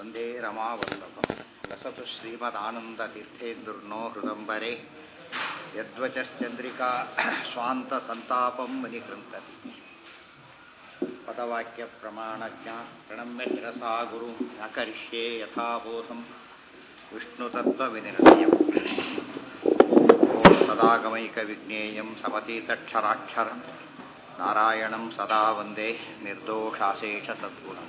ವಂದೇ ರಮಾವಲ್ಲಭಂ ಲಸತು ಶ್ರೀಮದಾನಂದತೀರ್ಥೇಂದುರ್ನೋ ಹೃದಂಬರೆ ಯದ್ವಚಶ್ಚಂದ್ರಿಕಾ ಸ್ವಾಂತಸಂತಾಪಂ ಮನಿಕೃಂತತಿ ಪದವಾಕ್ಯ ಪ್ರಮಾಣಜ್ಞ ಪ್ರಣಮ್ಯ ಶಿರಸಾ ಗುರು ನ ಕರಿಷ್ಯೆ ಯಥಾಬೋಧಂ ವಿಷ್ಣುತತ್ವವಿನಿರ್ಣಯಂ ಓಂ ಸದಾಗಮೈಕವಿಜ್ಞೇಯಂ ಸಮತೀತಕ್ಷರಾಕ್ಷರಂ ನಾರಾಯಣಂ ಸದಾ ವಂದೇ ನಿರ್ದೋಷಾಶೇಷ ಸದ್ಗುಣಂ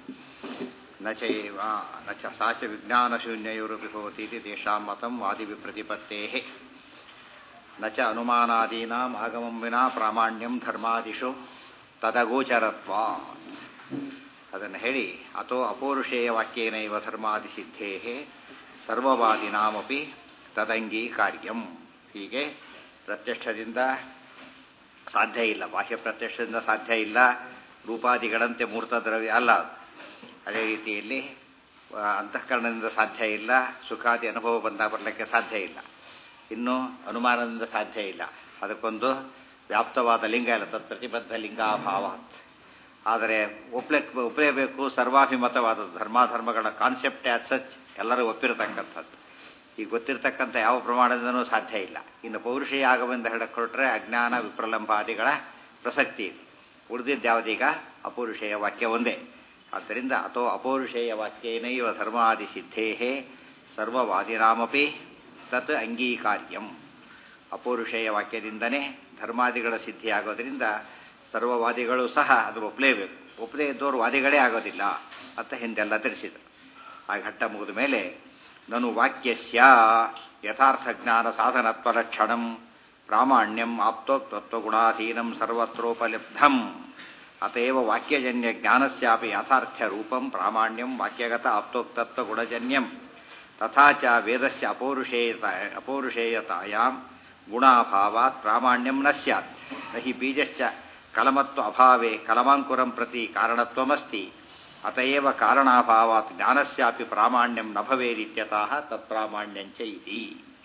ನ ಚೈವ ನ ಚ ಸಾ ಚ ವಿಜ್ಞಾನಶೂನ್ಯಯೋರಪಿ ಭವತೀತಿ ತೇಷಾಂ ಮತಂ ವಾದಿವಿಪ್ರತಿಪತ್ತೇಃ ನ ಚ ಅನುಮಾನಾದೀನಾಂ ಆಗಮಂ ವಿನಾ ಪ್ರಾಮಾಣ್ಯಂ ಧರ್ಮಾದಿಷು ತದಗೋಚರತ್ವಾತ್ ಅದನ್ನು ಹೇಳಿ ಅಥೋ ಅಪೌರುಷೇಯ ವಾಕ್ಯೇನೈವ ಧರ್ಮಾದಿಸಿದ್ಧೇ ಸರ್ವವಾದಿನಾಮಪಿ ತದಂಗೀಕಾರ್ಯಂ ಹೀಗೆ ಪ್ರತ್ಯಕ್ಷದಿಂದ ಸಾಧ್ಯ ಇಲ್ಲ ಬಾಹ್ಯ ಪ್ರತ್ಯಕ್ಷದಿಂದ ಸಾಧ್ಯ ಇಲ್ಲ ರೂಪಾದಿಗಳಂತೆ ಮೂರ್ತ ದ್ರವ್ಯ ಅಲ್ಲ ಅದು ಅದೇ ರೀತಿಯಲ್ಲಿ ಅಂತಃಕರಣದಿಂದ ಸಾಧ್ಯ ಇಲ್ಲ ಸುಖಾದಿ ಅನುಭವ ಬಂದ ಬರಲಿಕ್ಕೆ ಸಾಧ್ಯ ಇಲ್ಲ ಇನ್ನು ಅನುಮಾನದಿಂದ ಸಾಧ್ಯ ಇಲ್ಲ ಅದಕ್ಕೊಂದು ವ್ಯಾಪ್ತವಾದ ಲಿಂಗ ಇಲ್ಲ ತತ್ ಪ್ರತಿಬದ್ಧ ಲಿಂಗಾಭಾವಾತ್ ಆದರೆ ಒಪ್ಲೆ ಒಪ್ಪಲೇಬೇಕು ಸರ್ವಾಭಿಮತವಾದದ್ದು ಧರ್ಮಾಧರ್ಮಗಳ ಕಾನ್ಸೆಪ್ಟ್ ಆಸ್ ಸಚ್ ಎಲ್ಲರೂ ಒಪ್ಪಿರತಕ್ಕಂಥದ್ದು ಈಗ ಗೊತ್ತಿರತಕ್ಕಂಥ ಯಾವ ಪ್ರಮಾಣದಿಂದನೂ ಸಾಧ್ಯ ಇಲ್ಲ ಇನ್ನು ಪೌರುಷೀಯ ಆಗವೆಂದು ಹೇಳಕ್ಕೆ ಹೊರಟ್ರೆ ಅಜ್ಞಾನ ವಿಪ್ರಲಂಬಾದಿಗಳ ಪ್ರಸಕ್ತಿ ಇದೆ ಉಳಿದಿದ್ದು ಯಾವುದೀಗ ಅಪೌರುಷೇಯ ವಾಕ್ಯ ಒಂದೇ ಆದ್ದರಿಂದ ಅಥೋ ಅಪೌರುಷೇಯ ವಾಕ್ಯೇನೈವ ಧರ್ಮಾದಿ ಸಿದ್ಧೇ ಸರ್ವವಾದಿನಾಮಪಿ ತತ್ ಅಂಗೀಕಾರ್ಯಂ ಅಪೌರುಷೇಯ ವಾಕ್ಯದಿಂದನೇ ಧರ್ಮಾದಿಗಳ ಸಿದ್ಧಿ ಆಗೋದ್ರಿಂದ ಸರ್ವವಾದಿಗಳು ಸಹ ಅದು ಒಪ್ಪಲೇಬೇಕು ಒಪ್ಪದೇ ಇದ್ದವರು ವಾದಿಗಳೇ ಆಗೋದಿಲ್ಲ ಅಂತ ಹಿಂದೆಲ್ಲ ತಿಳಿಸಿದರು ಆ ಘಟ್ಟ ಮುಗಿದ ಮೇಲೆ ನನು ವಾಕ್ಯಸ್ಯ ಯಥಾರ್ಥ ಜ್ಞಾನ ಸಾಧನತ್ವ ಲಕ್ಷಣಂ ಪ್ರಾಮಾಣ್ಯಂ ಆಪ್ತೋಕ್ತತ್ವಗುಣಾಧೀನಂ ಸರ್ವತ್ರೋಪಲಬ್ಧಂ ಅತೇವ ವಾಕ್ಯಜನ್ಯ ಜ್ಞಾನಸ್ಯಾಪಿ ಯಾಥಾರ್ಥ್ಯ ರೂಪಂ ಪ್ರಾಮಾಣ್ಯಂ ವಾಕ್ಯಗತ ಆಪ್ತೋಕ್ತತ್ವಗುಣಜನ್ಯಂ ತಥಾ ಚ ವೇದಸ್ಯ ಅಪೌರುಷೇಯತ ಅಪೌರುಷೇಯತಾಯಾಂ ಗುಣಾಭಾವಾತ್ ಪ್ರಾಮಾಣ್ಯಂ ನ ಸ್ಯಾತ್ ನ ಹಿ ಬೀಜಸ್ಯ ಕಲಮತ್ವ ಅಭಾವೇ ಕಲಮಾಂಕುರಂ ಪ್ರತಿ ಕಾರಣತ್ವಮಸ್ತಿ ಅತಏವ ಕಾರಣಾಭಾವಾತ್ ಜ್ಞಾನಸ್ಯಾಪಿ ಪ್ರಾಮಾಣ್ಯಂ ನ ಭವೇದಿತ್ಯತಃ ತತ್ಪ್ರಾಮಾಣ್ಯಂಚ ಇತಿ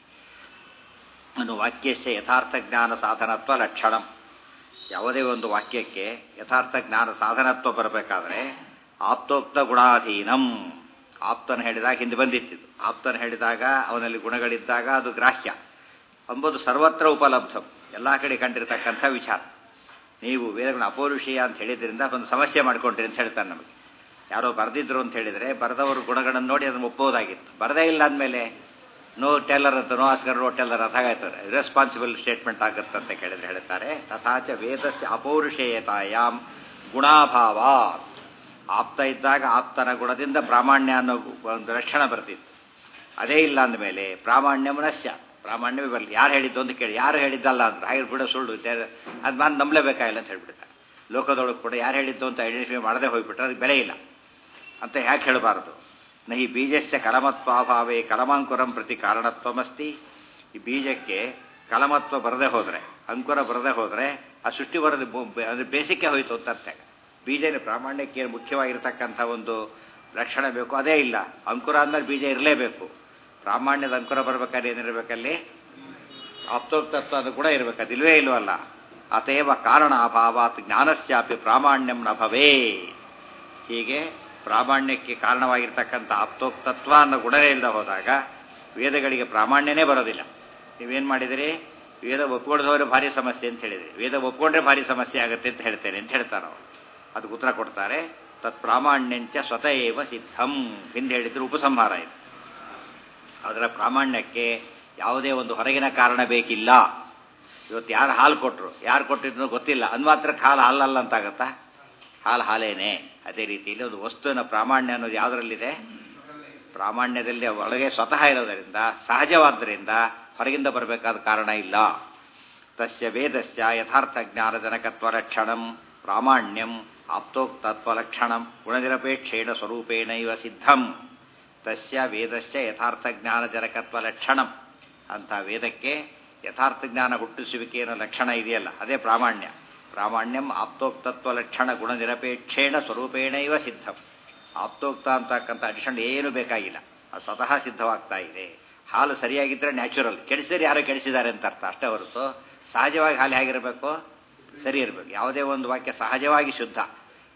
ಅನ್ನು ವಾಕ್ಯಸ್ಯ ಯಥಾರ್ಥ ಜ್ಞಾನ ಸಾಧನತ್ವ ಲಕ್ಷಣಂ ಯಾವುದೇ ಒಂದು ವಾಕ್ಯಕ್ಕೆ ಯಥಾರ್ಥ ಜ್ಞಾನ ಸಾಧನತ್ವ ಬರಬೇಕಾದ್ರೆ ಆಪ್ತೋಕ್ತ ಗುಣಾಧೀನಂ ಆಪ್ತನ ಹೇಳಿದಾಗ ಹಿಂದೆ ಬಂದಿತ್ತಿದ್ದು ಆಪ್ತನ ಹೇಳಿದಾಗ ಅವನಲ್ಲಿ ಗುಣಗಳಿದ್ದಾಗ ಅದು ಗ್ರಾಹ್ಯ ಅಂಬುದು ಸರ್ವತ್ರ ಉಪಲಬ್ಧಂ ಎಲ್ಲ ಕಡೆ ಕಂಡಿರ್ತಕ್ಕಂಥ ವಿಚಾರ ನೀವು ವೇದಗಳ ಅಪೌರುಷೀಯ ಅಂತ ಹೇಳಿದ್ರಿಂದ ಒಂದು ಸಮಸ್ಯೆ ಮಾಡ್ಕೊಂಡ್ರಿ ಅಂತ ಹೇಳ್ತಾನೆ ನಮಗೆ ಯಾರೋ ಬರೆದಿದ್ರು ಅಂತ ಹೇಳಿದರೆ ಬರೆದವರು ಗುಣಗಳನ್ನು ನೋಡಿ ಅದನ್ನು ಒಪ್ಪೋದಾಗಿತ್ತು ಬರದೇ ಇಲ್ಲ ಅಂದಮೇಲೆ ನೋ ಟೆಲ್ಲರ್ ಅಂತ ನೋ ಆಸ್ಕರ್ ನೋ ಟೆಲ್ಲರ್ ಅಂತ ಹಾಗಾಯ್ತಾರೆ ರೆಸ್ಪಾನ್ಸಿಬಲ್ ಸ್ಟೇಟ್ಮೆಂಟ್ ಆಗುತ್ತೆ ಅಂತ ಕೇಳಿದ್ರೆ ಹೇಳ್ತಾರೆ ತಥಾಚ ವೇದಸ್ಯ ಅಪೌರುಷೇಯತಾಯಾಮ್ ಗುಣಾಭಾವ ಆಪ್ತ ಇದ್ದಾಗ ಆಪ್ತನ ಗುಣದಿಂದ ಪ್ರಾಮಾಣ್ಯ ಅನ್ನೋ ಒಂದು ಲಕ್ಷಣ ಬರ್ತಿತ್ತು ಅದೇ ಇಲ್ಲ ಅಂದಮೇಲೆ ಪ್ರಾಮಾಣ್ಯ ಮನಸ್ಯ ಪ್ರಾಮಾಣ್ಯವೇ ಬರಲಿ ಯಾರು ಹೇಳಿದ್ದು ಅಂತ ಕೇಳಿ ಯಾರು ಹೇಳಿದ್ದಲ್ಲ ಅಂದ್ರೆ ಹಾಗೆ ಬಿಡೋ ಸುಳ್ಳು ಅದು ನಾನು ನಂಬಲೇಬೇಕಾಗಿಲ್ಲ ಅಂತ ಹೇಳ್ಬಿಡ್ತಾರೆ ಲೋಕದೊಳಗೆ ಕೂಡ ಯಾರು ಹೇಳಿದ್ದು ಅಂತ ಐಡೆಂಟಿಫೈ ಮಾಡದೆ ಹೋಗ್ಬಿಟ್ರೆ ಅದಕ್ಕೆ ಬೆಲೆ ಇಲ್ಲ ಅಂತ ಯಾಕೆ ಹೇಳಬಾರದು ನಹಿ ಬೀಜಸ್ಯ ಕಲಮತ್ವಾಭಾವೇ ಕಲಮಾಂಕುರಂ ಪ್ರತಿ ಕಾರಣತ್ವಮಸ್ತಿ ಈ ಬೀಜಕ್ಕೆ ಕಲಮತ್ವ ಬರದೆ ಹೋದರೆ ಅಂಕುರ ಬರದೆ ಹೋದರೆ ಆ ಸೃಷ್ಟಿ ಬರದೆ ಅಂದರೆ ಬೇಸಿಕ್ಕೆ ಹೋಯಿತು ಅಂತ ಅರ್ಥ ಬೀಜನ ಪ್ರಾಮಾಣ್ಯಕ್ಕೆ ಮುಖ್ಯವಾಗಿರ್ತಕ್ಕಂಥ ಒಂದು ಲಕ್ಷಣ ಬೇಕು ಅದೇ ಇಲ್ಲ ಅಂಕುರ ಅಂದ್ಮೇಲೆ ಬೀಜ ಇರಲೇಬೇಕು ಪ್ರಾಮಾಣ್ಯದ ಅಂಕುರ ಬರಬೇಕಾದ್ರೆ ಏನಿರಬೇಕಲ್ಲಿ ಆಪ್ತೋಕ್ತತ್ವ ಅದು ಕೂಡ ಇರಬೇಕು ಅದಿಲ್ವೇ ಇಲ್ವಲ್ಲ ಅತೇವ ಕಾರಣ ಅಭಾವಾತ್ ಜ್ಞಾನಸ್ಯಾಪಿ ಪ್ರಾಮಾಣ್ಯಂ ನ ಭವೇ ಹೀಗೆ ಪ್ರಾಮಾಣ್ಯಕ್ಕೆ ಕಾರಣವಾಗಿರ್ತಕ್ಕಂಥ ಆಪ್ತೋಕ್ತತ್ವ ಅನ್ನೋ ಗುಣವೇ ಇಲ್ಲದೆ ಹೋದಾಗ ವೇದಗಳಿಗೆ ಪ್ರಾಮಾಣ್ಯನೇ ಬರೋದಿಲ್ಲ ನೀವೇನು ಮಾಡಿದಿರಿ ವೇದ ಒಪ್ಕೊಂಡದವರೆ ಭಾರಿ ಸಮಸ್ಯೆ ಅಂತ ಹೇಳಿದ್ರಿ ವೇದ ಒಪ್ಕೊಂಡ್ರೆ ಭಾರಿ ಸಮಸ್ಯೆ ಆಗುತ್ತೆ ಅಂತ ಹೇಳ್ತೇನೆ ಅಂತ ಹೇಳ್ತಾರೆ ಅವರು ಅದಕ್ಕೆ ಉತ್ತರ ಕೊಡ್ತಾರೆ ತತ್ ಪ್ರಾಮಾಣ್ಯಂಚ ಸ್ವತಃ ಏವ ಸಿದ್ಧಂ ಹಿಂದೆ ಹೇಳಿದ್ರು ಉಪಸಂಹಾರ ಇದು ಅದರ ಪ್ರಾಮಾಣ್ಯಕ್ಕೆ ಯಾವುದೇ ಒಂದು ಹೊರಗಿನ ಕಾರಣ ಬೇಕಿಲ್ಲ ಇವತ್ತು ಯಾರು ಹಾಲು ಕೊಟ್ಟರು ಯಾರು ಕೊಟ್ಟಿದ್ರು ಗೊತ್ತಿಲ್ಲ ಅಂದ್ ಮಾತ್ರ ಹಾಲು ಹಾಲಲ್ಲ ಅಂತಾಗತ್ತಾ ಹಾಲು ಹಾಲೇನೆ ಅದೇ ರೀತಿಯಲ್ಲಿ ಒಂದು ವಸ್ತುವಿನ ಪ್ರಾಮಾಣ್ಯ ಅನ್ನೋದು ಯಾವುದರಲ್ಲಿದೆ ಪ್ರಾಮಾಣ್ಯದಲ್ಲಿ ಒಳಗೆ ಸ್ವತಃ ಇರೋದರಿಂದ ಸಹಜವಾದ್ದರಿಂದ ಹೊರಗಿಂದ ಬರಬೇಕಾದ ಕಾರಣ ಇಲ್ಲ ತಸ್ಯ ವೇದಸ್ಯ ಯಥಾರ್ಥ ಜ್ಞಾನಜನಕತ್ವ ಲಕ್ಷಣಂ ಪ್ರಾಮಾಣ್ಯಂ ಆಪ್ತೋಕ್ತತ್ವ ಲಕ್ಷಣಂ ಗುಣನಿರಪೇಕ್ಷೇಣ ಸ್ವರೂಪೇಣೈವ ಸಿದ್ಧಂ ತಸ್ಯ ವೇದಸ್ಯ ಯಥಾರ್ಥ ಜ್ಞಾನಜನಕತ್ವ ಲಕ್ಷಣಂ ಅಂತ ವೇದಕ್ಕೆ ಯಥಾರ್ಥ ಜ್ಞಾನ ಹುಟ್ಟಿಸುವಿಕೆಯ ಲಕ್ಷಣ ಇದೆಯಲ್ಲ ಅದೇ ಪ್ರಾಮಾಣ್ಯ ಪ್ರಾಮಾಣ್ಯಂ ಆಪ್ತೋಕ್ತತ್ವ ಲಕ್ಷಣ ಗುಣನಿರಪೇಕ್ಷೇಣ ಸ್ವರೂಪೇಣ ಇವ ಸಿದ್ಧಂ ಆಪ್ತೋಕ್ತ ಅಂತಕ್ಕಂಥ ಅಡಿಷನ್ ಏನು ಬೇಕಾಗಿಲ್ಲ ಅದು ಸ್ವತಃ ಸಿದ್ಧವಾಗ್ತಾ ಇದೆ ಹಾಲು ಸರಿಯಾಗಿದ್ದರೆ ನ್ಯಾಚುರಲ್ ಕೆಡಿಸಿದ್ರೆ ಯಾರೋ ಕೆಡಿಸಿದ್ದಾರೆ ಅಂತ ಅರ್ಥ ಅಷ್ಟೇ ಹೊರತು ಸಹಜವಾಗಿ ಹಾಲು ಹೇಗಿರಬೇಕು ಸರಿ ಇರಬೇಕು ಯಾವುದೇ ಒಂದು ವಾಕ್ಯ ಸಹಜವಾಗಿ ಶುದ್ಧ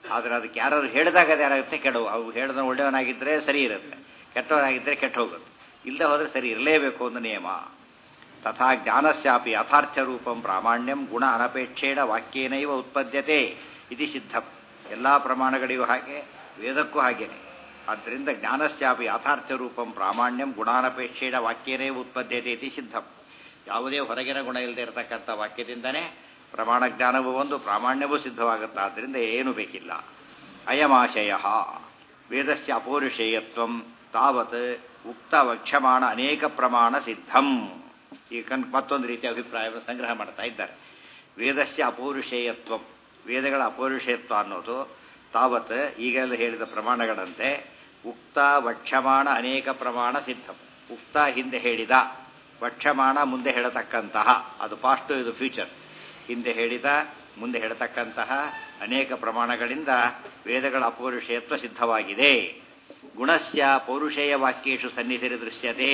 ಆದರೆ ಅದಕ್ಕೆ ಯಾರು ಹೇಳಿದಾಗ ಅದು ಯಾರಾಗುತ್ತೆ ಕೆಡವು ಅವು ಹೇಳಿದ ಒಳ್ಳೆಯವನಾಗಿದ್ದರೆ ಸರಿ ಇರುತ್ತೆ ಕೆಟ್ಟವನಾಗಿದ್ದರೆ ಕೆಟ್ಟ ಹೋಗುತ್ತೆ ಇಲ್ಲದೆ ಹೋದರೆ ಸರಿ ಇರಲೇಬೇಕು ಅನ್ನೋ ನಿಯಮ ತಥಾ ಜ್ಞಾನಸ್ಯಾಪಿ ಯಥಾರ್ಥ ರೂಪಂ ಪ್ರಾಮಾಣ್ಯಂ ಗುಣ ಅನಪೇಕ್ಷೇಣ ವಾಕ್ಯೇನೈವ ಉತ್ಪದ್ಯತೆ ಇದು ಸಿದ್ಧಂ ಎಲ್ಲ ಪ್ರಮಾಣಗಳಿಗೂ ಹಾಗೆ ವೇದಕ್ಕೂ ಹಾಗೇನೆ ಆದ್ದರಿಂದ ಜ್ಞಾನಸ್ಯಾಪಿ ಯಥಾರ್ಥ ರೂಪಂ ಪ್ರಾಮಾಣ್ಯಂ ಗುಣಾನಪೇಕ್ಷೇಣ ವಾಕ್ಯೇನೈವ ಉತ್ಪದ್ಯತೆ ಇತಿ ಸಿದ್ಧಂ ಯಾವುದೇ ಹೊರಗಿನ ಗುಣ ಇಲ್ಲದೆ ಇರತಕ್ಕಂಥ ವಾಕ್ಯದಿಂದನೇ ಪ್ರಮಾಣ ಜ್ಞಾನವೂ ಒಂದು ಪ್ರಾಮಾಣ್ಯವೂ ಸಿದ್ಧವಾಗುತ್ತೆ ಆದ್ದರಿಂದ ಏನು ಬೇಕಿಲ್ಲ ಅಯಮಾಶಯ ವೇದಸ್ಯ ಅಪೌರುಷೇಯತ್ವಂ ತಾವತ್ ಉಕ್ತ ವಕ್ಷಮಾಣ ಅನೇಕ ಪ್ರಮಾಣ ಸಿದ್ಧಂ ಈ ಕನ್ ಮತ್ತೊಂದು ರೀತಿಯ ಅಭಿಪ್ರಾಯವನ್ನು ಸಂಗ್ರಹ ಮಾಡ್ತಾ ಇದ್ದಾರೆ ವೇದಸ್ಯ ಅಪೌರುಷೇಯತ್ವಂ ವೇದಗಳ ಅಪೌರುಷೇಯತ್ವ ಅನ್ನೋದು ತಾವತ್ ಈಗೆಲ್ಲ ಹೇಳಿದ ಪ್ರಮಾಣಗಳಂತೆ ಉಕ್ತ ವಕ್ಷಮಾಣ ಅನೇಕ ಪ್ರಮಾಣ ಸಿದ್ಧಂ ಉಕ್ತ ಹಿಂದೆ ಹೇಳಿದ ವಕ್ಷಮಾಣ ಮುಂದೆ ಹೇಳತಕ್ಕಂತಹ ಅದು ಪಾಸ್ಟ್ ಇದು ಫ್ಯೂಚರ್ ಹಿಂದೆ ಹೇಳಿದ ಮುಂದೆ ಹೇಳತಕ್ಕಂತಹ ಅನೇಕ ಪ್ರಮಾಣಗಳಿಂದ ವೇದಗಳ ಅಪೌರುಷೇಯತ್ವ ಸಿದ್ಧವಾಗಿದೆ ಗುಣಸ್ಯ ಪೌರುಷೇಯ ವಾಕ್ಯೇಶು ಸನ್ನಿಧಿರಿ ದೃಶ್ಯತೆ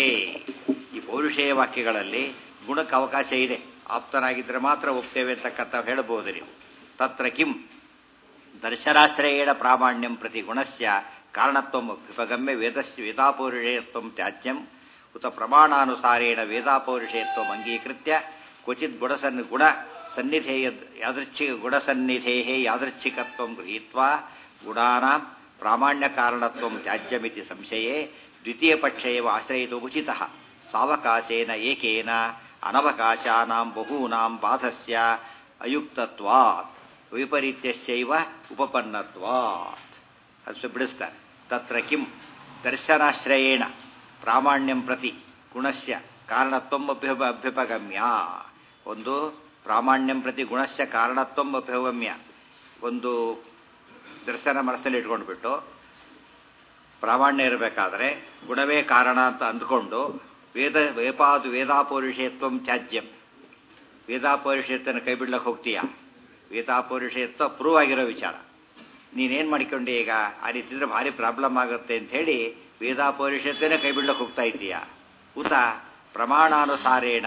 ಈ ಪೌರುಷೇಯ ವಾಕ್ಯಗಳಲ್ಲಿ ಗುಣಕ್ಕೆ ಅವಕಾಶ ಇದೆ ಆಪ್ತನಾಗಿದ್ದರೆ ಮಾತ್ರ ಒಪ್ತೇವೆ ಅಂತಕ್ಕಂಥ ಹೇಳಬಹುದು ನೀವು ತತ್ರ ಕಿಂ ದರ್ಶನಾಶ್ರಯೇಣ ಪ್ರಾಮಾಣ್ಯಂ ಪ್ರತಿ ಗುಣಸ್ಯ ಕಾರಣತ್ವಂ ವಿಪಗಮ್ಯ ವೇದಸ್ಯ ವೇದಾಪೌರುಷೇಯತ್ವಂ ತ್ಯಾಜ್ಯಂ ಉತ ಪ್ರಮಾಣಾನುಸಾರೇಣ ವೇದಾಪೌರುಷೇಯತ್ವಂ ಅಂಗೀಕೃತ್ಯ ಕ್ವಚಿತ್ ಗುಣಸನ್ ಗುಣ ಸನ್ನಿಧೇಯ ಯಾದೃಚ್ಛಿ ಗುಣಸನ್ನಿಧೇ ಯಾದೃಚ್ಛಿಕತ್ವಂ ಗೃಹೀತ್ವಾ ಗುಣಾನಾಂ ಪ್ರಾಮಾಣ್ಯ ಕಾರಣತ್ವಂ ತ್ಯಾಜ್ಯಮಿತಿ ಸಂಶಯೇ ದ್ವಿತೀಯ ಪಕ್ಷ ಏವ ಆಶ್ರಯಿತು ಉಚಿತ ಸಾವಕಾಶೇನ ಏಕೇನ ಅನವಕಾಶಾನಾಂ ಬಹೂನಾಂ ಬಾಧಸ್ಯ ಅಯುಕ್ತತ್ವಾತ್ ವೈಪರೀತ್ಯಶ್ಚೈವ ಉಪಪನ್ನತ್ವಾತ್ ಅದು ಬಿಡಿಸ್ತಾರೆ ತತ್ರ ಕಿಂ ದರ್ಶನಾಶ್ರಯೇಣ ಪ್ರಾಮಾಣ್ಯಂ ಪ್ರತಿ ಗುಣಸ್ಯ ಕಾರಣತ್ವಂ ಅಭ್ಯುಪ ಅಭ್ಯುಪಗಮ್ಯ ಒಂದು ಪ್ರಾಮಾಣ್ಯಂ ಪ್ರತಿ ಗುಣಸ್ಯ ಕಾರಣತ್ವಂ ಅಭ್ಯುಗಮ್ಯ ಒಂದು ದರ್ಶನ ಮನಸ್ಸಲ್ಲಿ ಇಟ್ಕೊಂಡ್ಬಿಟ್ಟು ಪ್ರಾಮಾಣ್ಯ ಇರಬೇಕಾದ್ರೆ ಗುಣವೇ ಕಾರಣ ಅಂತ ಅಂದ್ಕೊಂಡು ವೇದ ವೇಪಾದು ವೇದಾಪೌರುಷೇತ್ವಂ ತ್ಯಾಜ್ಯಂ ವೇದಾಪೌರುಷೇತ್ವನ ಕೈ ಬಿಡ್ಲಕ್ಕೆ ಹೋಗ್ತೀಯಾ ವೇದಾಪೌರುಷೇತ್ವ ಪ್ರೂವ್ ಆಗಿರೋ ವಿಚಾರ ನೀನೇನು ಮಾಡಿಕೊಂಡೆ ಈಗ ಆ ರೀತಿ ಇದ್ರೆ ಭಾರಿ ಪ್ರಾಬ್ಲಮ್ ಆಗುತ್ತೆ ಅಂತ ಹೇಳಿ ವೇದಾಪೌರುಷೇತ್ವನೇ ಕೈ ಬಿಡ್ಲಕ್ಕೆ ಹೋಗ್ತಾ ಇದ್ದೀಯಾ ಉತ ಪ್ರಮಾಣಾನುಸಾರೇಣ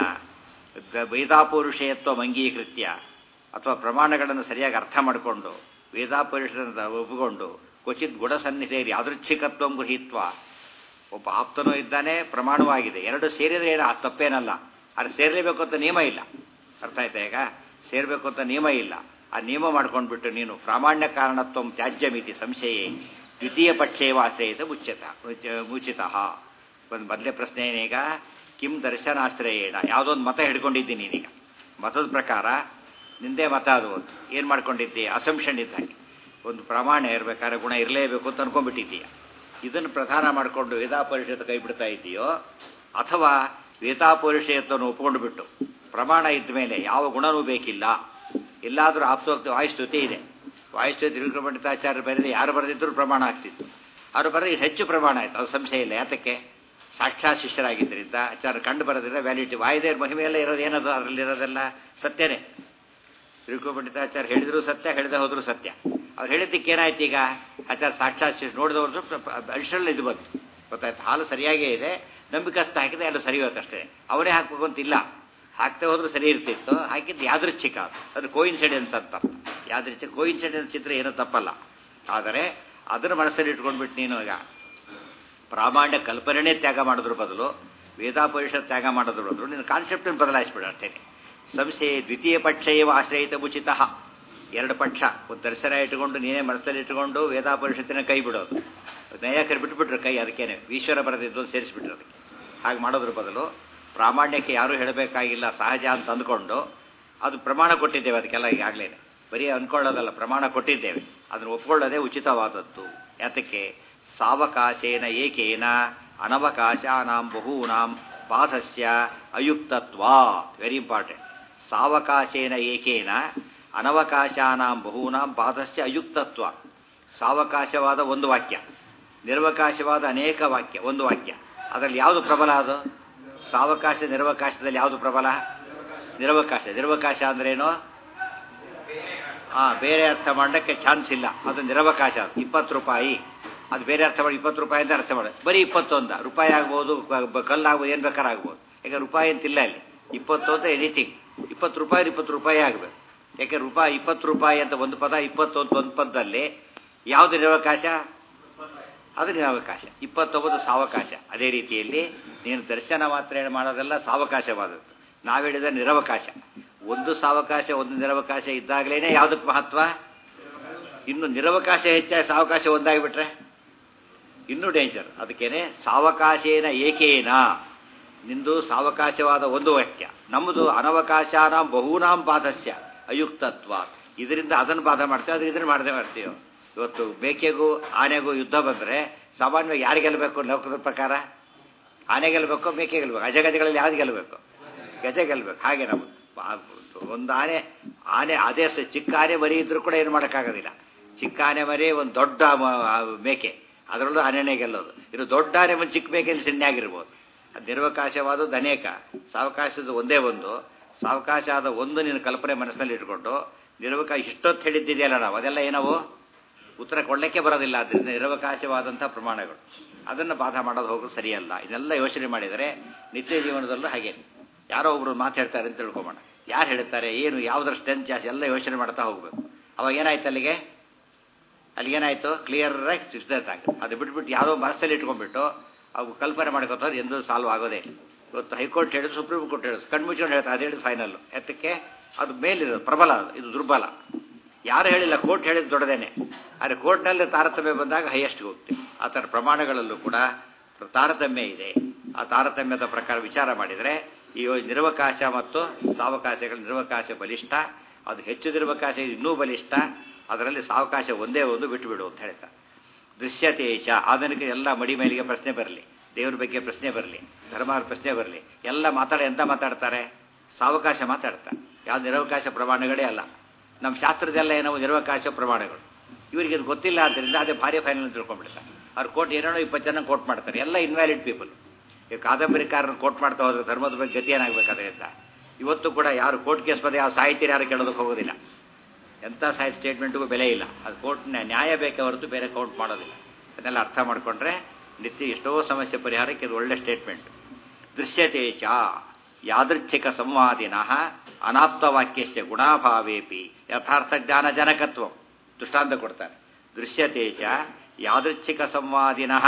ವೇದಾಪೌರುಷೇತ್ವ ಅಂಗೀಕೃತ್ಯ ಅಥವಾ ಪ್ರಮಾಣಗಳನ್ನು ಸರಿಯಾಗಿ ಅರ್ಥ ಮಾಡಿಕೊಂಡು ವೇದಾಪೌರುಷದ ಒಪ್ಪಿಕೊಂಡು ಕ್ವಚಿತ್ ಗುಣಸನ್ನಿಧಿ ಯಾದೃಚ್ಛಿಕತ್ವ ಗೃಹೀತ್ವ ಒಬ್ಬ ಆಪ್ತನೂ ಇದ್ದಾನೆ ಪ್ರಮಾಣವಾಗಿದೆ ಎರಡು ಸೇರಿದ್ರೆ ಏನು ಆ ತಪ್ಪೇನಲ್ಲ ಅದು ಸೇರಲೇಬೇಕು ಅಂತ ನಿಯಮ ಇಲ್ಲ ಅರ್ಥ ಆಯ್ತಾ ಈಗ ಸೇರಬೇಕು ಅಂತ ನಿಯಮ ಇಲ್ಲ ಆ ನಿಯಮ ಮಾಡ್ಕೊಂಡ್ಬಿಟ್ಟು ನೀನು ಪ್ರಾಮಾಣ್ಯ ಕಾರಣತ್ವ ತ್ಯಾಜ್ಯಮಿತಿ ಸಂಶಯೇ ದ್ವಿತೀಯ ಪಕ್ಷೇವ ಆಶ್ರಯಿತ ಮುಚ್ಚಿತ ಮುಚಿತ ಒಂದು ಮೊದಲೇ ಪ್ರಶ್ನೆ ಏನೀಗ ಕಿಂ ದರ್ಶನಾಶ್ರಯೇಣ ಯಾವುದೊಂದು ಮತ ಹಿಡ್ಕೊಂಡಿದ್ದೀನಿ ನೀನೀಗ ಮತದ ಪ್ರಕಾರ ನಿಂದೇ ಮತ ಅದು ಒಂದು ಏನು ಮಾಡ್ಕೊಂಡಿದ್ದಿ ಅಸಂಪ್ಷನ್ ಇದ್ದಾಗೆ ಒಂದು ಪ್ರಾಮಾಣ್ಯ ಇರಬೇಕಾದ್ರೆ ಗುಣ ಇರಲೇಬೇಕು ಅಂತ ಅನ್ಕೊಂಡ್ಬಿಟ್ಟಿದ್ದೀಯ ಇದನ್ನು ಪ್ರಧಾನ ಮಾಡಿಕೊಂಡು ವೇದಾಪರಿಷತ್ ಕೈ ಬಿಡ್ತಾ ಇದ್ದೀಯೋ ಅಥವಾ ವೇದಾಪರಿಷತ್ವನ್ನು ಒಪ್ಕೊಂಡು ಬಿಟ್ಟು ಪ್ರಮಾಣ ಇದ್ದ ಮೇಲೆ ಯಾವ ಗುಣನೂ ಬೇಕಿಲ್ಲ ಎಲ್ಲಾದರೂ ಆಪ್ತೋಕ್ತಿ ವಾಯುಸ್ತುತಿ ಇದೆ ವಾಯುಸ್ತುತಿ ತಿರುಗುಪಂಡಿತಾಚಾರ್ಯ ಬರೆದು ಯಾರು ಬರೆದಿದ್ದರೂ ಪ್ರಮಾಣ ಆಗ್ತಿತ್ತು ಅವರು ಬರೆದು ಹೆಚ್ಚು ಪ್ರಮಾಣ ಆಯಿತು ಅದು ಸಂಶಯ ಇಲ್ಲ ಯಾತಕ್ಕೆ ಸಾಕ್ಷಾತ್ ಶಿಷ್ಯರಾಗಿದ್ದರಿಂದ ಆಚಾರ್ಯ ಕಂಡು ಬರೋದ್ರಿಂದ ವ್ಯಾಲಿಟಿ ವಾಯುದೇವ್ರ ಮಹಿಮೆಯೆಲ್ಲ ಇರೋದು ಏನದು ಅದರಲ್ಲಿರೋದೆಲ್ಲ ಸತ್ಯನೇ ತಿರುಗುಪಂಡಿತಾಚಾರ್ಯ ಹೇಳಿದ್ರು ಸತ್ಯ ಹೇಳಿದೆ ಹೋದ್ರು ಸತ್ಯ ಅವ್ರು ಹೇಳಿದ್ದಕ್ಕೆ ಏನಾಯ್ತು ಈಗ ಆಚಾರ್ಯ ಸಾಕ್ಷಾತ್ ಶಿಷ್ಯ ನೋಡಿದವರು ಅಡಿಷನಲ್ ಇದು ಬಂತು ಗೊತ್ತಾಯ್ತು ಹಾಲು ಸರಿಯಾಗೇ ಇದೆ ನಂಬಿಕಸ್ತ ಹಾಕಿದ್ರೆ ಎಲ್ಲ ಸರಿ ಹೋಯ್ತು ಅಷ್ಟೇ ಅವರೇ ಹಾಕ್ಬೇಕು ಅಂತಿಲ್ಲ ಹಾಕ್ತಾ ಹೋದ್ರೂ ಸರಿ ಇರ್ತಿತ್ತು ಹಾಕಿದ್ದು ಯಾದೃಚ್ಛಿಕ ಅದು ಅದು ಕೋಯಿನ್ಸಿಡೆನ್ಸ್ ಅಂತ ಅರ್ಥ ಯಾದೃಚ್ಛಿಕ ಕೋಯಿನ್ಸಿಡೆನ್ಸ್ ಚಿತ್ರ ಏನೂ ತಪ್ಪಲ್ಲ ಆದರೆ ಅದನ್ನು ಮನಸ್ಸಲ್ಲಿ ಇಟ್ಕೊಂಡ್ಬಿಟ್ಟು ನೀನು ಈಗ ಪ್ರಾಮಾಣ್ಯ ಕಲ್ಪನೆನೇ ತ್ಯಾಗ ಮಾಡೋದ್ರ ಬದಲು ವೇದಾಪರಿಷತ್ ತ್ಯಾಗ ಮಾಡೋದ್ರ ಬದಲು ನಿನ್ನ ಕಾನ್ಸೆಪ್ಟನ್ನು ಬದಲಾಯಿಸ್ಬಿಡ ಅಷ್ಟೇ ಸಂಶಯ ದ್ವಿತೀಯ ಪಕ್ಷ ಏವ ಆಶ್ರಯಿತ ಉಚಿತ ಎರಡು ಪಕ್ಷ ಒಂದು ದರ್ಶನ ಇಟ್ಟುಕೊಂಡು ನೀನೇ ಮನಸ್ಸಲ್ಲಿ ಇಟ್ಟುಕೊಂಡು ವೇದಾಪರಿಷತ್ತಿನ ಕೈ ಬಿಡೋದು ನಯಕರು ಬಿಟ್ಬಿಟ್ರು ಕೈ ಅದಕ್ಕೇನೆ ಈಶ್ವರ ಬರೆದಿದ್ದು ಸೇರಿಸ್ಬಿಟ್ರು ಅದಕ್ಕೆ ಹಾಗೆ ಮಾಡೋದ್ರ ಬದಲು ಪ್ರಾಮಾಣ್ಯಕ್ಕೆ ಯಾರೂ ಹೇಳಬೇಕಾಗಿಲ್ಲ ಸಹಜ ಅಂತ ಅಂದ್ಕೊಂಡು ಅದು ಪ್ರಮಾಣ ಕೊಟ್ಟಿದ್ದೇವೆ ಅದಕ್ಕೆಲ್ಲ ಈಗಾಗಲೇ ಬರೀ ಅಂದ್ಕೊಳ್ಳೋದಲ್ಲ ಪ್ರಮಾಣ ಕೊಟ್ಟಿದ್ದೇವೆ ಅದನ್ನು ಒಪ್ಕೊಳ್ಳೋದೇ ಉಚಿತವಾದದ್ದು ಯಾತಕ್ಕೆ ಸಾವಕಾಶೇನ ಏಕೇನ ಅನವಕಾಶಾನಾಂ ಬಹೂನಾಂ ಪಾಠಸ್ಯ ಅಯುಕ್ತತ್ವಾ ವೆರಿ ಇಂಪಾರ್ಟೆಂಟ್ ಸಾವಕಾಶೇನ ಏಕೇನ ಅನವಕಾಶಾನಾಂ ಬಹೂನಾಂ ಪಾಠಸ್ಯ ಅಯುಕ್ತತ್ವ ಸಾವಕಾಶವಾದ ಒಂದು ವಾಕ್ಯ ನಿರ್ವಕಾಶವಾದ ಅನೇಕ ವಾಕ್ಯ ಒಂದು ವಾಕ್ಯ ಅದರಲ್ಲಿ ಯಾವುದು ಪ್ರಬಲ ಅದು ಸಾವಕಾಶ ನಿರ್ವಕಾಶದಲ್ಲಿ ಯಾವುದು ಪ್ರಬಲ ನಿರ್ವಕಾಶ ನಿರ್ವಕಾಶ ಅಂದ್ರೇನು ಹಾಂ ಬೇರೆ ಅರ್ಥ ಮಾಡಕ್ಕೆ ಚಾನ್ಸ್ ಇಲ್ಲ ಅದು ನಿರವಕಾಶ ಇಪ್ಪತ್ತು ರೂಪಾಯಿ ಅದು ಬೇರೆ ಅರ್ಥ ಮಾಡಿ ಇಪ್ಪತ್ತು ರೂಪಾಯಿ ಅಂತ ಅರ್ಥ ಮಾಡಿ ಬರೀ ಇಪ್ಪತ್ತೊಂದ ರೂಪಾಯಿ ಆಗ್ಬೋದು ಕಲ್ಲಾಗ್ಬೋದು ಏನು ಬೇಕಾದ್ರೆ ಆಗ್ಬೋದು ಯಾಕೆ ರೂಪಾಯಿ ಅಂತಿಲ್ಲ ಅಲ್ಲಿ ಇಪ್ಪತ್ತು ಅಂತ ಎನಿಥಿಂಗ್ ಇಪ್ಪತ್ತು ರೂಪಾಯಿ ಇಪ್ಪತ್ತು ರೂಪಾಯಿ ಆಗಬೇಕು ಯಾಕೆ ರೂಪಾಯಿ ಇಪ್ಪತ್ತು ರೂಪಾಯಿ ಅಂತ ಒಂದು ಪದ ಇಪ್ಪತ್ತು ಅಂತ ಒಂದು ಪದದಲ್ಲಿ ಯಾವುದು ನಿರವಕಾಶ ಅದು ನಿರವಕಾಶ ಇಪ್ಪತ್ತೊಂಬತ್ತು ಸಾವಕಾಶ ಅದೇ ರೀತಿಯಲ್ಲಿ ನೀನು ದರ್ಶನ ಮಾತ್ರ ಮಾಡೋದೆಲ್ಲ ಸಾವಕಾಶವಾದದ್ದು ನಾವು ಹೇಳಿದ ನಿರವಕಾಶ ಒಂದು ಸಾವಕಾಶ ಒಂದು ನಿರವಕಾಶ ಇದ್ದಾಗಲೇ ಯಾವುದಕ್ಕೆ ಮಹತ್ವ ಇನ್ನು ನಿರವಕಾಶ ಹೆಚ್ಚಾಗಿ ಸಾವಕಾಶ ಒಂದಾಗಿಬಿಟ್ರೆ ಇನ್ನೂ ಡೇಂಜರ್ ಅದಕ್ಕೇನೆ ಸಾವಕಾಶೇನ ಏಕೇನ ನಿಂದು ಸಾವಕಾಶವಾದ ಒಂದು ವಾಕ್ಯ ನಮ್ಮದು ಅನವಕಾಶಾನಾಂ ಬಹೂನಾಂ ಬಾಧಸ್ಯ ಅಯುಕ್ತತ್ವ ಇದರಿಂದ ಅದನ್ನು ಬಾಧ ಮಾಡ್ತೇವೆ ಅದ್ರ ಇದನ್ನು ಮಾಡದೆ ಮಾಡ್ತೀವಿ ಇವತ್ತು ಮೇಕೆಗೂ ಆನೆಗೂ ಯುದ್ಧ ಬಂದರೆ ಸಾಮಾನ್ಯವಾಗಿ ಯಾರು ಗೆಲ್ಲಬೇಕು ಲೋಕದ ಪ್ರಕಾರ ಆನೆ ಗೆಲ್ಲಬೇಕು ಮೇಕೆ ಗೆಲ್ಲಬೇಕು ಅಜಗಜಗಳಲ್ಲಿ ಯಾವ್ದು ಗೆಲ್ಲಬೇಕು ಗಜ ಗೆಲ್ಲಬೇಕು ಹಾಗೆ ನಾವು ಒಂದು ಆನೆ ಆನೆ ಅದೇ ಸ- ಚಿಕ್ಕ ಆನೆ ಮರಿ ಇದ್ರೂ ಕೂಡ ಏನು ಮಾಡೋಕ್ಕಾಗೋದಿಲ್ಲ ಚಿಕ್ಕ ಆನೆ ಮರಿ ಒಂದು ದೊಡ್ಡ ಮ- ಮೇಕೆ ಅದರಲ್ಲೂ ಆನೆನೇ ಗೆಲ್ಲೋದು ಇನ್ನು ದೊಡ್ಡ ಆನೆ ಒಂದು ಚಿಕ್ಕ ಮೇಕೆಯಲ್ಲಿ ಸಣ್ಣ ಆಗಿರ್ಬೋದು ಅದು ನಿರ್ವಕಾಶವಾದದ್ದು ಅನೇಕ ಸಾವಕಾಶದ ಒಂದೇ ಒಂದು ಸಾವಕಾಶ ಆದ ಒಂದು ನಿನ್ನ ಕಲ್ಪನೆ ಮನಸ್ಸಿನಲ್ಲಿ ಇಟ್ಕೊಂಡು ನಿರ್ವಕಾಶ ಇಷ್ಟೊತ್ತು ಹೇಳಿದ್ದಿದೆಯಲ್ಲ ನಾವು ಅದೆಲ್ಲ ಏನವು ಉತ್ತರ ಕೊಡಲಿಕ್ಕೆ ಬರೋದಿಲ್ಲ ಅದರಿಂದ ನಿರವಕಾಶವಾದಂಥ ಪ್ರಮಾಣಗಳು ಅದನ್ನು ಬಾಧ ಮಾಡೋದು ಹೋಗೋದು ಸರಿಯಲ್ಲ ಇದೆಲ್ಲ ಯೋಚನೆ ಮಾಡಿದರೆ ನಿತ್ಯ ಜೀವನದಲ್ಲೂ ಹಾಗೆ ಯಾರೋ ಒಬ್ರು ಮಾತಾಡ್ತಾರೆ ಅಂತ ತಿಳ್ಕೊಂಬೋಣ ಯಾರು ಹೇಳ್ತಾರೆ ಏನು ಯಾವುದರ ಸ್ಟ್ರೆಂತ್ ಜಾಸ್ತಿ ಎಲ್ಲ ಯೋಚನೆ ಮಾಡ್ತಾ ಹೋಗ್ಬೇಕು ಅವಾಗ ಏನಾಯ್ತು ಅಲ್ಲಿಗೆ ಅಲ್ಲಿಗೇನಾಯ್ತು ಕ್ಲಿಯರ್ ಆಗಿ ಸಿಸ್ಟತ್ ಆಗುತ್ತೆ ಅದು ಬಿಟ್ಬಿಟ್ಟು ಯಾವುದೋ ಮನಸ್ಸಲ್ಲಿ ಇಟ್ಕೊಂಡ್ಬಿಟ್ಟು ಅವು ಕಲ್ಪನೆ ಮಾಡ್ಕೊತಾರೆ ಎಂದೂ ಸಾಲ್ವ್ ಆಗೋದೇ ಇಲ್ಲ ಇವತ್ತು ಹೈಕೋರ್ಟ್ ಹೇಳಿದ್ರು ಸುಪ್ರೀಂ ಕೋರ್ಟ್ ಹೇಳಿದ್ರು ಕಣ್ಮುಚ್ಕೊಂಡು ಹೇಳ್ತಾರೆ ಅದು ಹೇಳಿದ್ರು ಫೈನಲ್ಲು ಎತ್ತಕ್ಕೆ ಅದು ಮೇಲಿರೋದು ಪ್ರಬಲ ಅದು ಇದು ದುರ್ಬಲ ಯಾರು ಹೇಳಿಲ್ಲ ಕೋರ್ಟ್ ಹೇಳಿದ್ದು ದೊಡ್ಡದೇನೆ ಆದರೆ ಕೋರ್ಟ್ನಲ್ಲಿ ತಾರತಮ್ಯ ಬಂದಾಗ ಹೈಯೆಸ್ಟ್ಗೆ ಹೋಗ್ತೀವಿ ಆ ಥರ ಪ್ರಮಾಣಗಳಲ್ಲೂ ಕೂಡ ತಾರತಮ್ಯ ಇದೆ ಆ ತಾರತಮ್ಯದ ಪ್ರಕಾರ ವಿಚಾರ ಮಾಡಿದರೆ ಈ ನಿರವಕಾಶ ಮತ್ತು ಸಾವಕಾಶಗಳ ನಿರವಕಾಶ ಬಲಿಷ್ಠ ಅದು ಹೆಚ್ಚು ನಿರವಕಾಶ ಇನ್ನೂ ಬಲಿಷ್ಠ ಅದರಲ್ಲಿ ಸಾವಕಾಶ ಒಂದೇ ಒಂದು ಬಿಟ್ಟು ಬಿಡು ಅಂತ ಹೇಳ್ತಾರೆ ದೃಶ್ಯತೇಜ ಆಧುನಿಕ ಎಲ್ಲ ಮಡಿ ಮೇಲಿಗೆ ಪ್ರಶ್ನೆ ಬರಲಿ ದೇವ್ರ ಬಗ್ಗೆ ಪ್ರಶ್ನೆ ಬರಲಿ ಧರ್ಮಾರ ಪ್ರಶ್ನೆ ಬರಲಿ ಎಲ್ಲ ಮಾತಾಡಿ ಎಂತ ಮಾತಾಡ್ತಾರೆ ಸಾವಕಾಶ ಮಾತಾಡ್ತಾರೆ ಯಾವ ನಿರವಕಾಶ ಪ್ರಮಾಣಗಳೇ ಅಲ್ಲ ನಮ್ಮ ಶಾಸ್ತ್ರದೆಲ್ಲ ಏನೋ ನಿರವಕಾಶ ಪ್ರಮಾಣಗಳು ಇವರಿಗೆ ಇದು ಗೊತ್ತಿಲ್ಲ ಆದ್ದರಿಂದ ಅದೇ ಭಾರಿ ಫೈನಲ್ ತಿಳ್ಕೊಂಡ್ಬಿಡ್ತಾರೆ ಅವ್ರು ಕೋರ್ಟ್ ಏನೇನೋ ಇಪ್ಪತ್ತು ಜನ ಕೋರ್ಟ್ ಮಾಡ್ತಾರೆ ಎಲ್ಲ ಇನ್ವ್ಯಾಲಿಡ್ ಪೀಪಲ್ ಈಗ ಕಾದಂಬರಿಕಾರರು ಕೋರ್ಟ್ ಮಾಡ್ತಾ ಹೋದ್ರೆ ಧರ್ಮದ ಬಗ್ಗೆ ಗತಿ ಏನಾಗಬೇಕಾದ್ರಿಂದ ಇವತ್ತು ಕೂಡ ಯಾರು ಕೋರ್ಟ್ ಕೇಸ್ ಬಂದರೆ ಯಾವ ಸಾಹಿತ್ಯ ಯಾರು ಕೇಳೋದಕ್ಕೆ ಹೋಗೋದಿಲ್ಲ ಎಂಥ ಸಾಹಿತ್ಯ ಸ್ಟೇಟ್ಮೆಂಟ್ಗೂ ಬೆಲೆ ಇಲ್ಲ ಅದು ಕೋರ್ಟ್ನ ನ್ಯಾಯ ಬೇಕೇ ಹೊರತು ಬೇರೆ ಕೌಂಟ್ ಮಾಡೋದಿಲ್ಲ ಅದನ್ನೆಲ್ಲ ಅರ್ಥ ಮಾಡಿಕೊಂಡ್ರೆ ನಿತ್ಯ ಎಷ್ಟೋ ಸಮಸ್ಯೆ ಪರಿಹಾರಕ್ಕೆ ಇದು ಒಳ್ಳೆ ಸ್ಟೇಟ್ಮೆಂಟ್ ದೃಶ್ಯತೆ ಚ ಯಾದೃಚ್ಛಿಕ ಸಂವಾದಿನಃ ಅನಾಪ್ತವಾಕ್ಯಸ್ಯ ಗುಣಾಭಾವೇಪಿ ಯಥಾರ್ಥ ಜ್ಞಾನ ಜನಕತ್ವ ದೃಷ್ಟಾಂತ ಕೊಡ್ತಾರೆ ದೃಶ್ಯತೆ ಚ ಯಾದೃಚ್ಛಿಕ ಸಂವಾದಿನಃ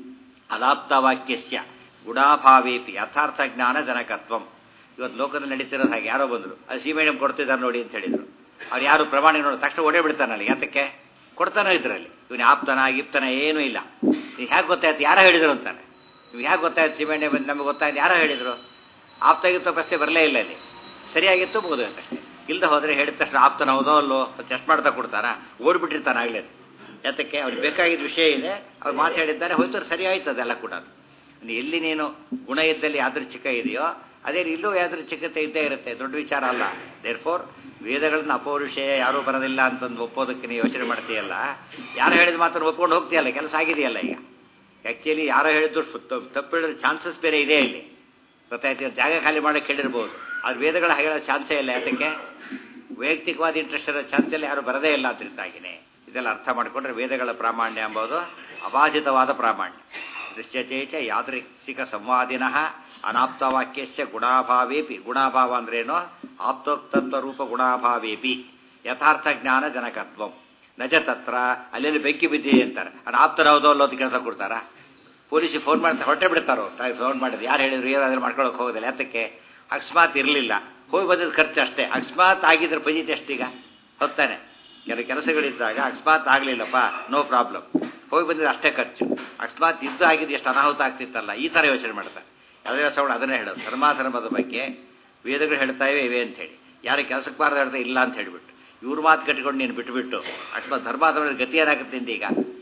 ಅನಾಪ್ತವಾಕ್ಯಸ್ಯ ಗುಣಾಭಾವೇಪಿ ಯಥಾರ್ಥ ಜ್ಞಾನ ಜನಕತ್ವಂ ಇವತ್ತು ಲೋಕದಲ್ಲಿ ನಡೀತಿರೋದು ಹಾಗೆ ಯಾರೋ ಬಂದರು ಅದು ಸೀಮೆಣ್ಣೆ ಕೊಡ್ತಿದ್ದಾರೆ ನೋಡಿ ಅಂತ ಹೇಳಿದರು ಅವ್ರು ಯಾರು ಪ್ರಮಾಣ ನೋಡಿ ತಕ್ಷಣ ಓಡೇ ಬಿಡ್ತಾನಲ್ಲ ಯಾತಕ್ಕೆ ಕೊಡ್ತಾನೋ ಇದ್ರಲ್ಲಿ ಇವನು ಆಪ್ತನ ಗಿಪ್ತನ ಏನೂ ಇಲ್ಲ ನೀವು ಹೇಗೆ ಗೊತ್ತಾಯ್ತು ಯಾರೋ ಹೇಳಿದ್ರು ಅಂತಾನೆ ನೀವು ಹೇಗೆ ಗೊತ್ತಾಯ್ತು ಸೀಮೆಣ್ಣೆ ಬಂದು ನಮಗೆ ಗೊತ್ತಾಯ್ತು ಯಾರೋ ಹೇಳಿದ್ರು ಆಪ್ತಾಗಿತ್ತು ಪ್ರಶ್ನೆ ಬರಲೇ ಇಲ್ಲ ಅಲ್ಲಿ ಸರಿಯಾಗಿತ್ತು ಮುಗಿದೋಯ್ತು ಅಷ್ಟೇ ಇಲ್ಲದೆ ಹೋದರೆ ಹೇಳಿದ ತಕ್ಷಣ ಆಪ್ತನ ಹೌದೋ ಅಲ್ಲೋ ಚೆಸ್ಟ್ ಮಾಡ್ತಾ ಕೊಡ್ತಾರ ಓಡ್ಬಿಟ್ಟಿರ್ತಾನೆ ಆಗಲೇ ಯಾತಕ್ಕೆ ಅವ್ರಿಗೆ ಬೇಕಾಗಿದ್ದ ವಿಷಯ ಇದೆ ಅವ್ರು ಮಾತಾಡಿದ್ದಾರೆ ಹೋಯ್ತು ಸರಿ ಆಯ್ತು ಅದೆಲ್ಲ ಕೂಡ ನೀನು ಎಲ್ಲಿ ನೀನು ಗುಣ ಇದ್ದಲ್ಲಿ ಯಾದೃಚ್ಛಿಕ ಇದೆಯೋ ಅದೇ ಇಲ್ಲೂ ಯಾದೃಚ್ಛಿಕತೆ ಇದ್ದೇ ಇರುತ್ತೆ ದೊಡ್ಡ ವಿಚಾರ ಅಲ್ಲ ದೇರ್ ಫೋರ್ ವೇದಗಳನ್ನ ಅಪೌರುಷೇಯ ಯಾರೂ ಬರೋದಿಲ್ಲ ಅಂತಂದು ಒಪ್ಪೋದಕ್ಕೆ ನೀವು ಯೋಚನೆ ಮಾಡ್ತೀಯಲ್ಲ ಯಾರು ಹೇಳಿದ ಮಾತ್ರ ಒಪ್ಕೊಂಡು ಹೋಗ್ತೀಯಲ್ಲ ಕೆಲಸ ಆಗಿದೆಯಲ್ಲ ಈಗ ಆ್ಯಕ್ಚುಲಿ ಯಾರೋ ಹೇಳಿದ್ರು ತಪ್ಪು ಹೇಳಿದ್ರೆ ಚಾನ್ಸಸ್ ಬೇರೆ ಇದೆ ಇಲ್ಲಿ ಗೊತ್ತಾಯ್ತು ಜಾಗ ಖಾಲಿ ಮಾಡೋಕ್ಕೆ ಹೇಳಿರ್ಬೋದು ಅದು ವೇದಗಳ ಹೇಳೋ ಚಾನ್ಸೇ ಇಲ್ಲ ಯಾತಕ್ಕೆ ವೈಯಕ್ತಿಕವಾದ ಇಂಟ್ರೆಸ್ಟ್ ಇರೋ ಚಾನ್ಸ್ ಎಲ್ಲ ಯಾರು ಬರದೇ ಇಲ್ಲ ಅದರಿಂದಾಗಿನೇ ಇದೆಲ್ಲ ಅರ್ಥ ಮಾಡಿಕೊಂಡ್ರೆ ವೇದಗಳ ಪ್ರಾಮಾಣ್ಯ ಎಂಬುದು ಅಬಾಧಿತವಾದ ಪ್ರಾಮಾಣ್ಯ ದೃಶ್ಯಚೇಚ ಯಾದೃಚ್ಛಿಕ ಸಂವಾದಿನಃ ಅನಾಪ್ತವಾಕ್ಯಸ್ಯ ಗುಣಾಭಾವೇಪಿ ಗುಣಾಭಾವ ಅಂದ್ರೇನು ಆಪ್ತೋಕ್ತತ್ವ ರೂಪ ಗುಣಾಭಾವೇಪಿ ಯಥಾರ್ಥ ಜ್ಞಾನ ಜನಕತ್ವಂ ನಜ ತತ್ರ ಅಲ್ಲೆಲ್ಲಿ ಬೆಂಕಿ ಬಿದ್ದಿದೆ ಅಂತಾರೆ ಅದು ಆಪ್ತರ ಹೌದೋ ಅಲ್ಲೋ ಅಂತ ಕೆಲಸ ಕೊಡ್ತಾರ ಪೊಲೀಸಿಗೆ ಫೋನ್ ಮಾಡ್ತಾರೆ ಹೊಟ್ಟೆ ಬಿಡ್ತಾರೋ ಫೋನ್ ಮಾಡಿದ್ರು ಯಾರು ಹೇಳಿದ್ರು ಏನಾದ್ರೂ ಮಾಡ್ಕೊಳಕ್ಕೆ ಹೋಗೋದಿಲ್ಲ ಯಾತಕ್ಕೆ ಅಕಸ್ಮಾತ್ ಇರಲಿಲ್ಲ ಹೋಗಿ ಬಂದಿದ್ದು ಖರ್ಚು ಅಷ್ಟೇ ಅಕಸ್ಮಾತ್ ಆಗಿದ್ರೆ ಪಜಿತಿ ಅಷ್ಟೀಗ ಹೊತ್ತಾನೆ ಕೆಲವು ಕೆಲಸಗಳಿದ್ದಾಗ ಅಕಸ್ಮಾತ್ ಆಗಲಿಲ್ಲಪ್ಪ ನೋ ಪ್ರಾಬ್ಲಮ್ ಹೋಗಿ ಬಂದಿದ್ದು ಅಷ್ಟೇ ಖರ್ಚು ಅಕಸ್ಮಾತ್ ಇದ್ದು ಆಗಿದ್ದು ಎಷ್ಟು ಅನಾಹುತ ಆಗ್ತಿತ್ತಲ್ಲ ಈ ಥರ ಯೋಚನೆ ಮಾಡ್ತಾರೆ ಯಾವುದೇ ವರ್ಷಗಳು ಅದನ್ನೇ ಹೇಳೋದು ಧರ್ಮಾಧರ್ಮದ ಬಗ್ಗೆ ವೇದಗಳು ಹೇಳ್ತಾ ಇವೆ ಇವೆ ಅಂತ ಹೇಳಿ ಯಾರು ಕೆಲಸಕ್ಕೆ ಬಾರದು ಹೇಳ್ತಾ ಇಲ್ಲ ಅಂತ ಹೇಳಿಬಿಟ್ಟು ಇವ್ರ ಮಾತು ಕಟ್ಕೊಂಡು ನೀನು ಬಿಟ್ಟುಬಿಟ್ಟು ಅಕಸ್ಮಾತ್ ಧರ್ಮಾಧರ್ಮದ ಗತಿ ಏನಾಗುತ್ತೆ ಈಗ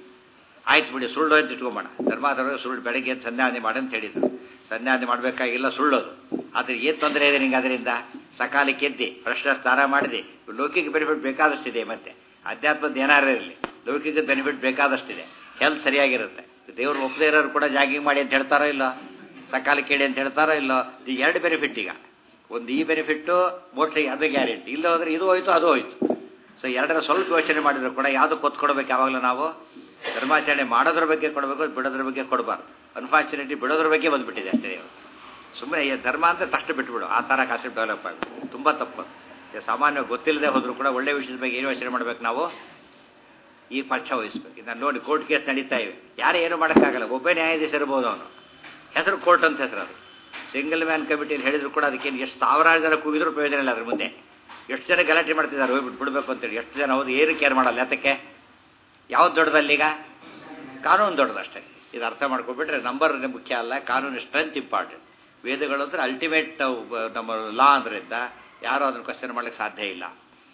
ಆಯ್ತು ಬಿಡಿ ಸುಳ್ಳು ಅಂತ ಇಟ್ಕೊಂಬೋಣ ಧರ್ಮಾಧರ್ಮ ಸುಳ್ಳು ಬೆಳಗ್ಗೆ ಎದ್ದು ಸಂಧ್ಯಾವಂದನೆ ಮಾಡಿ ಅಂತ ಹೇಳಿದ್ರು ಸಂಧ್ಯಾವಂದನೆ ಮಾಡಬೇಕಾಗಿಲ್ಲ ಸುಳ್ಳೋದು ಆದರೆ ಏನು ತೊಂದರೆ ಇದೆ ನಿಂಗೆ ಅದರಿಂದ ಸಕಾಲಕ್ಕೆ ಎದ್ದಿ ಪ್ರಶ್ನೆ ಸ್ನಾನ ಮಾಡಿದೆ ಲೌಕಿಕ ಬೆನಿಫಿಟ್ ಬೇಕಾದಷ್ಟಿದೆ ಮತ್ತೆ ಅಧ್ಯಾತ್ಮದ ಏನಾರು ಇರಲಿ ಲೌಕಿಕ ಬೆನಿಫಿಟ್ ಬೇಕಾದಷ್ಟಿದೆ ಹೆಲ್ತ್ ಸರಿಯಾಗಿರುತ್ತೆ ದೇವ್ರು ಒಪ್ಪದೇ ಇರೋರು ಕೂಡ ಜಾಗಿಂಗ್ ಮಾಡಿ ಅಂತ ಹೇಳ್ತಾರೋ ಇಲ್ಲ ಸಕಾಲ ಕೇಳಿ ಅಂತ ಹೇಳ್ತಾರೋ ಇಲ್ಲೋ ಈ ಎರಡು ಬೆನಿಫಿಟ್ ಈಗ ಒಂದು ಈ ಬೆನಿಫಿಟ್ಟು ಮೋಕ್ಷ ಅದು ಗ್ಯಾರಂಟಿ ಇಲ್ಲ ಹೋದ್ರೆ ಇದು ಹೋಯ್ತು ಅದು ಹೋಯ್ತು ಸೊ ಎರಡರ ಸ್ವಲ್ಪ ಯೋಚನೆ ಮಾಡಿದ್ರು ಕೂಡ ಯಾವುದಕ್ಕೆ ಒತ್ತು ಕೊಡಬೇಕು ಯಾವಾಗಲೂ ನಾವು ಧರ್ಮಾಚರಣೆ ಮಾಡೋದ್ರ ಬಗ್ಗೆ ಕೊಡಬೇಕು ಬಿಡೋದ್ರ ಬಗ್ಗೆ ಕೊಡಬಾರ್ದು ಅನ್ಫಾರ್ಚುನೇಟ್ಲಿ ಬಿಡೋದ್ರ ಬಗ್ಗೆ ಬಂದುಬಿಟ್ಟಿದೆ ಅಷ್ಟೇ ಸುಮ್ಮನೆ ಧರ್ಮ ಅಂತ ತಷ್ಟು ಬಿಟ್ಬಿಡು ಆ ಥರ ಕಾನ್ಸೆಪ್ಟ್ ಡೆವಲಪ್ ಆಗಬೇಕು ತುಂಬ ತಪ್ಪು ಸಾಮಾನ್ಯ ಗೊತ್ತಿಲ್ಲದೆ ಹೋದರೂ ಕೂಡ ಒಳ್ಳೆ ವಿಷಯದ ಬಗ್ಗೆ ಏನು ಯೋಚನೆ ಮಾಡಬೇಕು ನಾವು ಈ ಪಕ್ಷ ವಹಿಸ್ಬೇಕು ಇದನ್ನ ನೋಡಿ ಕೋರ್ಟ್ ಕೇಸ್ ನಡೀತಾ ಇವೆ ಯಾರು ಏನು ಮಾಡೋಕ್ಕಾಗಲ್ಲ ಒಬ್ಬ ನ್ಯಾಯಾಧೀಶ ಇರ್ಬೋದು ಅವನು ಹೆಸರು ಕೋರ್ಟ್ ಅಂತ ಹೆಸರು ಅದು ಸಿಂಗಲ್ ಮ್ಯಾನ್ ಕಮಿಟಿಯಲ್ಲಿ ಹೇಳಿದ್ರು ಕೂಡ ಅದಕ್ಕೇನು ಎಷ್ಟು ಸಾವಿರಾರು ಜನ ಕೂಗಿದ್ರು ಪ್ರಯೋಜನ ಇಲ್ಲ ಅದ್ರ ಮುಂದೆ ಎಷ್ಟು ಜನ ಗಲಾಟೆ ಮಾಡ್ತಿದ್ದಾರೆ ಹೋಗ್ಬಿಟ್ಟು ಬಿಡಬೇಕು ಅಂತೇಳಿ ಎಷ್ಟು ಜನ ಹೌದು ಏನು ಕೇರ್ ಮಾಡಲ್ಲ ಯಾತಕ್ಕೆ ಯಾವ್ದು ದೊಡ್ಡದಲ್ಲೀಗ ಕಾನೂನು ದೊಡ್ಡದು ಅಷ್ಟೇ ಇದು ಅರ್ಥ ಮಾಡ್ಕೊಬಿಟ್ರೆ ನಂಬರ್ ಮುಖ್ಯ ಅಲ್ಲ ಕಾನೂನು ಸ್ಟ್ರೆಂತ್ ಇಂಪಾರ್ಟೆಂಟ್ ವೇದಗಳು ಅಂದ್ರೆ ಅಲ್ಟಿಮೇಟ್ ನಮ್ಮ ಲಾ ಅಂದ್ರಿಂದ ಯಾರೂ ಅದನ್ನು ಕ್ವಶನ್ ಮಾಡ್ಲಿಕ್ಕೆ ಸಾಧ್ಯ ಇಲ್ಲ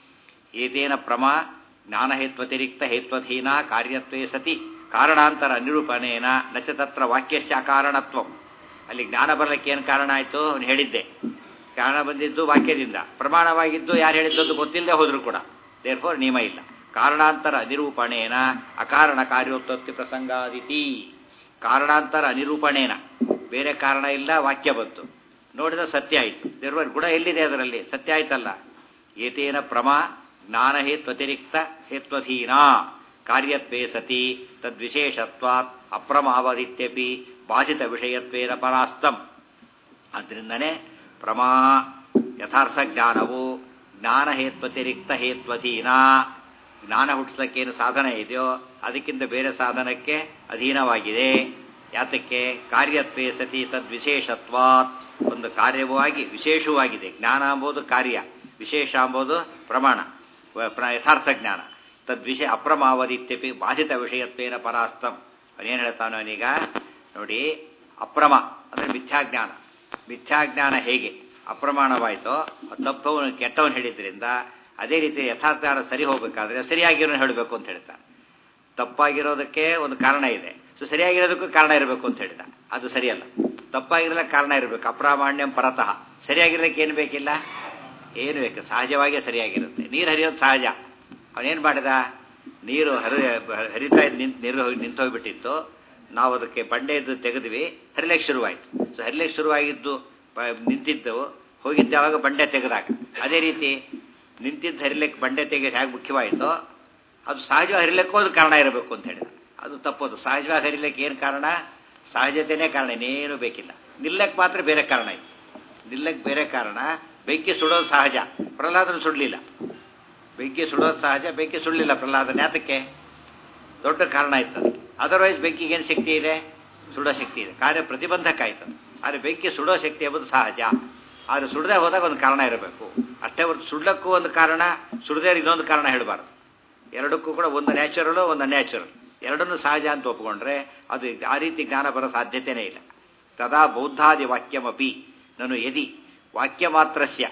ಏತೇನ ಪ್ರಮ ಜ್ಞಾನಹೇತ್ವತಿರಿಕ್ತ ಹೇತ್ವಧೀನ ಕಾರ್ಯತ್ವೇ ಸತಿ ಕಾರಣಾಂತರ ನಿರೂಪಣೇನ ನಚ ತತ್ರ ವಾಕ್ಯಸ್ಯ ಕಾರಣತ್ವಂ ಅಲ್ಲಿ ಜ್ಞಾನ ಬರಲಿಕ್ಕೆ ಏನು ಕಾರಣ ಆಯಿತು ಅವನು ಹೇಳಿದ್ದೆ ಕಾರಣ ಬಂದಿದ್ದು ವಾಕ್ಯದಿಂದ ಪ್ರಮಾಣವಾಗಿದ್ದು ಯಾರು ಹೇಳಿದ್ದು ಗೊತ್ತಿಲ್ಲದೆ ಹೋದ್ರು ಕೂಡ ದೇರ್ ಫೋರ್ ನಿಯಮ ಇಲ್ಲ ಕಾರಣಾಂತರ ನಿರೂಪಣೇನ ಅಕಾರಣ ಕಾರ್ಯೋತ್ಪತ್ತಿ ಪ್ರಸಂಗಾದಿತಿ ಕಾರಣಾಂತರ ನಿರೂಪಣೇನ ಬೇರೆ ಕಾರಣ ಇಲ್ಲ ವಾಕ್ಯ ಬಂತು ನೋಡಿದ ಸತ್ಯ ಆಯಿತು ದೇರ್ವರ್ ಗುಣ ಎಲ್ಲಿದೆ ಅದರಲ್ಲಿ ಸತ್ಯ ಆಯ್ತಲ್ಲ ಏತೇನ ಪ್ರಮ ಜ್ಞಾನ ಹೇತ್ವತಿರಿಕ್ತ ಹೇತ್ವಧೀನ ಕಾರ್ಯತ್ವೇ ಸತಿ ತದ್ವಿಶೇಷತ್ವಾತ್ ಅಪ್ರಮಾವದಿತ್ಯಪಿ ಬಾಧಿತ ವಿಷಯತ್ವೇನ ಪರಾಸ್ತಂ ಆದ್ದರಿಂದನೇ ಪ್ರಮಾ ಯಥಾರ್ಥ ಜ್ಞಾನವು ಜ್ಞಾನ ಹೇತ್ವತಿರಿಕ್ತ ಹೇತ್ವಧೀನ ಜ್ಞಾನ ಹುಟ್ಟಿಸ್ಲಿಕ್ಕೇನು ಸಾಧನ ಇದೆಯೋ ಅದಕ್ಕಿಂತ ಬೇರೆ ಸಾಧನಕ್ಕೆ ಅಧೀನವಾಗಿದೆ ಯಾತಕ್ಕೆ ಕಾರ್ಯತ್ವೇ ಸತಿ ತದ್ವಿಶೇಷತ್ವಾತ್ ಒಂದು ಕಾರ್ಯವಾಗಿ ವಿಶೇಷವಾಗಿದೆ ಜ್ಞಾನ ಎಂಬುದು ಕಾರ್ಯ ವಿಶೇಷ ಎಂಬುದು ಪ್ರಮಾಣ ಯಥಾರ್ಥ ಜ್ಞಾನ ತದ್ವಿಷಯ ಅಪ್ರಮಾವದಿತ್ಯಪಿ ಬಾಧಿತ ವಿಷಯತ್ವೇನ ಪರಾಸ್ತಂ ಅವನೇನು ಹೇಳ್ತಾನೋ ಅವನೀಗ ನೋಡಿ ಅಪ್ರಮ ಅಂದರೆ ಮಿಥ್ಯಾಜ್ಞಾನ ಮಿಥ್ಯಾಜ್ಞಾನ ಹೇಗೆ ಅಪ್ರಮಾಣವಾಯಿತೋ ತಪ್ಪವನು ಕೆಟ್ಟವನು ಹೇಳಿದ್ರಿಂದ ಅದೇ ರೀತಿ ಯಥಾರ್ಥಾನ ಸರಿ ಹೋಗಬೇಕಾದ್ರೆ ಸರಿಯಾಗಿರೋ ಹೇಳಬೇಕು ಅಂತ ಹೇಳ್ತಾನೆ ತಪ್ಪಾಗಿರೋದಕ್ಕೆ ಒಂದು ಕಾರಣ ಇದೆ ಸೊ ಸರಿಯಾಗಿರೋದಕ್ಕೂ ಕಾರಣ ಇರಬೇಕು ಅಂತ ಹೇಳಿದ ಅದು ಸರಿಯಲ್ಲ ತಪ್ಪಾಗಿರಲಿಕ್ಕೆ ಕಾರಣ ಇರಬೇಕು ಅಪ್ರಾಮಾಣ್ಯಂ ಪರತಃ ಸರಿಯಾಗಿರ್ಲಿಕ್ಕೆ ಏನು ಬೇಕಿಲ್ಲ ಏನು ಬೇಕು ಸಹಜವಾಗೇ ಸರಿಯಾಗಿರುತ್ತೆ ನೀರು ಹರಿಯೋದು ಸಹಜ ಅವನೇನು ಮಾಡಿದ ನೀರು ಹರಿ ಹರಿತಾ ಇದ್ದು ನಿಂತು ನೀರು ಹೋಗಿ ನಿಂತು ಹೋಗಿಬಿಟ್ಟಿತ್ತು ನಾವು ಅದಕ್ಕೆ ಬಂಡೆದ್ದು ತೆಗೆದ್ವಿ ಹರಿಲಿಕ್ಕೆ ಶುರುವಾಯಿತು ಸೊ ಹರಿಲಿಕ್ಕೆ ಶುರುವಾಗಿದ್ದು ನಿಂತಿದ್ದು ಹೋಗಿದ್ದು ಯಾವಾಗ ಬಂಡೆ ತೆಗೆದಾಗ ಅದೇ ರೀತಿ ನಿಂತಿದ್ದು ಹರಿಲಿಕ್ಕೆ ಬಂಡೆ ತೆಗೆದು ಹೇಗೆ ಮುಖ್ಯವಾಯಿತೋ ಅದು ಸಹಜವಾಗಿ ಹರಿಲಿಕ್ಕೂ ಒಂದು ಕಾರಣ ಇರಬೇಕು ಅಂತ ಹೇಳಿದ ಅದು ತಪ್ಪೋದು ಸಹಜವಾಗಿ ಹರಿಲಿಕ್ಕೆ ಏನು ಕಾರಣ ಸಹಜತೆಯೇ ಕಾರಣ ಇನ್ನೇನು ಬೇಕಿಲ್ಲ ನಿಲ್ಲಕ್ಕೆ ಮಾತ್ರ ಬೇರೆ ಕಾರಣ ಇತ್ತು ನಿಲ್ಲಕ್ಕೆ ಬೇರೆ ಕಾರಣ ಬೆಂಕಿ ಸುಡೋದು ಸಹಜ ಪ್ರಹ್ಲಾದನ ಸುಡಲಿಲ್ಲ ಬೆಂಕಿ ಸುಡೋದು ಸಹಜ ಬೆಂಕಿ ಸುಡಲಿಲ್ಲ ಪ್ರಹ್ಲಾದನ ಯಾತಕ್ಕೆ ದೊಡ್ಡ ಕಾರಣ ಇತ್ತು ಅದಕ್ಕೆ ಅದರ್ವೈಸ್ ಬೆಂಕಿಗೆ ಏನು ಶಕ್ತಿ ಇದೆ ಸುಡೋ ಶಕ್ತಿ ಇದೆ ಕಾರ್ಯ ಪ್ರತಿಬಂಧಕ ಆಯ್ತು ಆದರೆ ಬೆಂಕಿ ಸುಡೋ ಶಕ್ತಿ ಎಂಬುದು ಸಹಜ ಆದರೆ ಸುಡದೆ ಹೋದಾಗ ಒಂದು ಕಾರಣ ಇರಬೇಕು ಅಷ್ಟೇ ಹೊರತು ಸುಡ್ಲಕ್ಕೂ ಒಂದು ಕಾರಣ ಸುಡದೇ ಇನ್ನೊಂದು ಕಾರಣ ಹೇಳಬಾರ್ದು ಎರಡಕ್ಕೂ ಕೂಡ ಒಂದು ನ್ಯಾಚುರಲು ಒಂದು ಅನ್ಯಾಚುರಲ್ ಎರಡನ್ನೂ ಸಹಜ ಅಂತ ಒಪ್ಪಿಕೊಂಡ್ರೆ ಅದು ಆ ರೀತಿ ಜ್ಞಾನ ಬರೋ ಸಾಧ್ಯತೆಯೇ ಇಲ್ಲ ತದಾ ಬೌದ್ಧಾದಿ ವಾಕ್ಯಮಪಿ ನಾನು ಯದಿ ವಾಕ್ಯ ಮಾತ್ರಸ್ಯ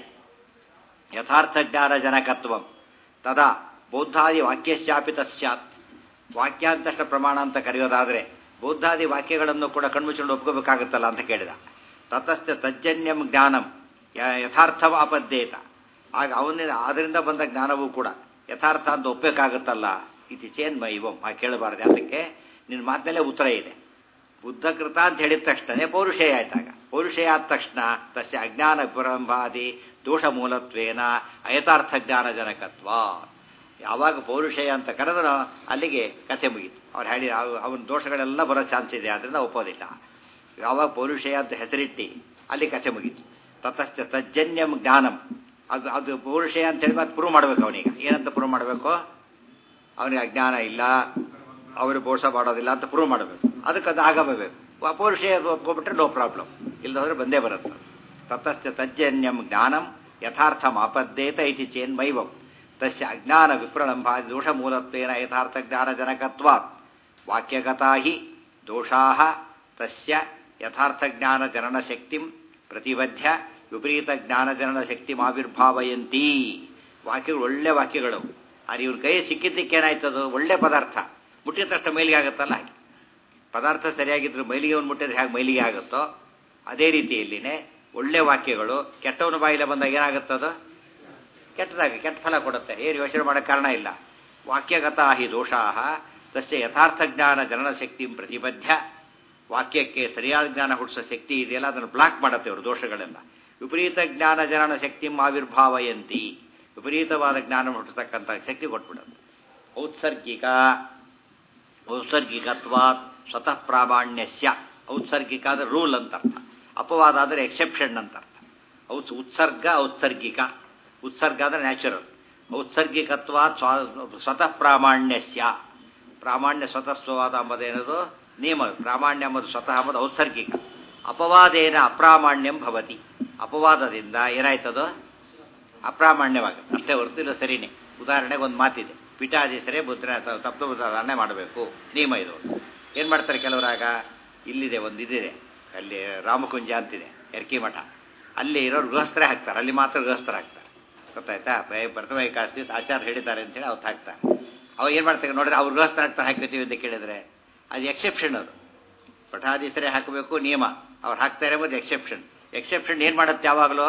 ಯಥಾರ್ಥ ಜ್ಞಾನ ಜನಕತ್ವಂ ತದಾ ಬೌದ್ಧಾದಿ ವಾಕ್ಯಶ್ಚಾಪಿ ತಸ್ಯಾತ್ ವಾಕ್ಯ ಅಂತಷ್ಟ ಪ್ರಮಾಣ ಅಂತ ಕರೆಯೋದಾದರೆ ಬೌದ್ಧಾದಿ ವಾಕ್ಯಗಳನ್ನು ಕೂಡ ಕಣ್ಮುಚ್ಚಿಕೊಂಡು ಒಪ್ಕೋಬೇಕಾಗುತ್ತಲ್ಲ ಅಂತ ಕೇಳಿದ ತತಶ್ಚ ತಜ್ಜನ್ಯಂ ಜ್ಞಾನಂ ಯಥಾರ್ಥವ ಅಪದ್ಯೇತ ಆಗ ಅವನಿಂದ ಅದರಿಂದ ಬಂದ ಜ್ಞಾನವೂ ಕೂಡ ಯಥಾರ್ಥ ಅಂತ ಒಪ್ಪಬೇಕಾಗುತ್ತಲ್ಲ ಇತಿ ಚೇನ್ಮೈವಂ ಆ ಕೇಳಬಾರದು ಅದಕ್ಕೆ ನಿನ್ನ ಮಾತಿನಲ್ಲೇ ಉತ್ತರ ಇದೆ ಬುದ್ಧಕೃತ ಅಂತ ಹೇಳಿದ ತಕ್ಷಣ ಪೌರುಷೇಯ ಆಯ್ತಾಗ ಪೌರುಷೇಯ ಆದ ತಕ್ಷಣ ತಸ್ಯ ಅಜ್ಞಾನ ವಿರಂಭಾದಿ ದೋಷ ಮೂಲತ್ವೇನ ಅಯಥಾರ್ಥ ಜ್ಞಾನ ಜನಕತ್ವ ಯಾವಾಗ ಪೌರುಷೇಯ ಅಂತ ಕರೆದನೋ ಅಲ್ಲಿಗೆ ಕಥೆ ಮುಗೀತು ಅವ್ರು ಹೇಳಿ ಅವನ ದೋಷಗಳೆಲ್ಲ ಬರೋ ಚಾನ್ಸ್ ಇದೆ ಆದ್ದರಿಂದ ಒಪ್ಪೋದಿಲ್ಲ ಯಾವಾಗ ಪೌರುಷೇಯ ಅಂತ ಹೆಸರಿಟ್ಟು ಅಲ್ಲಿ ಕಥೆ ಮುಗೀತು ತತಶ್ಚ ತಜ್ಜನ್ಯಂ ಜ್ಞಾನಂ ಅದು ಅದು ಪೌರುಷೇಯ ಅಂತ ಹೇಳಿ ಮತ್ತೆ ಪ್ರೂವ್ ಮಾಡಬೇಕು ಅವನಿಗೆ ಏನಂತ ಪ್ರೂವ್ ಮಾಡಬೇಕು ಅವನಿಗೆ ಅಜ್ಞಾನ ಇಲ್ಲ ಅವರು ಮೋಸ ಮಾಡೋದಿಲ್ಲ ಅಂತ ಪ್ರೂವ್ ಮಾಡಬೇಕು ಅದಕ್ಕೆ ಅದು ಆಗಬೇಕು ಪೌರುಷೇಯ ಒಪ್ಕೊಬಿಟ್ರೆ ನೋ ಪ್ರಾಬ್ಲಮ್ ಇಲ್ಲದವ್ರೆ ಬಂದೇ ಬರುತ್ತೆ ತತಶ್ಚ ತಜ್ಜನ್ಯಂ ಜ್ಞಾನಂ ಯಥಾರ್ಥ ಆಪದ್ದೇತ ಇತಿ ಚೇನ್ಮೈವಂ ತಸ್ಯ ಅಜ್ಞಾನ ವಿಪ್ರಣಂಭ ದೋಷ ಮೂಲತ್ವೇನ ಯಥಾರ್ಥ ಜ್ಞಾನ ಜನಕತ್ವಾತ್ ವಾಕ್ಯಗತಾ ಹಿ ದೋಷಾ ತಸ್ಯ ಯಥಾರ್ಥ ಜ್ಞಾನ ಜನನ ಶಕ್ತಿಂ ಪ್ರತಿಬದ್ಧ ವಿಪರೀತ ಜ್ಞಾನ ಜನನ ಶಕ್ತಿ ಆವಿರ್ಭಾವಯಂತಿ ವಾಕ್ಯಗಳು ಒಳ್ಳೆ ವಾಕ್ಯಗಳು ಆದರೆ ಇವ್ರ ಕೈ ಸಿಕ್ಕಿದ್ದಕ್ಕೆ ಏನಾಯ್ತದು ಒಳ್ಳೆ ಪದಾರ್ಥ ಮುಟ್ಟಿದ ತಕ್ಷಣ ಮೈಲಿಗೆ ಆಗುತ್ತಲ್ಲ ಹಾಗೆ ಪದಾರ್ಥ ಸರಿಯಾಗಿದ್ರು ಮೈಲಿಗೆ ಒಂದು ಮುಟ್ಟಿದ್ರೆ ಹೇಗೆ ಮೈಲಿಗೆ ಆಗುತ್ತೋ ಅದೇ ರೀತಿಯಲ್ಲಿನೇ ಒಳ್ಳೆ ವಾಕ್ಯಗಳು ಕೆಟ್ಟವನ ಬಾಯಿಲೆ ಬಂದಾಗ ಏನಾಗುತ್ತದು ಕೆಟ್ಟದಾಗ ಕೆಟ್ಟ ಫಲ ಕೊಡುತ್ತೆ ಏನು ಯೋಚನೆ ಮಾಡೋಕ್ಕೆ ಕಾರಣ ಇಲ್ಲ ವಾಕ್ಯಗತ ಹಿ ದೋಷಾ ತಸ್ಯ ಯಥಾರ್ಥ ಜ್ಞಾನ ಜನನ ಶಕ್ತಿ ಪ್ರತಿಬದ್ಧ ವಾಕ್ಯಕ್ಕೆ ಸರಿಯಾದ ಜ್ಞಾನ ಹುಟ್ಟಿಸೋ ಶಕ್ತಿ ಇದೆಯಲ್ಲ ಅದನ್ನು ಬ್ಲಾಕ್ ಮಾಡುತ್ತೆ ಅವರು ದೋಷಗಳೆಲ್ಲ ವಿಪರೀತ ಜ್ಞಾನ ಜನನ ಶಕ್ತಿ ಆವಿರ್ಭಾವಯಂತಿ ವಿಪರೀತವಾದ ಜ್ಞಾನ ಹುಟ್ಟಿಸ್ತಕ್ಕಂಥ ಶಕ್ತಿ ಕೊಟ್ಬಿಡುತ್ತೆ ಔತ್ಸರ್ಗಿಕ ಔತ್ಸರ್ಗಿಕತ್ವಾತ್ ಸ್ವತಃ ಪ್ರಾಮಾಣ್ಯಸ್ಯ ಔತ್ಸರ್ಗಿಕ ಅಂದರೆ ರೂಲ್ ಅಂತ ಅರ್ಥ ಅಪವಾದ ಅಂದರೆ ಎಕ್ಸೆಪ್ಷನ್ ಅಂತ ಅರ್ಥ ಔತ್ ಉತ್ಸರ್ಗ ಔತ್ಸರ್ಗಿಕ ಉತ್ಸರ್ಗ ಅಂದರೆ ನ್ಯಾಚುರಲ್ ಔತ್ಸರ್ಗಿಕತ್ವ ಸ್ವತಃ ಪ್ರಾಮಾಣ್ಯಸ್ಯ ಪ್ರಾಮಾಣ್ಯ ಸ್ವತಃಸ್ವವಾದ ಎಂಬುದೇನದು ನಿಯಮ ಪ್ರಾಮಾಣ್ಯ ಎಂಬುದು ಸ್ವತಃ ಎಂಬುದು ಔತ್ಸರ್ಗಿಕ ಅಪವಾದೇನ ಅಪ್ರಾಮಾಣ್ಯಂ ಭವತಿ ಅಪವಾದದಿಂದ ಏನಾಯ್ತದು ಅಪ್ರಾಮಾಣ್ಯವಾಗುತ್ತೆ ಅಷ್ಟೇ ಹೊರತು ಇಲ್ಲ ಸರಿನೇ ಉದಾಹರಣೆಗೆ ಒಂದು ಮಾತಿದೆ ಪಿಠಾಧೀಶರೇ ಮುದ್ರೆ ತಪ್ಪು ಉದಾಹರಣೆ ಮಾಡಬೇಕು ನಿಯಮ ಇದು ಏನು ಮಾಡ್ತಾರೆ ಕೆಲವರಾಗ ಇಲ್ಲಿದೆ ಒಂದು ಇದಿದೆ ಅಲ್ಲಿ ರಾಮಕುಂಜ ಅಂತಿದೆ ಎರ್ಕಿ ಮಠ ಅಲ್ಲಿ ಇರೋರು ಗೃಹಸ್ಥರೇ ಹಾಕ್ತಾರೆ ಅಲ್ಲಿ ಮಾತ್ರ ಗೃಹಸ್ಥರು ಹಾಕ್ತಾರೆ ಗೊತ್ತಾಯ್ತಾ ಪ್ರಥಮ ಏಕಾಸ್ತಿ ಆಚಾರ ಹೇಳಿದ್ದಾರೆ ಅಂತೇಳಿ ಅವತ್ತು ಹಾಕ್ತಾರೆ ಅವಾಗ ಏನು ಮಾಡ್ತಾರೆ ನೋಡ್ರಿ ಅವ್ರು ಗೃಹಸ್ಥರು ಹಾಕ್ತಾರೆ ಹಾಕ್ತೀವಿ ಅಂತ ಕೇಳಿದ್ರೆ ಅದು ಎಕ್ಸೆಪ್ಷನ್ ಅದು ಪಠಾಧೀಶರೇ ಹಾಕಬೇಕು ನಿಯಮ ಅವ್ರು ಹಾಕ್ತಾರೆ ಎಂಬುದು ಎಕ್ಸೆಪ್ಷನ್ ಎಕ್ಸೆಪ್ಷನ್ ಏನು ಮಾಡುತ್ತೆ ಯಾವಾಗಲೂ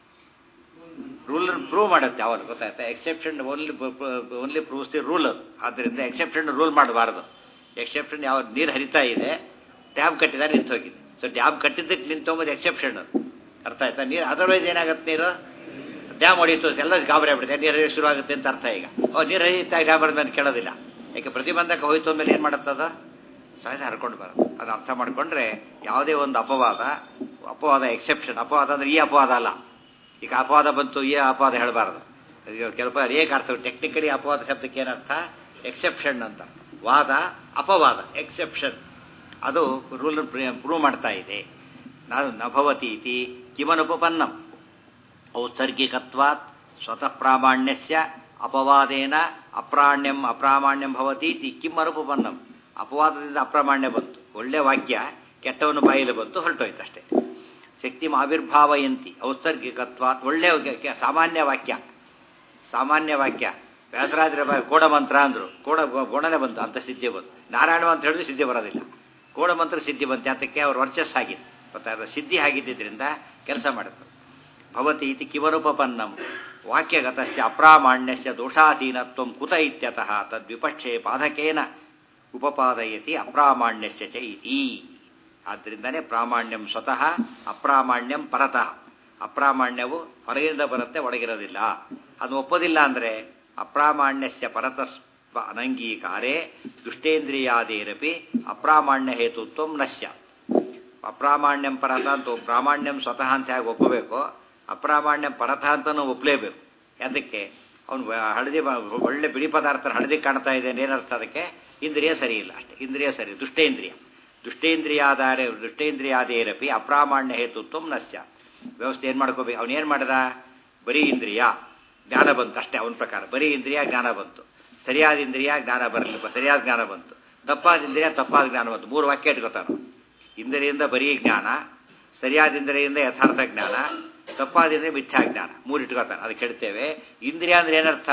ರೂಲ್ ಪ್ರೂವ್ ಮಾಡುತ್ತೆ ಯಾವಾಗ ಗೊತ್ತಾಯ್ತಾ exception only only proves the rule ಅದು ಆದ್ದರಿಂದ ಎಕ್ಸೆಪ್ಷನ್ ರೂಲ್ ಮಾಡಬಾರ್ದು ಎಕ್ಸೆಪ್ಷನ್ ಯಾವ ನೀರು ಹರಿತಾ ಇದೆ ಡ್ಯಾಮ್ ಕಟ್ಟಿದ್ದಾರೆ ನಿಂತು ಹೋಗಿದೆ ಸೊ ಡ್ಯಾಮ್ ಕಟ್ಟಿದ್ದಕ್ಕೆ ನಿಂತೋಗೋದು ಎಕ್ಸೆಪ್ಷನ್ ಅದು ಅರ್ಥ ಆಯ್ತಾ ನೀರು ಅದರ್ವೈಸ್ ಏನಾಗುತ್ತೆ ನೀರು ಡ್ಯಾಮ್ ಹೊಡೀತು ಎಲ್ಲ ಗಾಬರಿ ಆಗ್ಬಿಡುತ್ತೆ ನೀರು ಹರಿಯೋಕೆ ಶುರು ಆಗುತ್ತೆ ಅಂತ ಅರ್ಥ ಈಗ ಓ ನೀರು ಹರಿಯುತ್ತಾ ಡ್ಯಾಮ್ ಬರೋದು ಕೇಳೋದಿಲ್ಲ ಯಾಕೆ ಪ್ರತಿಬಂಧಕ ಹೋಯ್ತು ಅಂದಮೇಲೆ ಏನು ಮಾಡುತ್ತದ ಸಹಜ ಹರ್ಕೊಂಡು ಬರೋದು ಅದು ಅರ್ಥ ಮಾಡ್ಕೊಂಡ್ರೆ ಯಾವುದೇ ಒಂದು ಅಪವಾದ ಅಪವಾದ ಎಕ್ಸೆಪ್ಷನ್ ಅಪವಾದ ಅಂದ್ರೆ ಈ ಅಪವಾದ ಅಲ್ಲ ಈಗ ಅಪವಾದ ಬಂತು ಈ ಅಪವಾದ ಹೇಳಬಾರ್ದು ಕೆಲವು ಅನೇಕ ಅರ್ಥ ಟೆಕ್ನಿಕಲಿ ಅಪವಾದ ಶಬ್ದಕ್ಕೆ ಏನರ್ಥ ಎಕ್ಸೆಪ್ಷನ್ ಅಂತ ವಾದ ಅಪವಾದ ಎಕ್ಸೆಪ್ಷನ್ ಅದು ರೂಲ್ ಪ್ರೂವ್ ಮಾಡ್ತಾ ಇದೆ ನಾನು ನಭವತಿ ಇತಿ ಕಿಮನುಪಪನ್ನಂ ಔತ್ಸರ್ಗಿಕತ್ವಾತ್ ಸ್ವತಃ ಪ್ರಾಮಾಣ್ಯಸ್ಯ ಅಪವಾದೇನ ಅಪ್ರಾಣ್ಯಂ ಅಪ್ರಾಮಾಣ್ಯಂ ಭವತಿ ಇತಿ ಕಿಮ್ ಅನುಪಪನ್ನಂ ಅಪವಾದದಿಂದ ಅಪ್ರಾಮಾಣ್ಯ ಬಂತು ಒಳ್ಳೆ ವಾಕ್ಯ ಕೆಟ್ಟವನು ಬಾಯಿಲು ಬಂತು ಹೊರಟೋಯ್ತು ಅಷ್ಟೇ ಶಕ್ತಿ ಆವಿರ್ಭಾವಯಂತಿ ಔತ್ಸರ್ಗಿಕತ್ವಾತ್ ಒಳ್ಳೆ ಸಾಮಾನ್ಯ ವಾಕ್ಯ ಸಾಮಾನ್ಯ ವಾಕ್ಯ ವ್ಯಾಸರಾಜರ ಕೋಡ ಮಂತ್ರ ಅಂದ್ರು ಕೋಡ ಗೋಣನೆ ಬಂತು ಅಂತ ಸಿದ್ಧಿ ಬಂತು ನಾರಾಯಣ ಅಂತ ಹೇಳಿದ್ರೆ ಸಿದ್ಧಿ ಬರೋದಿಲ್ಲ ಕೋಡ ಮಂತ್ರ ಸಿದ್ಧಿ ಬಂತು ಅದಕ್ಕೆ ಅವ್ರ ವರ್ಚಸ್ ಆಗಿತ್ತು ಗೊತ್ತಾಗ ಸಿದ್ಧಿ ಆಗಿದ್ದರಿಂದ ಕೆಲಸ ಮಾಡುತ್ತೆ ಭವತಿ ಇತಿ ಕಿವರುಪಪನ್ನಂ ವಾಕ್ಯಗತಸ್ಯ ಅಪ್ರಾಮಾಣ್ಯಸ್ಯ ದೋಷಾಧೀನತ್ವಂ ಕುತ ಇತ್ಯತಃ ತದ್ವಿಪಕ್ಷೆ ಪಾದಕೇನ ಉಪಪಾದಯತಿ ಅಪ್ರಾಮಾಣ್ಯಸ್ಯ ಚ ಇತಿ ಆದ್ದರಿಂದನೇ ಪ್ರಾಮಾಣ್ಯಂ ಸ್ವತಃ ಅಪ್ರಾಮಾಣ್ಯಂ ಪರತಃ ಅಪ್ರಾಮಾಣ್ಯವು ಹೊರಗಿಂದ ಬರುತ್ತೆ ಒಳಗಿರೋದಿಲ್ಲ ಅದು ಒಪ್ಪೋದಿಲ್ಲ ಅಂದರೆ ಅಪ್ರಾಮಾಣ್ಯಸ್ಯ ಪರತಸ್ವ ಅನಂಗೀಕಾರೇ ದುಷ್ಟೇಂದ್ರಿಯಾದೇರಪಿ ಅಪ್ರಾಮಾಣ್ಯ ಹೇತುತ್ವ ನಶ್ಯ ಅಪ್ರಾಮಾಣ್ಯಂ ಪರತ ಅಂತ ಪ್ರಾಮಾಣ್ಯಂ ಸ್ವತಃ ಅಂತ ಹೇಗೆ ಒಪ್ಪಬೇಕು ಅಪ್ರಾಮಾಣ್ಯಂ ಪರತ ಅಂತಲೂ ಒಪ್ಪಲೇಬೇಕು ಅದಕ್ಕೆ ಅವನು ಹಳದಿ ಒಳ್ಳೆ ಬಿಳಿ ಪದಾರ್ಥ ಹಳದಿ ಕಾಣ್ತಾ ಇದೆ ಏನರ್ಥ ಅದಕ್ಕೆ ಇಂದ್ರಿಯ ಸರಿ ಇಲ್ಲ ಅಷ್ಟೇ ಇಂದ್ರಿಯ ಸರಿ ದುಷ್ಟೇಂದ್ರಿಯ ದುಷ್ಟೇಂದ್ರಿಯಾಧಾರೆ ದುಷ್ಟೇಂದ್ರಿಯಾದೇರಪಿ ಅಪ್ರಾಮಾಣ್ಯ ಹೇತುತ್ವ ನಶ್ಯ ವ್ಯವಸ್ಥೆ ಏನು ಮಾಡ್ಕೋಬೇಕು ಅವನೇನು ಮಾಡ್ದ ಬರೀ ಇಂದ್ರಿಯ ಜ್ಞಾನ ಬಂತು ಅಷ್ಟೇ ಅವನ ಪ್ರಕಾರ ಬರೀ ಇಂದ್ರಿಯ ಜ್ಞಾನ ಬಂತು ಸರಿಯಾದ ಇಂದ್ರಿಯ ಜ್ಞಾನ ಬರಲಿಲ್ಲ ಸರಿಯಾದ ಜ್ಞಾನ ಬಂತು ತಪ್ಪಾದ ಇಂದ್ರಿಯ ತಪ್ಪಾದ ಜ್ಞಾನ ಬಂತು ಮೂರು ವಾಕ್ಯ ಇಟ್ಕೋತಾನೆ ಇಂದ್ರಿಯಿಂದ ಬರೀ ಜ್ಞಾನ ಸರಿಯಾದ ಇಂದ್ರಿಯಿಂದ ಯಥಾರ್ಥ ಜ್ಞಾನ ತಪ್ಪಾದ ಇಂದ್ರಿಯ ಮಿಥ್ಯಾ ಜ್ಞಾನ ಮೂರು ಇಟ್ಕೋತಾನೆ ಅದಕ್ಕೆ ಹೇಳ್ತೇವೆ ಇಂದ್ರಿಯ ಅಂದ್ರೆ ಏನರ್ಥ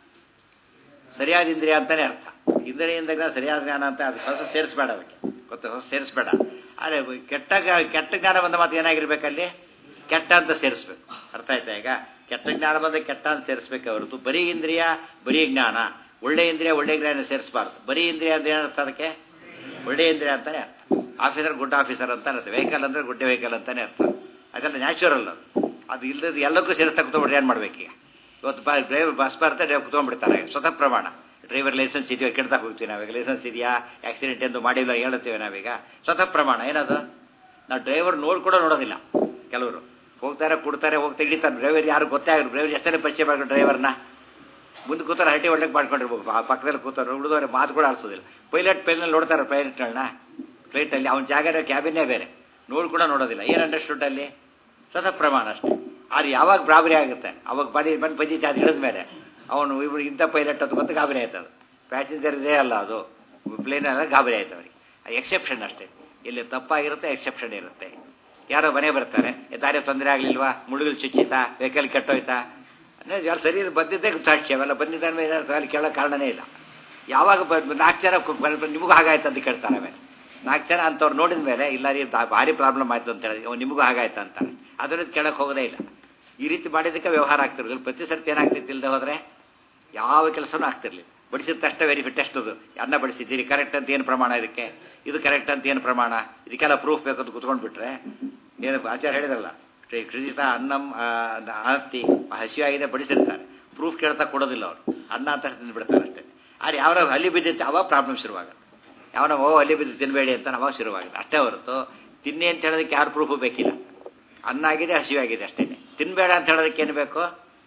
ಸರಿಯಾದ ಇಂದ್ರಿಯ ಅಂತಾನೆ ಅರ್ಥ ಇಂದ್ರಿಯಿಂದ ಜ್ಞಾನ ಸರಿಯಾದ ಜ್ಞಾನ ಅಂತ ಅದು ಹೊಸ ಸೇರಿಸ್ಬೇಡ ಅದಕ್ಕೆ ಗೊತ್ತ ಹೊಸ ಸೇರಿಸ್ಬೇಡ ಆದರೆ ಕೆಟ್ಟ ಕೆಟ್ಟ ಜ್ಞಾನ ಬಂದ ಮಾತು ಏನಾಗಿರ್ಬೇಕಲ್ಲಿ ಕೆಟ್ಟ ಅಂತ ಸೇರಿಸ್ಬೇಕು ಅರ್ಥ ಆಯ್ತಾ ಈಗ ಕೆಟ್ಟ ಜ್ಞಾನ ಬಂದ ಕೆಟ್ಟ ಅಂತ ಸೇರಿಸ್ಬೇಕು ಹೊರತು ಬರೀ ಇಂದ್ರಿಯ ಬರೀ ಜ್ಞಾನ ಒಳ್ಳೆ ಇಂದ್ರಿಯ ಒಳ್ಳೆ ಜ್ಞಾನ ಸೇರಿಸಬಾರ್ದು ಬರೀ ಇಂದ್ರಿಯ ಅಂದ್ರೆ ಏನರ್ಥ ಅದಕ್ಕೆ ಒಳ್ಳೆ ಇಂದ್ರಿಯ ಅಂತಾನೆ ಅರ್ಥ ಆಫೀಸರ್ ಗುಡ್ ಆಫೀಸರ್ ಅಂತ ಅರ್ಥ ವೆಹಿಕಲ್ ಅಂದ್ರೆ ಗುಡ್ ವೆಹಿಕಲ್ ಅಂತಾನೆ ಅರ್ಥ ಅದೆಲ್ಲ ನ್ಯಾಚುರಲ್ ಅದು ಅದು ಇಲ್ಲದ ಎಲ್ಲಕ್ಕೂ ಸೇರಿಸ್ತಾ ಕೂತ್ಕೊಂಡ್ರೆ ಏನು ಮಾಡ್ಬೇಕೀಗ ಇವತ್ತು ಬಾ ಡ್ರೈವರ್ ಬಸ್ ಬರ್ತಾ ಡ್ರೈವರ್ ಕೂತ್ಕೊಂಡ್ಬಿಡ್ತಾರೆ ಸ್ವತಃ ಪ್ರಮಾಣ ಡ್ರೈವರ್ ಲೈಸೆನ್ಸ್ ಇದೆಯೋ ಕೆಡ್ತಾ ಹೋಗ್ತೀವಿ ನಾವೀಗ ಲೈಸೆನ್ಸ್ ಇದೆಯಾ ಆಕ್ಸಿಡೆಂಟ್ ಎಂದು ಮಾಡಿಲ್ಲ ಹೇಳುತ್ತೇವೆ ನಾವೀಗ ಸ್ವತಃ ಪ್ರಮಾಣ ಏನದು ನಾವು ಡ್ರೈವರ್ ನೋಡಿ ಕೂಡ ನೋಡೋದಿಲ್ಲ ಕೆಲವರು ಹೋಗ್ತಾರೆ ಕೊಡ್ತಾರೆ ಹೋಗಿ ತೆಗಿತಾರೆ ಡ್ರೈವರ್ ಯಾರು ಗೊತ್ತೇ ಆಗಲ್ಲ ಡ್ರೈವರ್ ಎಷ್ಟೇ ಪರಿಚಯ ಮಾಡ್ಕೊಂಡು ಡ್ರೈವರ್ನ ಮುಂದೆ ಕೂತಾರೆ ಹಟ್ಟಿ ಒಳ್ಳೆಗೆ ಮಾಡ್ಕೊಂಡಿರ್ಬೇಕು ಆ ಪಕ್ಕದಲ್ಲಿ ಕೂತಾರೆ ಉಳಿದವ್ರೆ ಮಾತು ಕೂಡ ಆಡ್ಸೋದಿಲ್ಲ ಪೈಲಟ್ ಪೈಲಲ್ಲಿ ನೋಡ್ತಾರೆ ಪೈಲಟ್ಗಳನ್ನ ಫ್ಲೈಟಲ್ಲಿ ಅವ್ನ ಜಾಗ ಕ್ಯಾಬಿನ್ನೇ ಬೇರೆ ನೋಡಿ ಕೂಡ ನೋಡೋದಿಲ್ಲ ಏನು ಅಂಡರ್ಸ್ಟುಡ್ ಅಲ್ಲಿ ಸ್ವತಃ ಪ್ರಮಾಣ ಅಷ್ಟೇ ಆದ್ರೆ ಯಾವಾಗ ಬ್ರಾಬರಿ ಆಗುತ್ತೆ ಅವಾಗ ಬದಿ ಬಂದು ಬಜ್ಜಿ ಚಾರ್ಜ್ ಹಿಡಿದ ಮೇಲೆ ಅವನು ಇವ್ರು ಇಂಥ ಪೈಲಟ್ ಅಂತ ಗೊತ್ತು ಗಾಬರಿ ಆಯ್ತದ ಪ್ಯಾಸೆಂಜರ್ ಇದೇ ಅಲ್ಲ ಅದು ಪ್ಲೇನ್ ಎಲ್ಲ ಗಾಬರಿ ಆಯ್ತು ಅವರಿಗೆ ಎಕ್ಸೆಪ್ಷನ್ ಅಷ್ಟೇ ಇಲ್ಲಿ ತಪ್ಪಾಗಿರುತ್ತೆ ಎಕ್ಸೆಪ್ಷನ್ ಇರುತ್ತೆ ಯಾರೋ ಮನೆ ಬರ್ತಾರೆ ದಾರಿ ತೊಂದರೆ ಆಗಲಿಲ್ವಾ ಮುಳುಗಲ್ ಚುಚ್ಚಿತಾ ವೆಹಿಕಲ್ ಕೆಟ್ಟೋಯ್ತಾ ಅಂದರೆ ಯಾರು ಸರಿ ಬಂದಿದ್ದೇ ಸಾಕ್ಷಿ ಅವೆಲ್ಲ ಬಂದಿದ್ದ ಮೇಲೆ ಅಲ್ಲಿ ಕೇಳೋ ಕಾರಣನೇ ಇಲ್ಲ ಯಾವಾಗ ನಾಲ್ಕು ಜನ ನಿಮಗೂ ಹಾಗಾಯ್ತು ಅಂತ ಕೇಳ್ತಾರೆ ಆಮೇಲೆ ನಾಲ್ಕು ಜನ ಅಂಥವ್ರು ನೋಡಿದ ಮೇಲೆ ಇಲ್ಲ ರೀ ಭಾರಿ ಪ್ರಾಬ್ಲಮ್ ಆಯ್ತು ಅಂತ ಹೇಳಿ ನಿಮಗೂ ಹಾಗಾಯ್ತು ಅಂತಾರೆ ಅದರಿಂದ ಕೇಳಕ್ಕೆ ಹೋಗೋದೇ ಇಲ್ಲ ಈ ರೀತಿ ಮಾಡಿದ್ದಕ್ಕೆ ವ್ಯವಹಾರ ಆಗ್ತಿರಲಿಲ್ಲ ಪ್ರತಿ ಸರ್ತಿ ಏನಾಗ್ತಿತ್ತು ಇಲ್ಲದೆ ಹೋದರೆ ಯಾವ ಕೆಲಸನೂ ಆಗ್ತಿರ್ಲಿಲ್ಲ ಬಡಿಸಿದ ತಕ್ಷಣ ವೆರಿಫೈ ಟೆಸ್ಟ್ ಅದು ಅನ್ನ ಬಡಿಸಿದ್ದೀರಿ ಕರೆಕ್ಟ್ ಅಂತ ಏನು ಪ್ರಮಾಣ ಇದಕ್ಕೆ ಇದು ಕರೆಕ್ಟ್ ಅಂತ ಏನು ಪ್ರಮಾಣ ಇದಕ್ಕೆಲ್ಲ ಪ್ರೂಫ್ ಬೇಕಂತ ಕುತ್ಕೊಂಡ್ಬಿಟ್ರೆ ಏನು ಆಚಾರ ಹೇಳಿದ್ರಲ್ಲ ಕೃಷಿತ ಅನ್ನಂ ಅನತ್ತಿ ಹಸಿವಾಗಿದೆ ಬಡಿಸಿರ್ತಾರೆ ಪ್ರೂಫ್ ಕೇಳ್ತಾ ಕೊಡೋದಿಲ್ಲ ಅವರು ಅನ್ನ ಅಂತ ತಿಂದ್ಬಿಡ್ತಾರೆ ಅಷ್ಟೇ ಆದರೆ ಯಾವ ಹಲ್ಲಿ ಬಿದ್ದಿತ್ತು ಅವಾಗ ಪ್ರಾಬ್ಲಮ್ ಶುರುವಾಗುತ್ತೆ ಯಾವನ ಓ ಹಲ್ಲಿ ಬಿದ್ದು ತಿನ್ನಬೇಡಿ ಅಂತ ಅವಾಗ ಶುರುವಾಗುತ್ತೆ ಅಷ್ಟೇ ಹೊರತು ತಿನ್ನಿ ಅಂತ ಹೇಳೋದಕ್ಕೆ ಯಾರು ಪ್ರೂಫು ಬೇಕಿಲ್ಲ ಅನ್ನ ಆಗಿದೆ ಹಸಿವಾಗಿದೆ ಅಷ್ಟೇ ತಿನ್ಬೇಡ ಅಂತ ಹೇಳೋದಕ್ಕೆ ಏನು ಬೇಕು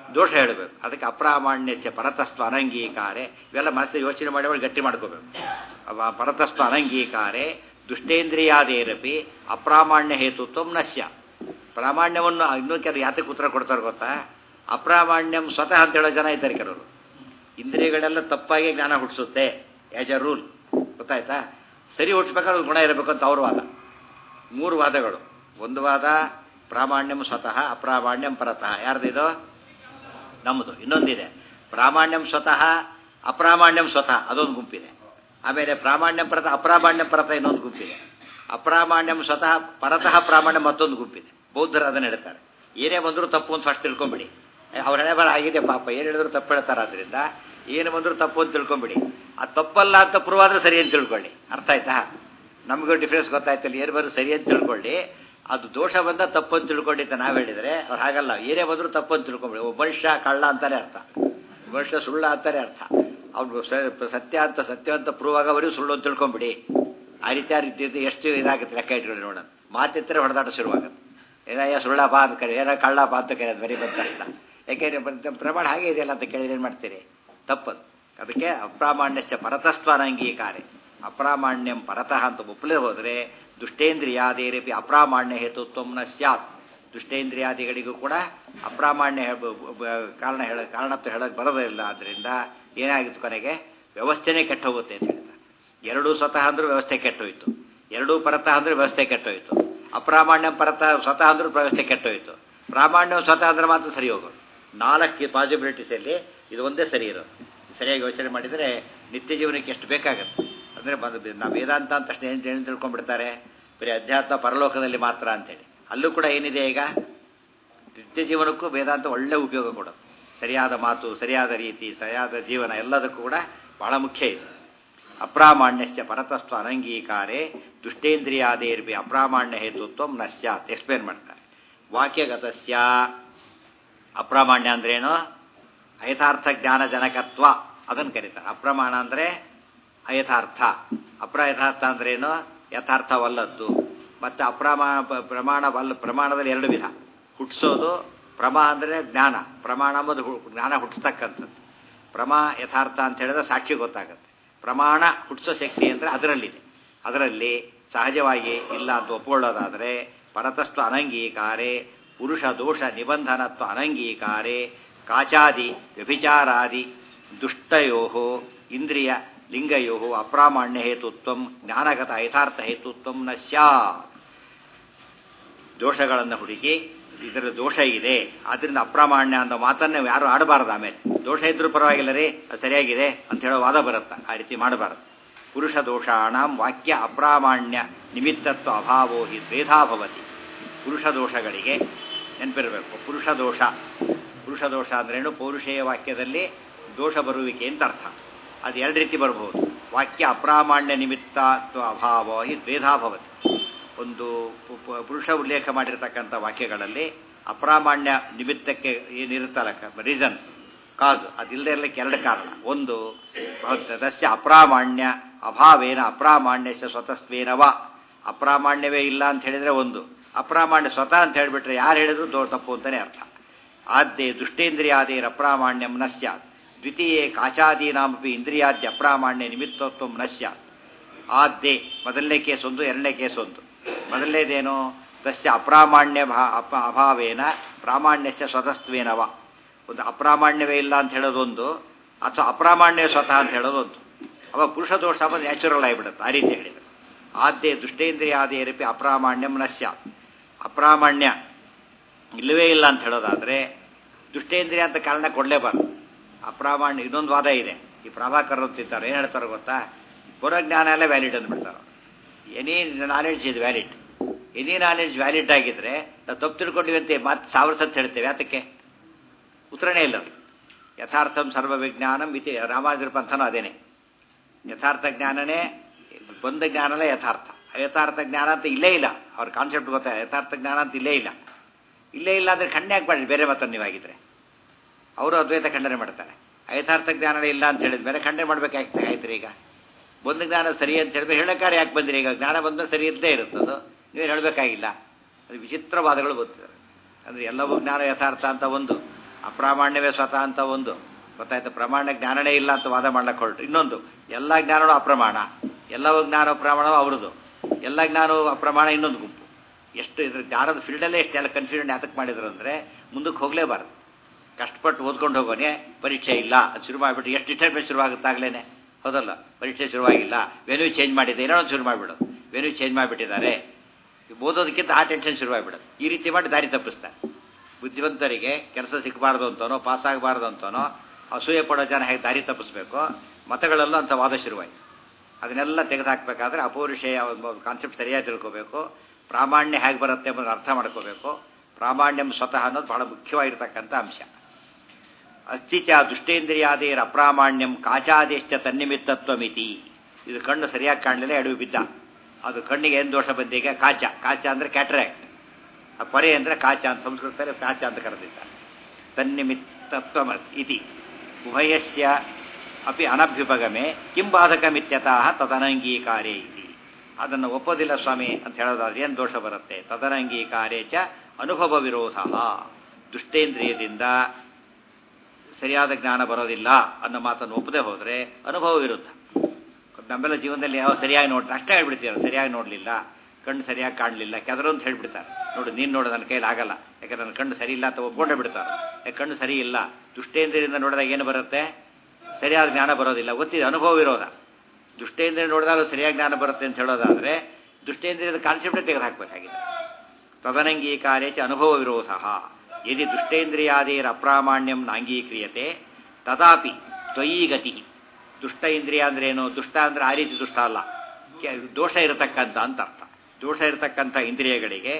ದೋಷ ಹೇಳಬೇಕು ಅದಕ್ಕೆ ಅಪ್ರಾಮಾಣ್ಯಸ್ಯ ಪರತಸ್ವ ಅನಂಗೀಕಾರೆ ಇವೆಲ್ಲ ಮನಸ್ಸು ಯೋಚನೆ ಮಾಡಿ ಒಳಗೆ ಗಟ್ಟಿ ಮಾಡ್ಕೋಬೇಕು ಅವ ಪರತಸ್ವ ಅನಂಗೀಕಾರೆ ದುಷ್ಟೇಂದ್ರಿಯಾದೇರಪಿ ಅಪ್ರಾಮಾಣ್ಯ ಹೇತುತ್ವ ನಶ್ಯ ಪ್ರಾಮಾಣ್ಯವನ್ನು ಇನ್ನೂ ಕೆಲವು ಯಾತಕ್ಕೆ ಉತ್ತರ ಕೊಡ್ತಾರೆ ಗೊತ್ತಾ ಅಪ್ರಾಮಾಣ್ಯಂ ಸ್ವತಃ ಅಂತ ಹೇಳೋ ಜನ ಇದ್ದಾರೆ ಕೆಲವರು ಇಂದ್ರಿಯಗಳೆಲ್ಲ ತಪ್ಪಾಗಿ ಜ್ಞಾನ ಹುಟ್ಟಿಸುತ್ತೆ ಆಸ್ ಎ ರೂಲ್ ಗೊತ್ತಾಯ್ತಾ ಸರಿ ಹುಟ್ಟಿಸ್ಬೇಕಾದ್ರೆ ಗುಣ ಇರಬೇಕು ಅಂತ ಅವ್ರ ವಾದ ಮೂರು ವಾದಗಳು ಒಂದು ವಾದ ಪ್ರಾಮಾಣ್ಯಂ ಸ್ವತಃ ಅಪ್ರಾಮಾಣ್ಯಂ ಪರತಃ ಯಾರ್ದಿದು ನಮ್ಮದು ಇನ್ನೊಂದಿದೆ ಪ್ರಾಮಾಣ್ಯಂ ಸ್ವತಃ ಅಪ್ರಾಮಾಣ್ಯಂ ಸ್ವತಃ ಅದೊಂದು ಗುಂಪಿದೆ ಆಮೇಲೆ ಪ್ರಾಮಾಣ್ಯಂ ಪರತ ಅಪ್ರಾಮಾಣ್ಯಂ ಪರತ ಇನ್ನೊಂದು ಗುಂಪಿದೆ ಅಪ್ರಾಮಾಣ್ಯಂ ಸ್ವತಃ ಪರತಃ ಪ್ರಾಮಾಣ್ಯ ಮತ್ತೊಂದು ಗುಂಪಿದೆ ಬೌದ್ಧರು ಅದನ್ನು ಹೇಳ್ತಾರೆ ಏನೇ ಬಂದರೂ ತಪ್ಪು ಅಂತ ಫಸ್ಟ್ ತಿಳ್ಕೊಂಬಿಡಿ ಅವ್ರ ಹಣೆ ಬರ ಆಗಿದೆ ಪಾಪ ಏನು ಹೇಳಿದ್ರು ತಪ್ಪು ಹೇಳ್ತಾರೆ ಆದ್ರಿಂದ ಏನು ಬಂದರೂ ತಪ್ಪು ಅಂತ ತಿಳ್ಕೊಂಬಿಡಿ ಅದು ತಪ್ಪಲ್ಲ ಅಂತ ಪ್ರೂವ್ ಆದ್ರೆ ಸರಿ ಅಂತ ತಿಳ್ಕೊಳ್ಳಿ ಅರ್ಥ ಆಯ್ತಾ ನಮಗೂ ಡಿಫ್ರೆನ್ಸ್ ಗೊತ್ತಾಯ್ತಲ್ಲ ಏನು ಬಂದರೂ ಸರಿ ಅಂತ ತಿಳ್ಕೊಳ್ಳಿ ಅದು ದೋಷ ಬಂದ ತಪ್ಪು ಅಂತ ತಿಳ್ಕೊಳ್ಳಿ ಅಂತ ನಾವು ಹೇಳಿದರೆ ಅವ್ರು ಹಾಗಲ್ಲ ಏನೇ ಬಂದರೂ ತಪ್ಪು ಅಂತ ತಿಳ್ಕೊಂಬಿಡಿ ಒಬ್ಬ ಮನುಷ್ಯ ಕಳ್ಳ ಅಂತಾನೆ ಅರ್ಥ ಮನುಷ್ಯ ಸುಳ್ಳ ಅಂತಾನೆ ಅರ್ಥ ಅವ್ನು ಸತ್ಯ ಅಂತ ಸತ್ಯ ಅಂತ ಪ್ರೂವ್ ಆಗೋವರೆಗೂ ಸುಳ್ಳು ಅಂತ ತಿಳ್ಕೊಂಬಿಡಿ ಆ ರೀತಿ ಆ ರೀತಿ ಎಷ್ಟು ಇದಾಗುತ್ತೆ ಲೆಕ್ಕ ಇಟ್ಕೊಳ್ಳಿ ನೋಡೋಣ ಮಾತಿತ್ತರೆ ಹೊಡೆದಾಟ ಶುರುವಾಗುತ್ತೆ ಏನಯ್ಯ ಸುಳ್ಳ ಬಾ ಅಂತ ಕರಿ ಏನೋ ಕಳ್ಳ ಬಾ ಅಂತ ಕರೆಯೋದು ಬರೀ ಬಂದ ತಕ್ಷಣ ಯಾಕೆಂದ್ರೆ ಪ್ರಮಾಣ ಹಾಗೆ ಇದೆಯಲ್ಲ ಅಂತ ಕೇಳಿದ್ರೆ ಏನು ಮಾಡ್ತೀರಿ ತಪ್ಪದು ಅದಕ್ಕೆ ಅಪ್ರಾಮಾಣ್ಯಶ್ಚ ಪರತಸ್ತ್ವನ ಅಂಗೀಕಾರೆ ಅಪ್ರಾಮಾಣ್ಯಂ ಪರತಃ ಅಂತ ಒಪ್ಪಲೇ ಹೋದರೆ ದುಷ್ಟೇಂದ್ರಿಯಾದೇರಪಿ ಅಪ್ರಾಮಾಣ್ಯ ಹೇತುತ್ವನ ಸ್ಯಾತ್ ದುಷ್ಟೇಂದ್ರಿಯಾದಿಗಳಿಗೂ ಕೂಡ ಅಪ್ರಾಮಾಣ್ಯ ಕಾರಣ ಹೇಳ ಕಾರಣತ್ವ ಹೇಳಕ್ಕೆ ಬರೋದಿಲ್ಲ ಆದ್ದರಿಂದ ಏನಾಗಿತ್ತು ಕೊನೆಗೆ ವ್ಯವಸ್ಥೆನೇ ಕೆಟ್ಟ ಹೋಗುತ್ತೆ ಅಂತ ಹೇಳ್ತಾರೆ ಎರಡೂ ಸ್ವತಃ ಅಂದ್ರೆ ವ್ಯವಸ್ಥೆ ಕೆಟ್ಟೋಯ್ತು ಎರಡೂ ಪರತಃ ಅಂದ್ರೆ ವ್ಯವಸ್ಥೆ ಕೆಟ್ಟೋಯ್ತು ಅಪ್ರಾಮಾಣ್ಯ ಪರತ ಸ್ವತಃ ಅಂದ್ರೂ ವ್ಯವಸ್ಥೆ ಕೆಟ್ಟೋಯ್ತು ಪ್ರಾಮಾಣ್ಯ ಸ್ವತಃ ಅಂದ್ರೆ ಮಾತ್ರ ಸರಿ ಹೋಗೋದು ನಾಲ್ಕು ಪಾಸಿಬಿಲಿಟೀಸಲ್ಲಿ ಇದು ಒಂದೇ ಸರಿ ಇರೋದು ಸರಿಯಾಗಿ ಯೋಚನೆ ಮಾಡಿದರೆ ನಿತ್ಯ ಜೀವನಕ್ಕೆ ಎಷ್ಟು ಬೇಕಾಗತ್ತೆ ಅಂದರೆ ನಾವು ವೇದಾಂತ ಅಂತ ತಕ್ಷಣ ಏನು ಏನು ತಿಳ್ಕೊಂಡ್ಬಿಡ್ತಾರೆ ಬರೀ ಅಧ್ಯಾತ್ಮ ಪರಲೋಕದಲ್ಲಿ ಮಾತ್ರ ಅಂತೇಳಿ ಅಲ್ಲೂ ಕೂಡ ಏನಿದೆ ಈಗ ನಿತ್ಯ ಜೀವನಕ್ಕೂ ವೇದಾಂತ ಒಳ್ಳೆ ಉಪಯೋಗ ಕೊಡೋದು ಸರಿಯಾದ ಮಾತು ಸರಿಯಾದ ರೀತಿ ಸರಿಯಾದ ಜೀವನ ಎಲ್ಲದಕ್ಕೂ ಕೂಡ ಬಹಳ ಮುಖ್ಯ ಇದೆ ಅಪ್ರಾಮಾಣ್ಯಶ್ಚ ಪರತಸ್ವ ಅನಂಗೀಕಾರೆ ದುಷ್ಟೇಂದ್ರಿಯಾದೇರ್ಬಿ ಅಪ್ರಾಮಾಣ್ಯ ಹೇತುತ್ವ ನ ಸ್ಯಾತ್ ಎಕ್ಸ್ಪ್ಲೇನ್ ಮಾಡ್ತಾರೆ ವಾಕ್ಯಗತಸ್ಯ ಅಪ್ರಾಮಾಣ್ಯ ಅಂದ್ರೇನು ಅಯಥಾರ್ಥ ಜ್ಞಾನ ಜನಕತ್ವ ಅದನ್ನು ಕರೀತಾರೆ ಅಪ್ರಮಾಣ ಅಂದರೆ ಅಯಥಾರ್ಥ ಅಪ್ರಯಥಾರ್ಥ ಅಂದ್ರೇನು ಯಥಾರ್ಥವಲ್ಲದ್ದು ಮತ್ತು ಅಪ್ರಮಾಣ ಪ್ರಮಾಣವಲ್ಲ ಪ್ರಮಾಣದಲ್ಲಿ ಎರಡು ವಿಧ ಹುಟ್ಟಿಸೋದು ಪ್ರಮಾ ಅಂದರೆ ಜ್ಞಾನ ಪ್ರಮಾಣ ಅಂಬುದು ಜ್ಞಾನ ಹುಟ್ಟಿಸ್ತಕ್ಕಂಥದ್ದು ಪ್ರಮಾ ಯಥಾರ್ಥ ಅಂತ ಹೇಳಿದ್ರೆ ಸಾಕ್ಷಿ ಗೊತ್ತಾಗುತ್ತೆ ಪ್ರಮಾಣ ಹುಟ್ಟಿಸೋ ಶಕ್ತಿ ಅಂದರೆ ಅದರಲ್ಲಿದೆ ಅದರಲ್ಲಿ ಸಹಜವಾಗಿ ಇಲ್ಲ ಅಂತ ಒಪ್ಕೊಳ್ಳೋದಾದರೆ ಪರತಸ್ವ ಅನಂಗೀಕಾರೆ ಪುರುಷ ದೋಷ ನಿಬಂಧನತ್ವ ಅನಂಗೀಕಾರೆ ಕಾಚಾದಿ ವ್ಯಭಿಚಾರಾದಿ ದುಷ್ಟಯೋ ಇಂದ್ರಿಯ ಲಿಂಗಯೋ ಅಪ್ರಾಮಾಣ್ಯ ಹೇತುತ್ವ ಜ್ಞಾನಗತ ಯಥಾರ್ಥ ಹೇತುತ್ವ ನ ಸ್ಯಾತ್ ದೋಷಗಳನ್ನು ಹುಡುಕಿ ಇದರ ದೋಷ ಇದೆ ಆದ್ರಿಂದ ಅಪ್ರಾಮಾಣ್ಯ ಅನ್ನೋ ಮಾತನ್ನ ಯಾರು ಆಡಬಾರದು ಆಮೇಲೆ ದೋಷ ಇದ್ರೂ ಪರವಾಗಿಲ್ಲ ರೀ ಅದು ಸರಿಯಾಗಿದೆ ಅಂತ ಹೇಳೋ ವಾದ ಬರುತ್ತಾ ಆ ರೀತಿ ಮಾಡಬಾರದು ಪುರುಷ ದೋಷಾಣಂ ವಾಕ್ಯ ಅಪ್ರಾಮಾಣ್ಯ ನಿಮಿತ್ತತ್ವ ಅಭಾವೋ ಹಿ ದ್ವೇಧಾಭವತಿ ಪುರುಷ ದೋಷಗಳಿಗೆ ನೆನಪಿರಬೇಕು ಪುರುಷ ದೋಷ ಪುರುಷ ದೋಷ ಅಂದ್ರೇನು ಪೌರುಷೇಯ ವಾಕ್ಯದಲ್ಲಿ ದೋಷ ಬರುವಿಕೆ ಅಂತ ಅರ್ಥ ಅದು ಎರಡು ರೀತಿ ಬರಬಹುದು ವಾಕ್ಯ ಅಪ್ರಾಮಾಣ್ಯ ನಿಮಿತ್ತತ್ವ ಅಭಾವ ಹಿ ದ್ವೇಧಾಭವತಿ ಒಂದು ಪುರುಷ ಉಲ್ಲೇಖ ಮಾಡಿರ್ತಕ್ಕಂಥ ವಾಕ್ಯಗಳಲ್ಲಿ ಅಪ್ರಾಮಾಣ್ಯ ನಿಮಿತ್ತಕ್ಕೆ ಏನಿರುತ್ತಲ್ಲ ರೀಸನ್ ಕಾಸ್ ಅದಿಲ್ಲದೆ ಇರಲಿಕ್ಕೆ ಎರಡು ಕಾರಣ ಒಂದು ತಸ್ಯ ಅಪ್ರಾಮಾಣ್ಯ ಅಭಾವೇನ ಅಪ್ರಾಮಾಣ್ಯಸ ಸ್ವತಸ್ವೇನವ ಅಪ್ರಾಮಾಣ್ಯವೇ ಇಲ್ಲ ಅಂತ ಹೇಳಿದ್ರೆ ಒಂದು ಅಪ್ರಾಮಾಣ್ಯ ಸ್ವತಃ ಅಂತ ಹೇಳಿಬಿಟ್ರೆ ಯಾರು ಹೇಳಿದ್ರು ದೋ ತಪ್ಪು ಅಂತಾನೆ ಅರ್ಥ ಆದ್ಯೆ ದುಷ್ಟೇಂದ್ರಿಯಾದೇರ ಅಪ್ರಾಮಾಣ್ಯಂ ನ ಸ್ಯಾತ್ ದ್ವಿತೀಯೇ ಕಾಚಾದೀನಾಮಪಿ ಇಂದ್ರಿಯಾದ್ಯ ಅಪ್ರಾಮಾಣ್ಯ ನಿಮಿತ್ತತ್ವ ನ ಸ್ಯಾತ್ ಆದ್ಯೆ ಮೊದಲನೇ ಕೇಸ್ ಒಂದು ಎರಡನೇ ಕೇಸ್ ಒಂದು ಮೊದಲನೇದೇನು ತಸ್ಯ ಅಪ್ರಾಮಾಣ್ಯ ಅಭಾವೇನ ಪ್ರಾಮಾಣ್ಯಸ್ಯ ಸ್ವತಸ್ತ್ವೇನವ ಒಂದು ಅಪ್ರಾಮಾಣ್ಯವೇ ಇಲ್ಲ ಅಂತ ಹೇಳೋದೊಂದು ಅಥವಾ ಅಪ್ರಾಮಾಣ್ಯ ಸ್ವತಃ ಅಂತ ಹೇಳೋದೊಂದು ಅವ ಪುರುಷ ದೋಷ ಬಂದು ನ್ಯಾಚುರಲ್ ಆಗಿಬಿಡುತ್ತೆ ಆ ರೀತಿ ಹೇಳಿದರು ಆದ್ಯ ದುಷ್ಟೇಂದ್ರಿಯಾದೇರಪಿ ಅಪ್ರಾಮಾಣ್ಯಂ ನ ಸ್ಯಾತ್ ಅಪ್ರಾಮಾಣ್ಯ ಇಲ್ಲವೇ ಇಲ್ಲ ಅಂತ ಹೇಳೋದಾದ್ರೆ ದುಷ್ಟೇಂದ್ರಿಯ ಅಂತ ಕಾರಣ ಕೊಡಲೇಬಾರ್ದು ಅಪ್ರಾಮಾಣ್ಯ ಇದೊಂದು ವಾದ ಇದೆ ಈ ಪ್ರಭಾಕರ್ ಅಂತಿದ್ದಾರೆ ಏನು ಹೇಳ್ತಾರೆ ಗೊತ್ತಾ ಪುರಜ್ಞಾನ ಎಲ್ಲ ವ್ಯಾಲಿಡ್ ಅಂದ್ಬಿಡ್ತಾರೆ ಎನಿ ನಾಲೆಡ್ಜ್ ಇದು ವ್ಯಾಲಿಡ್ ಎನಿ ನಾಲೆಡ್ಜ್ ವ್ಯಾಲಿಡ್ ಆಗಿದ್ರೆ ನಾವು ತಪ್ಪು ತಿಳ್ಕೊಂಡಿವಿ ಅಂತ ಮತ್ತೆ ಸಾವಿರ ಸತ್ತು ಹೇಳ್ತೇವೆ ಯಾತಕ್ಕೆ ಉತ್ತರನೇ ಇಲ್ಲ ಯಥಾರ್ಥಂ ಸರ್ವ ವಿಜ್ಞಾನಂ ಇತಿ ರಾಮಾನುಜರ ಪಂಥನೂ ಅದೇನೆ ಯಥಾರ್ಥ ಜ್ಞಾನನೇ ಬಂದ ಜ್ಞಾನನೇ ಯಥಾರ್ಥ ಯಥಾರ್ಥ ಜ್ಞಾನ ಅಂತ ಇಲ್ಲೇ ಇಲ್ಲ ಅವ್ರ ಕಾನ್ಸೆಪ್ಟ್ ಗೊತ್ತಾ ಯಥಾರ್ಥ ಜ್ಞಾನ ಅಂತ ಇಲ್ಲೇ ಇಲ್ಲ ಇಲ್ಲೇ ಇಲ್ಲ ಅಂದರೆ ಖಂಡನೆ ಹಾಕ್ಬೇಡಿ ಬೇರೆ ಮಾತನ್ನು ನೀವಾಗಿದ್ರೆ ಅವರು ಅದ್ವೈತ ಖಂಡನೆ ಮಾಡ್ತಾರೆ ಯಥಾರ್ಥ ಜ್ಞಾನನೇ ಇಲ್ಲ ಅಂತ ಹೇಳಿದ ಮೇಲೆ ಖಂಡನೆ ಮಾಡ್ಬೇಕಾಗ್ತದೆ ಆಯ್ತು ಈಗ ಬಂದ ಜ್ಞಾನ ಸರಿ ಅಂತ ಹೇಳಿದ್ರೆ ಹೇಳಕ್ಕಾರೆ ಯಾಕೆ ಬಂದಿರಿ ಈಗ ಜ್ಞಾನ ಬಂದ ಸರಿ ಇದ್ದೇ ಇರುತ್ತದು ನೀವೇನು ಹೇಳಬೇಕಾಗಿಲ್ಲ ಅದು ವಿಚಿತ್ರವಾದಗಳು ಬಂದಿದ್ದಾರೆ ಅಂದರೆ ಎಲ್ಲವೂ ಜ್ಞಾನ ಯಥಾರ್ಥ ಅಂತ ಒಂದು ಅಪ್ರಾಮಾಣ್ಯವೇ ಸ್ವತಃ ಅಂತ ಒಂದು ಗೊತ್ತಾಯ್ತು ಪ್ರಮಾಣ ಜ್ಞಾನನೇ ಇಲ್ಲ ಅಂತ ವಾದ ಮಾಡ್ಲಕ್ಕೆ ಹೊರಟು ಇನ್ನೊಂದು ಎಲ್ಲ ಜ್ಞಾನವೂ ಅಪ್ರಮಾಣ ಎಲ್ಲವೂ ಜ್ಞಾನ ಪ್ರಮಾಣವೂ ಅವ್ರದ್ದು ಎಲ್ಲ ಜ್ಞಾನವೂ ಅಪ್ರಮಾಣ ಇನ್ನೊಂದು ಗುಂಪು ಎಷ್ಟು ಇದ್ರ ಜ್ಞಾನದ ಫೀಲ್ಡಲ್ಲೇ ಎಷ್ಟೆಲ್ಲ ಕನ್ಫ್ಯೂಷನ್ ಯಾತಕ್ಕೆ ಮಾಡಿದ್ರು ಅಂದರೆ ಮುಂದಕ್ಕೆ ಹೋಗಲೇಬಾರ್ದು ಕಷ್ಟಪಟ್ಟು ಓದ್ಕೊಂಡು ಹೋಗೋನೆ ಪರೀಕ್ಷೆ ಇಲ್ಲ ಅದು ಶುರು ಮಾಡಿಬಿಟ್ಟು ಎಷ್ಟು ಡಿಟರ್ಮೆಂಟ್ ಶುರುವಾಗುತ್ತಾಗಲೇ ಹೌದಲ್ಲ ಪರೀಕ್ಷೆ ಶುರುವಾಗಿಲ್ಲ ವೆನ್ಯೂ ಚೇಂಜ್ ಮಾಡಿದೆ ಏನೋ ಒಂದು ಶುರು ಮಾಡಿಬಿಡೋದು ವೆನ್ಯೂ ಚೇಂಜ್ ಮಾಡಿಬಿಟ್ಟಿದ್ದಾರೆ ಓದೋದಕ್ಕಿಂತ ಆ ಟೆನ್ಷನ್ ಶುರುವಾಗಿಬಿಡೋದು ಈ ರೀತಿ ಮಾಡಿ ದಾರಿ ತಪ್ಪಿಸ್ತಾರೆ ಬುದ್ಧಿವಂತರಿಗೆ ಕೆಲಸ ಸಿಕ್ಕಬಾರ್ದು ಅಂತನೋ ಪಾಸ್ ಆಗಬಾರ್ದು ಅಂತನೋ ಅಸೂಯೆ ಪಡೋ ಜನ ಹೇಗೆ ದಾರಿ ತಪ್ಪಿಸ್ಬೇಕು ಮತಗಳಲ್ಲೂ ಅಂತ ವಾದ ಶುರುವಾಯಿತು ಅದನ್ನೆಲ್ಲ ತೆಗೆದುಹಾಕಬೇಕಾದ್ರೆ ಅಪೌರುಷೇಯ ಕಾನ್ಸೆಪ್ಟ್ ಸರಿಯಾಗಿ ತಿಳ್ಕೋಬೇಕು ಪ್ರಾಮಾಣ್ಯ ಹೇಗೆ ಬರುತ್ತೆ ಎಂಬುದನ್ನು ಅರ್ಥ ಮಾಡ್ಕೋಬೇಕು ಪ್ರಾಮಾಣ್ಯಂ ಸ್ವತಃ ಅನ್ನೋದು ಬಹಳ ಮುಖ್ಯವಾಗಿರ್ತಕ್ಕಂಥ ಅಂಶ ಅಸ್ತಿಚ ದುಷ್ಟೇಂದ್ರಿಯಾದೇರ ಅಪ್ರಾಮಾಣ್ಯಂ ಕಾಚಾದೇಶ್ಚ ತನ್ನಿಮಿತ್ತತ್ವಮಿತಿ ಇದು ಕಣ್ಣು ಸರಿಯಾಗಿ ಕಾಣಲಿಲ್ಲ ಎಡವಿ ಬಿದ್ದ ಅದು ಕಣ್ಣಿಗೆ ಏನು ದೋಷ ಬಂದೀಗ ಕಾಚ ಕಾಚ ಅಂದರೆ ಕ್ಯಾಟ್ರಾಕ್ಟ್ ಆ ಪೊರೆ ಅಂದರೆ ಕಾಚ ಅಂತ ಸಂಸ್ಕೃತದಲ್ಲಿ ಕಾಚ ಅಂತ ಕರೆದಿದ್ದಾರೆ ತನ್ನಿಮಿತ್ತತ್ವ ಇತಿ ಉಭಯಸ್ಯ ಅಪಿ ಅನಭ್ಯುಪಗಮೆ ಕಿಂಬಾಧಕಮಿತ್ಯತಃ ತದನಂಗೀಕಾರೇ ಇತಿ ಅದನ್ನು ಒಪ್ಪೋದಿಲ್ಲ ಸ್ವಾಮಿ ಅಂತ ಹೇಳೋದಾದ್ರೆ ಏನು ದೋಷ ಬರುತ್ತೆ ತದನಂಗೀಕಾರೇ ಚ ಅನುಭವ ವಿರೋಧ ದುಷ್ಟೇಂದ್ರಿಯದಿಂದ ಸರಿಯಾದ ಜ್ಞಾನ ಬರೋದಿಲ್ಲ ಅನ್ನೋ ಮಾತನ್ನು ಒಪ್ಪದೆ ಹೋದರೆ ಅನುಭವ ವಿರುದ್ಧ ನಮ್ಮೆಲ್ಲ ಜೀವನದಲ್ಲಿ ಯಾವ ಸರಿಯಾಗಿ ನೋಡ್ತಾರೆ ಅಷ್ಟೇ ಹೇಳ್ಬಿಡ್ತೀರ ಸರಿಯಾಗಿ ನೋಡಲಿಲ್ಲ ಕಣ್ಣು ಸರಿಯಾಗಿ ಕಾಣಲಿಲ್ಲ ಕೆದರು ಅಂತ ಹೇಳ್ಬಿಡ್ತಾರೆ ನೋಡು ನೀನು ನೋಡು ನನ್ನ ಕೈಲಿ ಆಗಲ್ಲ ಯಾಕಂದ್ರೆ ನನ್ನ ಕಣ್ಣು ಸರಿ ಇಲ್ಲ ಅಂತ ಒಪ್ಕೊಂಡೇ ಬಿಡ್ತಾರೆ ಯಾಕೆ ಕಣ್ಣು ಸರಿ ಇಲ್ಲ ದುಷ್ಟೇಂದ್ರಿಯಿಂದ ನೋಡಿದಾಗ ಏನು ಬರುತ್ತೆ ಸರಿಯಾದ ಜ್ಞಾನ ಬರೋದಿಲ್ಲ ಗೊತ್ತಿದೆ ಅನುಭವ ವಿರೋಧ ದುಷ್ಟೇಂದ್ರಿಯ ನೋಡಿದಾಗ ಸರಿಯಾಗಿ ಜ್ಞಾನ ಬರುತ್ತೆ ಅಂತ ಹೇಳೋದಾದರೆ ದುಷ್ಟೇಂದ್ರಿಯದ ಕಾನ್ಸೆಪ್ಟೇ ತೆಗೆದುಹಾಕಬೇಕಾಗಿದೆ ತದನಂಗೀಕಾರೇ ಚ ಅನುಭವ ವಿರೋಧ ಯದಿ ದುಷ್ಟೇಂದ್ರಿಯಾದೇರ ಅಪ್ರಾಮಾಣ್ಯಂ ನಾಂಗೀಕ್ರಿಯತೆ ತದಾಪಿ ತ್ವಯಿ ಗತಿ ದುಷ್ಟ ಇಂದ್ರಿಯ ಅಂದ್ರೆ ಏನು ದುಷ್ಟ ಅಂದ್ರೆ ಆ ರೀತಿ ದುಷ್ಟ ಅಲ್ಲ ದೋಷ ಇರತಕ್ಕಂಥ ಅಂತ ಅರ್ಥ ದೋಷ ಇರತಕ್ಕಂಥ ಇಂದ್ರಿಯಗಳಿಗೆ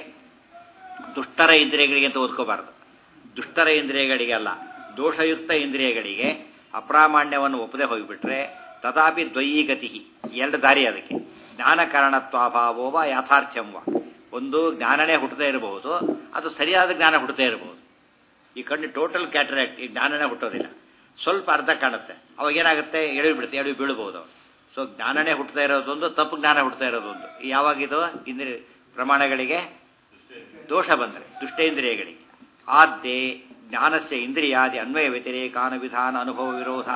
ದುಷ್ಟರ ಇಂದ್ರಿಯಗಳಿಗೆ ಅಂತ ಓದ್ಕೋಬಾರ್ದು ದುಷ್ಟರ ಇಂದ್ರಿಯಗಳಿಗೆ ಅಲ್ಲ ದೋಷಯುಕ್ತ ಇಂದ್ರಿಯಗಳಿಗೆ ಅಪ್ರಾಮಾಣ್ಯವನ್ನು ಒಪ್ಪದೆ ಹೋಗಿಬಿಟ್ರೆ ತದಾಪಿ ದ್ವಯಿ ಗತಿ ಎರಡು ದಾರಿ ಅದಕ್ಕೆ ಜ್ಞಾನ ಕಾರಣತ್ವಾಭಾವೋವ ಯಾಥಾರ್ಥ್ಯಂವ ಒಂದು ಜ್ಞಾನನೇ ಹುಟ್ಟದೇ ಇರಬಹುದು ಅದು ಸರಿಯಾದ ಜ್ಞಾನ ಹುಟ್ಟದೇ ಇರಬಹುದು ಈ ಕಣ್ಣು ಟೋಟಲ್ ಕ್ಯಾಟ್ರಾಕ್ಟ್ ಈ ಜ್ಞಾನನೇ ಹುಟ್ಟೋದಿಲ್ಲ ಸ್ವಲ್ಪ ಅರ್ಧ ಕಾಣುತ್ತೆ ಅವಾಗ ಏನಾಗುತ್ತೆ ಎಳವಿ ಬಿಡುತ್ತೆ ಎಳವಿ ಬೀಳ್ಬೋದು ಸೊ ಜ್ಞಾನನೇ ಹುಟ್ಟತಾ ಇರೋದೊಂದು ತಪ್ಪು ಜ್ಞಾನ ಹುಟ್ಟತಾ ಇರೋದೊಂದು ಯಾವಾಗಿದು ಇಂದ್ರಿಯ ಪ್ರಮಾಣಗಳಿಗೆ ದೋಷ ಬಂದರೆ ದುಷ್ಟೇಂದ್ರಿಯಗಳಿಗೆ ಆದ್ಯೆ ಜ್ಞಾನಸ್ಯ ಇಂದ್ರಿಯಾದಿ ಅನ್ವಯ ವ್ಯತಿರೇಕಾನ ವಿಧಾನ ಅನುಭವ ವಿರೋಧ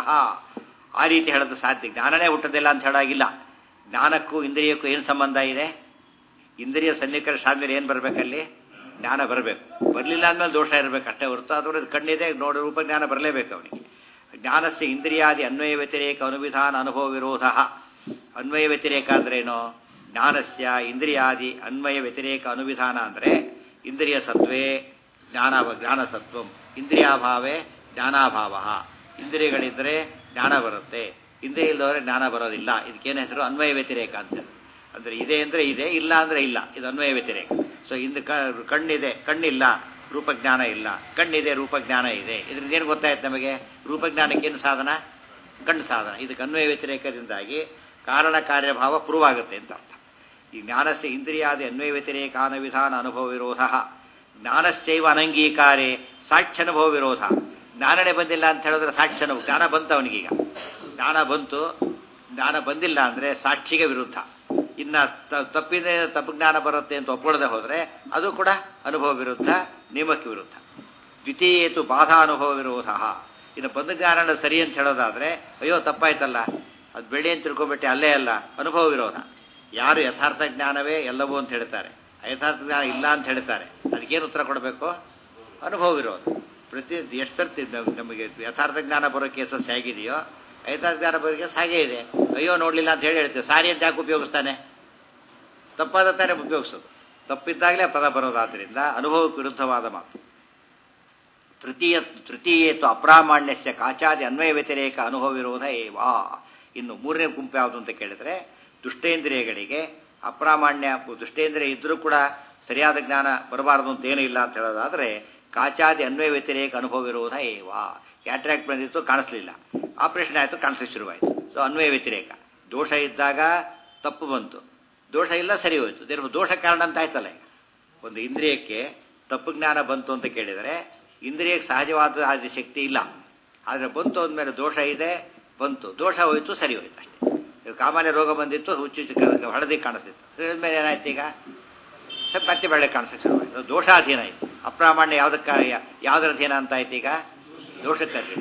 ಆ ರೀತಿ ಹೇಳೋದು ಸಾಧ್ಯ ಜ್ಞಾನನೇ ಹುಟ್ಟೋದಿಲ್ಲ ಅಂತ ಹೇಳಾಗಿಲ್ಲ ಜ್ಞಾನಕ್ಕೂ ಇಂದ್ರಿಯಕ್ಕೂ ಏನು ಸಂಬಂಧ ಇದೆ ಇಂದ್ರಿಯ ಸನ್ನಿಕರ್ಷ ಆದ್ಮೇಲೆ ಏನು ಬರಬೇಕಲ್ಲಿ ಜ್ಞಾನ ಬರಬೇಕು ಬರಲಿಲ್ಲ ಅಂದಮೇಲೆ ದೋಷ ಇರಬೇಕು ಅಷ್ಟೇ ಹೊರತು ಅದ್ರ ಕಣ್ಣಿದೆ ನೋಡಿ ರೂಪ ಜ್ಞಾನ ಬರಲೇಬೇಕು ಅವನಿಗೆ ಜ್ಞಾನಸ್ಯ ಇಂದ್ರಿಯಾದಿ ಅನ್ವಯ ವ್ಯತಿರೇಕ ಅನುವಿಧಾನ ಅನುಭವ ವಿರೋಧ ಅನ್ವಯ ವ್ಯತಿರೇಕ ಅಂದ್ರೇನು ಜ್ಞಾನಸ್ಯ ಇಂದ್ರಿಯಾದಿ ಅನ್ವಯ ವ್ಯತಿರೇಕ ಅನುವಿಧಾನ ಅಂದರೆ ಇಂದ್ರಿಯ ಸತ್ವೇ ಜ್ಞಾನ ಜ್ಞಾನಸತ್ವಂ ಇಂದ್ರಿಯಾಭಾವೇ ಜ್ಞಾನಾಭಾವ ಇಂದ್ರಿಯಗಳಿದ್ದರೆ ಜ್ಞಾನ ಬರುತ್ತೆ ಇಂದ್ರಿಯ ಇಲ್ಲದವರೆ ಜ್ಞಾನ ಬರೋದಿಲ್ಲ ಇದಕ್ಕೇನು ಹೆಸರು ಅನ್ವಯ ವ್ಯತಿರೇಕ ಅಂತ ಅಂದರೆ ಇದೆ ಅಂದರೆ ಇದೆ ಇಲ್ಲ ಅಂದರೆ ಇಲ್ಲ ಇದು ಅನ್ವಯ ವ್ಯತಿರೇಕ ಸೊ ಇಂದು ಕಣ್ಣಿದೆ ಕಣ್ಣಿಲ್ಲ ರೂಪಜ್ಞಾನ ಇಲ್ಲ ಕಣ್ಣಿದೆ ರೂಪಜ್ಞಾನ ಇದೆ ಇದರಿಂದ ಏನು ಗೊತ್ತಾಯ್ತು ನಮಗೆ ರೂಪಜ್ಞಾನಕ್ಕೇನು ಸಾಧನ ಕಣ್ಣು ಸಾಧನ ಇದಕ್ಕೆ ಅನ್ವಯ ವ್ಯತಿರೇಕದಿಂದಾಗಿ ಕಾರಣ ಕಾರ್ಯಭಾವ ಪ್ರೂವ್ ಆಗುತ್ತೆ ಅಂತ ಅರ್ಥ ಈ ಜ್ಞಾನಸ್ಯ ಇಂದ್ರಿಯಾದಿ ಅನ್ವಯ ವ್ಯತಿರೇಕಾನ ವಿಧಾನ ಅನುಭವ ವಿರೋಧ ಜ್ಞಾನಶ್ಚೈವ ಅನಂಗೀಕಾರೇ ಸಾಕ್ಷ್ಯನುಭವ ವಿರೋಧ ಜ್ಞಾನನೇ ಬಂದಿಲ್ಲ ಅಂತ ಹೇಳಿದ್ರೆ ಸಾಕ್ಷ್ಯನು ಜ್ಞಾನ ಬಂತು ಅವನಿಗೀಗ ಜ್ಞಾನ ಬಂತು ಜ್ಞಾನ ಬಂದಿಲ್ಲ ಅಂದರೆ ಸಾಕ್ಷಿಗೆ ವಿರುದ್ಧ ಇನ್ನು ತಪ್ಪಿದೆ ತಪ್ಪು ಜ್ಞಾನ ಬರುತ್ತೆ ಅಂತ ಒಪ್ಕೊಳ್ಳದೆ ಹೋದರೆ ಅದು ಕೂಡ ಅನುಭವ ವಿರುದ್ಧ ನಿಯಮಕ್ಕೆ ವಿರುದ್ಧ ದ್ವಿತೀಯೇತು ಬಾಧಾ ಅನುಭವ ವಿರೋಧ ಇನ್ನು ಬಂದ ಜ್ಞಾನ ಸರಿ ಅಂತ ಹೇಳೋದಾದರೆ ಅಯ್ಯೋ ತಪ್ಪಾಯ್ತಲ್ಲ ಅದು ಬೆಳೆ ಅಂತ ತಿಳ್ಕೊಬಿಟ್ಟೆ ಅಲ್ಲೇ ಅಲ್ಲ ಅನುಭವ ವಿರೋಧ ಯಾರು ಯಥಾರ್ಥ ಜ್ಞಾನವೇ ಎಲ್ಲವೂ ಅಂತ ಹೇಳ್ತಾರೆ ಯಥಾರ್ಥ ಜ್ಞಾನ ಇಲ್ಲ ಅಂತ ಹೇಳ್ತಾರೆ ಅದಕ್ಕೇನು ಉತ್ತರ ಕೊಡಬೇಕು ಅನುಭವ ವಿರೋಧ ಪ್ರತಿ ಎಷ್ಟು ಸರ್ತಿ ನಮಗೆ ಯಥಾರ್ಥ ಜ್ಞಾನ ಬರೋ ಕೇಸಸ್ ಹೇಗಿದೆಯೋ ಯಥಾರ್ಥ ಜ್ಞಾನ ಬರೋ ಕೇಸ್ ಹಾಗೇ ಇದೆ ಅಯ್ಯೋ ನೋಡಲಿಲ್ಲ ಅಂತ ಹೇಳಿ ಹೇಳ್ತೇವೆ ಸಾರಿ ಅಂತ ಯಾಕೆ ಉಪಯೋಗಿಸ್ತಾನೆ ತಪ್ಪಾದ ತಾನೇ ಉಪಯೋಗಿಸೋದು ತಪ್ಪಿದ್ದಾಗಲೇ ಪದ ಬರೋದಾದ್ರಿಂದ ಅನುಭವಕ್ಕೆ ವಿರುದ್ಧವಾದ ಮಾತು ತೃತೀಯ ತೃತೀಯೇತು ಅಪ್ರಾಮಾಣ್ಯಸ್ಯ ಕಾಚಾದಿ ಅನ್ವಯ ವ್ಯತಿರೇಕ ಅನುಭವ ವಿರೋಧ ಏವಾ ಇನ್ನು ಮೂರನೇ ಗುಂಪು ಯಾವುದು ಅಂತ ಕೇಳಿದ್ರೆ ದುಷ್ಟೇಂದ್ರಿಯಗಳಿಗೆ ಅಪ್ರಾಮಾಣ್ಯ ದುಷ್ಟೇಂದ್ರಿಯ ಇದ್ರೂ ಕೂಡ ಸರಿಯಾದ ಜ್ಞಾನ ಬರಬಾರದು ಅಂತ ಏನೂ ಇಲ್ಲ ಅಂತ ಹೇಳೋದಾದ್ರೆ ಕಾಚಾದಿ ಅನ್ವಯ ವ್ಯತಿರೇಕ ಅನುಭವ ವಿರೋಧ ಏವಾ ಕ್ಯಾಟ್ರಾಕ್ಟ್ ಬಂದಿತ್ತು ಕಾಣಿಸ್ಲಿಲ್ಲ ಆಪರೇಷನ್ ಆಯಿತು ಕಾಣಿಸ್ಲಿಕ್ಕೆ ಶುರುವಾಯಿತು ಸೊ ಅನ್ವಯ ವ್ಯತಿರೇಕ ದೋಷ ಇದ್ದಾಗ ತಪ್ಪು ಬಂತು ದೋಷ ಇಲ್ಲ ಸರಿ ಹೋಯ್ತು ದೇವ್ರ ದೋಷ ಕಾರಣ ಅಂತ ಆಯ್ತಲ್ಲ ಈಗ ಒಂದು ಇಂದ್ರಿಯಕ್ಕೆ ತಪ್ಪು ಜ್ಞಾನ ಬಂತು ಅಂತ ಕೇಳಿದರೆ ಇಂದ್ರಿಯಕ್ಕೆ ಸಹಜವಾದ ಆದ ಶಕ್ತಿ ಇಲ್ಲ ಆದರೆ ಬಂತು ಅಂದಮೇಲೆ ದೋಷ ಇದೆ ಬಂತು ದೋಷ ಹೋಯ್ತು ಸರಿ ಹೋಯ್ತು ಅಷ್ಟೇ ಕಾಮಾಲೆ ರೋಗ ಬಂದಿತ್ತು ಹುಚ್ಚು ಹಳದಿ ಕಾಣಿಸ್ತಿತ್ತು ಮೇಲೆ ಏನಾಯ್ತು ಈಗ ಸ್ವಲ್ಪ ಮತ್ತೆ ಬೆಳೆ ಕಾಣಿಸಕ್ಕೆ ಶುರುವಾಯಿತು ದೋಷಾಧೀನ ಆಯಿತು ಅಪ್ರಾಮಾಣ್ಯ ಯಾವುದಕ್ಕ ಯಾವುದರ ಅಧೀನ ಅಂತ ಆಯ್ತು ಈಗ ದೋಷಕ್ಕಲ್ಲಿ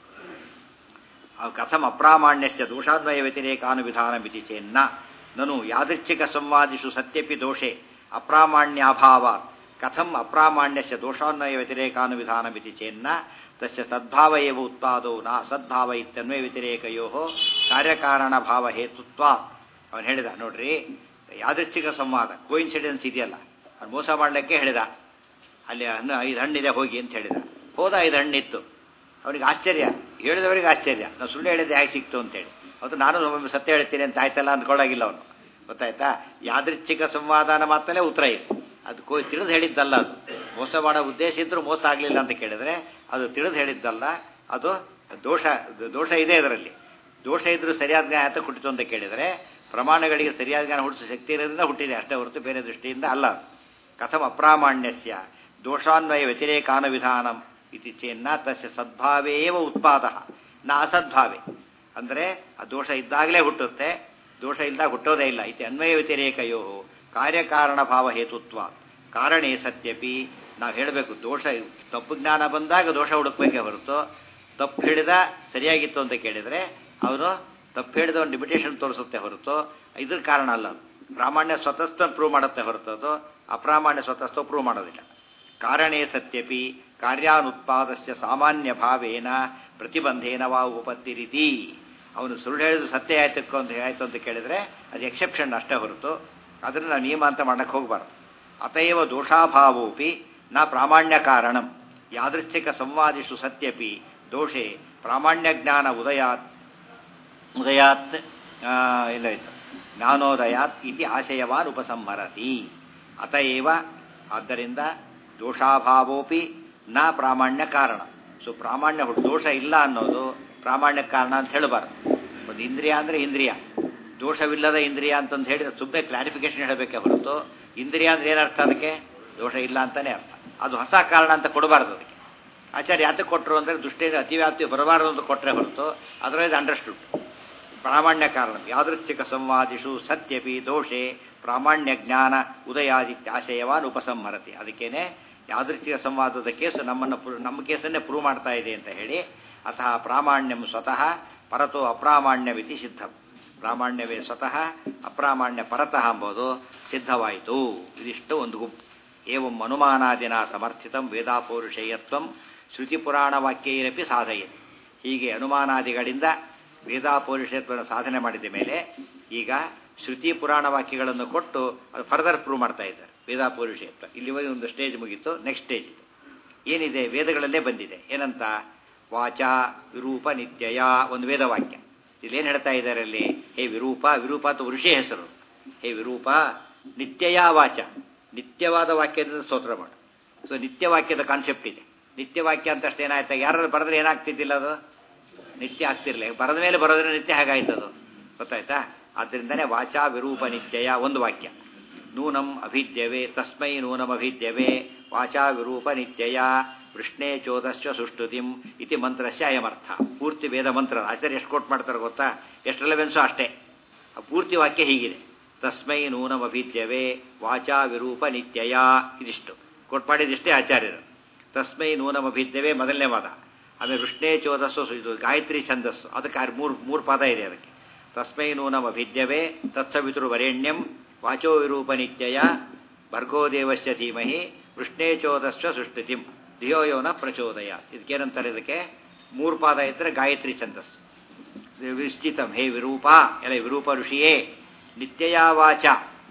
ಕಥಂ ಅಪ್ರಾಮಾಣ್ಯಸ್ಯ ದೋಷಾನ್ವಯ ವ್ಯತಿರೇಕಾನುವಿಧಾನ ಮಿತಿ ಚೇನ್ನ ನನು ಯಾದೃಚ್ಛಿಕ ಸಂವಾದಿಷು ಸತ್ಯಪಿ ದೋಷೆ ಅಪ್ರಾಮಾಣ್ಯಾಭಾವ ಕಥಂ ಅಪ್ರಾಮಾಣ್ಯಸ್ಯ ದೋಷಾನ್ವಯ ವ್ಯತಿರೇಕಾನುವಿಧಾನ ಮಿತಿ ಚೇನ್ನ ತಸ್ಯ ಸದ್ಭಾವ ಏವ ಉತ್ಪಾದೋ ನ ಸದ್ಭಾವ ಇತ್ಯನ್ವಯ ವ್ಯತಿರೇಕಯೋ ಕಾರ್ಯಕಾರಣ ಭಾವ ಹೇತುತ್ವ ಅವನು ಹೇಳಿದ ನೋಡ್ರಿ ಯಾದೃಚ್ಛಿಕ ಸಂವಾದ ಕೋಇನ್ಸಿಡೆನ್ಸ್ ಇದೆಯಲ್ಲ ಅವ್ನು ಮೋಸ ಮಾಡಲಿಕ್ಕೆ ಹೇಳಿದ ಅಲ್ಲಿ ಹಣ್ಣು ಐದು ಹಣ್ಣಿದೆ ಹೋಗಿ ಅಂತ ಹೇಳಿದ ಹೋದ ಐದು ಹಣ್ಣಿತ್ತು ಅವನಿಗೆ ಆಶ್ಚರ್ಯ ಹೇಳಿದವರಿಗೆ ಆಶ್ಚರ್ಯ ನಾವು ಸುಳ್ಳು ಹೇಳಿದ್ರೆ ಹೇಗೆ ಸಿಕ್ತು ಅಂತೇಳಿ ಅದು ನಾನು ಒಮ್ಮೊಮ್ಮೆ ಸತ್ಯ ಹೇಳ್ತೀನಿ ಅಂತ ಆಯ್ತಲ್ಲ ಅಂದ್ಕೊಳ್ಳಾಗಿಲ್ಲ ಅವನು ಗೊತ್ತಾಯ್ತಾ ಯಾದೃಚ್ಛಿಕ ಸಂವಾದನ ಮಾತಲ್ಲೇ ಉತ್ತರ ಇದೆ ಅದು ಕೋ ತಿಳಿದು ಹೇಳಿದ್ದಲ್ಲ ಅದು ಮೋಸ ಮಾಡೋ ಉದ್ದೇಶ ಇದ್ರೂ ಮೋಸ ಆಗಲಿಲ್ಲ ಅಂತ ಕೇಳಿದ್ರೆ ಅದು ತಿಳಿದು ಹೇಳಿದ್ದಲ್ಲ ಅದು ದೋಷ ದೋಷ ಇದೆ ಅದರಲ್ಲಿ ದೋಷ ಇದ್ರೂ ಸರಿಯಾದ ಜ್ಞಾನ ಅಂತ ಹುಟ್ಟಿತು ಅಂತ ಕೇಳಿದರೆ ಪ್ರಮಾಣಗಳಿಗೆ ಸರಿಯಾದ ಜ್ಞಾನ ಹುಟ್ಟಿಸೋ ಶಕ್ತಿ ಇರೋದ್ರಿಂದ ಹುಟ್ಟಿದೆ ಅಷ್ಟೇ ಹೊರತು ಬೇರೆ ದೃಷ್ಟಿಯಿಂದ ಅಲ್ಲ ಕಥಮ ಅಪ್ರಾಮಾಣ್ಯಸ್ಯ ದೋಷಾನ್ವಯ ವ್ಯತಿರೇಕಾನುವಿಧಾನಂ ಇತಿ ಚೇನ್ನ ತಸ್ಯ ಸದ್ಭಾವೇವ ಉತ್ಪಾದ ನ ಅಸದ್ಭಾವೆ ಅಂದರೆ ಆ ದೋಷ ಇದ್ದಾಗಲೇ ಹುಟ್ಟುತ್ತೆ ದೋಷ ಇಲ್ಲದಾಗ ಹುಟ್ಟೋದೇ ಇಲ್ಲ ಇತಿ ಅನ್ವಯ ವ್ಯತಿರೇಕಯೋ ಕಾರ್ಯಕಾರಣ ಭಾವ ಹೇತುತ್ವ ಕಾರಣೇ ಸತ್ಯಪಿ ನಾವು ಹೇಳಬೇಕು ದೋಷ ತಪ್ಪು ಜ್ಞಾನ ಬಂದಾಗ ದೋಷ ಹುಡುಕ್ಬೇಕೇ ಹೊರತು ತಪ್ಪು ಹೇಳಿದ ಸರಿಯಾಗಿತ್ತು ಅಂತ ಕೇಳಿದರೆ ಅವನು ತಪ್ಪು ಹೇಳಿದ ಒಂದು ಲಿಮಿಟೇಷನ್ ತೋರಿಸುತ್ತೆ ಹೊರತು ಇದ್ರ ಕಾರಣ ಅಲ್ಲ ಪ್ರಾಮಾಣ್ಯ ಸ್ವತಸ್ಥ ಪ್ರೂವ್ ಮಾಡುತ್ತೆ ಹೊರತು ಅದು ಅಪ್ರಾಮಾಣ್ಯ ಸ್ವತಸ್ಥ ಪ್ರೂವ್ ಮಾಡೋದಿಲ್ಲ ಕಾರಣೇ ಸತ್ಯಪಿ ಕಾರ್ಯಾನುತ್ಪಾದಸ್ಯ ಸಾಮಾನ್ಯ ಭಾವೇನ ಪ್ರತಿಬಂಧೇನ ವಾ ಉಪತ್ತಿರಿತಿ ಅವನು ಸುಳ್ಳು ಹೇಳಿದ ಸತ್ಯ ಆಯ್ತಕ್ಕೋ ಅಂತ ಆಯ್ತು ಅಂತ ಕೇಳಿದರೆ ಅದು ಎಕ್ಸೆಪ್ಷನ್ ಅಷ್ಟೇ ಹೊರತು ಅದನ್ನು ನಾವು ನಿಯಮ ಅಂತ ಮಾಡಕ್ಕೆ ಹೋಗಬಾರ್ದು ಅತಯವ ದೋಷಾಭಾವೋಪಿ ನ ಪ್ರಾಮಾಣ್ಯ ಕಾರಣಂ ಯಾದೃಚ್ಛಿಕ ಸಂವಾದಿಷು ಸತ್ಯಪಿ ದೋಷೆ ಪ್ರಾಮಾಣ್ಯ ಜ್ಞಾನ ಉದಯಾತ್ ಉದಯಾತ್ ಎಲ್ಲೋಯ್ತು ಜ್ಞಾನೋದಯಾತ್ ಇತಿ ಆಶಯವಾನ್ ಉಪಸಂಹರತಿ ಅತಏವ ಆದ್ದರಿಂದ ದೋಷಾಭಾವೋಪಿ ನ ಪ್ರಾಮಾಣ್ಯ ಕಾರಣ ಸೊ ಪ್ರಾಮಾಣ್ಯ ಹುಟ್ಟು ದೋಷ ಇಲ್ಲ ಅನ್ನೋದು ಪ್ರಾಮಾಣ್ಯ ಕಾರಣ ಅಂತ ಹೇಳಬಾರ್ದು ಒಂದು ಇಂದ್ರಿಯ ಅಂದರೆ ಇಂದ್ರಿಯ ದೋಷವಿಲ್ಲದ ಇಂದ್ರಿಯ ಅಂತಂದು ಹೇಳಿದ್ರೆ ಸುಮ್ಮನೆ ಕ್ಲಾರಿಫಿಕೇಶನ್ ಹೇಳಬೇಕೆ ಹೊರತು ಇಂದ್ರಿಯ ಅಂದ್ರೆ ಏನರ್ಥ ಅದಕ್ಕೆ ದೋಷ ಇಲ್ಲ ಅಂತಾನೆ ಅರ್ಥ ಅದು ಹೊಸ ಕಾರಣ ಅಂತ ಕೊಡಬಾರ್ದು ಅದಕ್ಕೆ ಆಚಾರ್ಯ ಯಾತಕ್ಕೆ ಕೊಟ್ಟರು ಅಂದರೆ ದೃಷ್ಟಿಯಿಂದ ಅತಿವ್ಯಾಪ್ತಿ ಬರಬಾರದು ಅಂತ ಕೊಟ್ಟರೆ ಹೊರತು ಅದರದ್ದು ಅಂಡರ್ಸ್ಟುಡ್ ಪ್ರಾಮಾಣ್ಯ ಕಾರಣ ಯಾದೃಚ್ಛಿಕ ಸಂವಾದಿಷು ಸತ್ಯಪಿ ದೋಷೆ ಪ್ರಾಮಾಣ್ಯ ಜ್ಞಾನ ಉದಯಾದಿತ್ಯಾಶಯವಾನ್ ಉಪಸಂಹರತಿ ಅದಕ್ಕೇನೆ ಯಾದೃಚ್ಛಿಕ ಸಂವಾದದ ಕೇಸು ನಮ್ಮನ್ನು ನಮ್ಮ ಕೇಸನ್ನೇ ಪ್ರೂವ್ ಮಾಡ್ತಾ ಇದೆ ಅಂತ ಹೇಳಿ ಅತಃ ಪ್ರಾಮಾಣ್ಯಂ ಸ್ವತಃ ಪರತೋ ಅಪ್ರಾಮಾಣ್ಯವಿತಿ ಸಿದ್ಧಂ ಪ್ರಾಮಾಣ್ಯವೇ ಸ್ವತಃ ಅಪ್ರಾಮಾಣ್ಯ ಪರತಃ ಎಂಬುದು ಸಿದ್ಧವಾಯಿತು ಇದಿಷ್ಟು ಒಂದು ಗುಂಪು ಏವಂ ಅನುಮಾನಾದಿನ ಸಮರ್ಥಿತಂ ವೇದಾಪೌರುಷೇಯತ್ವಂ ಶ್ರುತಿಪುರಾಣವಾಕ್ಯೈರಪಿ ಸಾಧಯತಿ ಹೀಗೆ ಅನುಮಾನಾದಿಗಳಿಂದ ವೇದಾಪೌರುಷತ್ವವನ್ನು ಸಾಧನೆ ಮಾಡಿದ ಮೇಲೆ ಈಗ ಶ್ರುತಿ ಪುರಾಣ ವಾಕ್ಯಗಳನ್ನು ಕೊಟ್ಟು ಅದು ಫರ್ದರ್ ಪ್ರೂವ್ ಮಾಡ್ತಾ ಇದ್ದಾರೆ ವೇದಾಪೌರುಷತ್ವ ಇಲ್ಲಿವರೆಗೆ ಒಂದು ಸ್ಟೇಜ್ ಮುಗೀತು ನೆಕ್ಸ್ಟ್ ಸ್ಟೇಜ್ ಇದು ಏನಿದೆ ವೇದಗಳಲ್ಲೇ ಬಂದಿದೆ ಏನಂತ ವಾಚ ವಿರೂಪ ನಿತ್ಯಯ ಒಂದು ವೇದವಾಕ್ಯ ಇಲ್ಲೇನು ಹೇಳ್ತಾ ಇದ್ದಾರೆ ಅಲ್ಲಿ ಹೇ ವಿರೂಪ ವಿರೂಪ ಅಂತ ಋಷಿ ಹೆಸರು ಹೇ ವಿರೂಪ ನಿತ್ಯಯ ವಾಚ ನಿತ್ಯವಾದ ವಾಕ್ಯದಿಂದ ಸ್ತೋತ್ರ ಮಾಡು ಸೊ ನಿತ್ಯವಾಕ್ಯದ ಕಾನ್ಸೆಪ್ಟ್ ಇದೆ ನಿತ್ಯವಾಕ್ಯ ಅಂತ ಅಷ್ಟೇ ಏನಾಯ್ತಾ ಯಾರು ಬರೆದ್ರೆ ಏನಾಗ್ತಿದ್ದಿಲ್ಲ ಅದು ನಿತ್ಯ ಆಗ್ತಿರ್ಲಿಲ್ಲ ಬರದ ಮೇಲೆ ಬರೋದ್ರೆ ನಿತ್ಯ ಹೇಗಾಯ್ತು ಅದು ಗೊತ್ತಾಯ್ತಾ ಆದ್ದರಿಂದನೇ ವಾಚಾ ವಿರೂಪ ನಿತ್ಯಯ ಒಂದು ವಾಕ್ಯ ನೂನಂ ಅಭಿದ್ಯವೇ ತಸ್ಮೈ ನೂನಂ ಅಭಿದ್ಯವೇ ವಾಚಾ ವಿರೂಪ ನಿತ್ಯಯ ವೃಷ್ಣೇ ಚೋದಶ್ವ ಸುಷ್ಟುತಿಂ ಇತಿ ಮಂತ್ರಸ್ಯ ಅಯಮರ್ಥ ಪೂರ್ತಿ ವೇದ ಮಂತ್ರ ಆಚಾರ್ಯ ಎಷ್ಟು ಕೋಟ್ ಮಾಡ್ತಾರೆ ಗೊತ್ತಾ ಎಷ್ಟು ರೆಲೆವೆನ್ಸು ಅಷ್ಟೇ ಆ ಪೂರ್ತಿ ವಾಕ್ಯ ಹೀಗಿದೆ ತಸ್ಮೈ ನೂನಂ ಅಭಿದ್ಯವೇ ವಾಚಾ ವಿರೂಪ ನಿತ್ಯಯ ಇದಿಷ್ಟು ಕೋಟ್ ಮಾಡಿದಿಷ್ಟೇ ಆಚಾರ್ಯರು ತಸ್ಮೈ ನೂನಂ ಅಭಿದ್ಯವೇ ಮೊದಲನೇ ವಾದ ಆಮೇಲೆ ವೃಷ್ಣೇ ಚೋದಸ್ಸು ಇದು ಗಾಯತ್ರಿ ಛಂದಸ್ಸು ಅದಕ್ಕೆ ಮೂರು ಮೂರು ಪಾದ ಇದೆ ಅದಕ್ಕೆ ತಸ್ಮೈ ನೂನಂ ಅಭಿದ್ಯವೇ ತತ್ಸವಿತೃ ವರೇಣ್ಯಂ ವಾಚೋ ವಿರೂಪ ನಿತ್ಯಯ ಭರ್ಗೋ ದೇವಸ್ಯ ಧೀಮಹಿ ವೃಷ್ಣೇ ಚೋದಸ್ವ ಸುಷ್ಟಿತಿಂ ಧಿಯೋ ಯೋನ ಪ್ರಚೋದಯ ಇದಕ್ಕೇನಂತಾರೆ ಇದಕ್ಕೆ ಮೂರು ಪಾದ ಇದ್ದರೆ ಗಾಯತ್ರಿ ಛಂದಸ್ಸು ವಿಶ್ಚಿತಂ ಹೇ ವಿರೂಪ ಎಲ್ಲ ವಿರೂಪ ಋಷಿಯೇ ನಿತ್ಯಯ ವಾಚ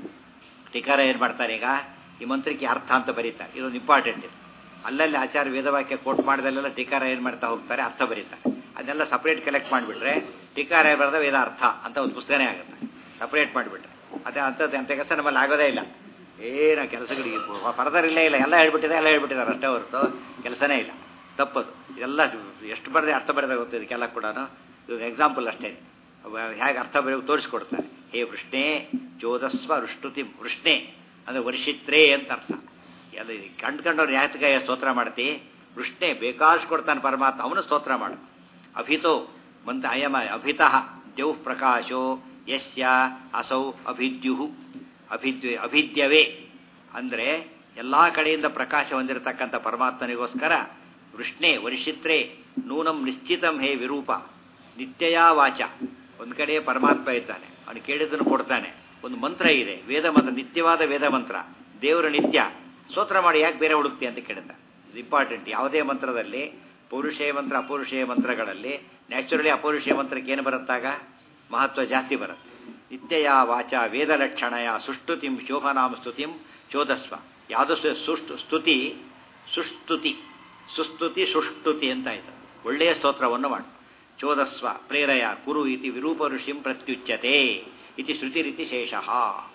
ಟೀಕಾರ ಏನು ಮಾಡ್ತಾರೆ ಈಗ ಈ ಮಂತ್ರಕ್ಕೆ ಅರ್ಥ ಅಂತ ಬರೀತಾರೆ ಇದೊಂದು ಇಂಪಾರ್ಟೆಂಟ್ ಇದು ಅಲ್ಲಲ್ಲಿ ಆಚಾರ್ಯ ವೇದವಾಕ್ಯ ಕೋಟ್ ಮಾಡಿದಲ್ಲೆಲ್ಲ ಟೀಕಾರ ಏನು ಮಾಡ್ತಾ ಹೋಗ್ತಾರೆ ಅರ್ಥ ಬರೀತಾರೆ ಅದನ್ನೆಲ್ಲ ಸಪ್ರೇಟ್ ಕಲೆಕ್ಟ್ ಮಾಡಿಬಿಟ್ರೆ ಟೀಕಾರ ಬರೆದ ವೇದ ಅರ್ಥ ಅಂತ ಒಂದು ಪುಸ್ತಕನೇ ಆಗುತ್ತೆ ಸಪ್ರೇಟ್ ಮಾಡಿಬಿಟ್ರೆ ಅದೇ ಅಂಥದ್ದು ಎಂಥ ಕೆಲಸ ನಮ್ಮಲ್ಲಿ ಆಗೋದೇ ಇಲ್ಲ ಏನ ಕೆಲಸಗಳಿಗೆ ಫರ್ದರ್ ಇಲ್ಲೇ ಇಲ್ಲ ಎಲ್ಲ ಹೇಳ್ಬಿಟ್ಟಿದೆ ಎಲ್ಲ ಹೇಳ್ಬಿಟ್ಟಿದ್ದಾರೆ ಅಷ್ಟೇ ಹೊರತು ಕೆಲಸನೇ ಇಲ್ಲ ತಪ್ಪದು ಇದೆಲ್ಲ ಎಷ್ಟು ಬರದೆ ಅರ್ಥ ಬರೆದ ಗೊತ್ತು ಇದಕ್ಕೆಲ್ಲ ಕೂಡ ಇದು ಎಕ್ಸಾಂಪಲ್ ಅಷ್ಟೇ ಹೇಗೆ ಅರ್ಥ ಬರೆಯೋದು ತೋರಿಸ್ಕೊಡ್ತಾರೆ ಹೇ ವೃಷ್ಣೆ ಚೋದಸ್ವ ವೃಷ್ಟುತಿ ವೃಷ್ಣೆ ಅಂದರೆ ವರ್ಷಿತ್ರೇ ಅಂತ ಅರ್ಥ ಎಲ್ಲ ಕಂಡ್ಕೊಂಡವ್ರು ಯಾತಕ ಸ್ತೋತ್ರ ಮಾಡ್ತಿ ವೃಷ್ಣೆ ಬೇಕಾದಷ್ಟು ಕೊಡ್ತಾನೆ ಪರಮಾತ್ಮ ಅವನು ಸ್ತೋತ್ರ ಮಾಡು ಅಭಿತೋ ಮಂತ ಅಯಮ ಅಭಿತಃ ದೇವ್ ಪ್ರಕಾಶೋ ಯಸ್ಯ ಅಸೌ ಅಭಿದ್ಯು ಅಭಿದ್ಯ ಅಭಿದ್ಯವೇ ಅಂದರೆ ಎಲ್ಲ ಕಡೆಯಿಂದ ಪ್ರಕಾಶ ಹೊಂದಿರತಕ್ಕಂಥ ಪರಮಾತ್ಮನಿಗೋಸ್ಕರ ವೃಷ್ಣೆ ವರಿಷಿತ್ರೇ ನೂನಂ ನಿಶ್ಚಿತಂ ಹೇ ವಿರೂಪ ನಿತ್ಯಯಾ ವಾಚ ಒಂದು ಕಡೆ ಪರಮಾತ್ಮ ಇದ್ದಾನೆ ಅವನು ಕೇಳಿದ್ದನ್ನು ಕೊಡ್ತಾನೆ ಒಂದು ಮಂತ್ರ ಇದೆ ವೇದ ಮಂತ್ರ ನಿತ್ಯವಾದ ವೇದ ಮಂತ್ರ ದೇವರು ನಿತ್ಯ ಸ್ತೋತ್ರ ಮಾಡಿ ಯಾಕೆ ಬೇರೆ ಹುಡುಕ್ತಿ ಅಂತ ಕೇಳಿದ ಇದು ಇಂಪಾರ್ಟೆಂಟ್ ಯಾವುದೇ ಮಂತ್ರದಲ್ಲಿ ಪೌರುಷೇಯ ಮಂತ್ರ ಅಪೌರುಷೇಯ ಮಂತ್ರಗಳಲ್ಲಿ ನ್ಯಾಚುರಲಿ ಅಪೌರುಷೇಯ ಮಂತ್ರಕ್ಕೆ ಏನು ಬರುತ್ತಾಗ ಮಹತ್ವ ಜಾಸ್ತಿ ಬರುತ್ತೆ ನಿತ್ಯಯ ವಾಚ ವೇದ ಲಕ್ಷಣಯ ಸುಷ್ಟುತಿಂ ಶೋಭನಾಮ ಸ್ತುತಿಂ ಚೋದಸ್ವ ಯಾವುದು ಸುಷ್ಟು ಸ್ತುತಿ ಸುಸ್ತುತಿ ಸುಸ್ತುತಿ ಸುಷ್ಟುತಿ ಅಂತ ಆಯ್ತು ಒಳ್ಳೆಯ ಸ್ತೋತ್ರವನ್ನು ಮಾಡು ಚೋದಸ್ವ ಪ್ರೇರಯ ಕುರು ಇತಿ ವಿರೂಪ ಋಷಿಂ ಪ್ರತ್ಯುಚ್ಯತೆ ಇತಿ ಶ್ರುತಿರಿತಿ ಶೇಷಃ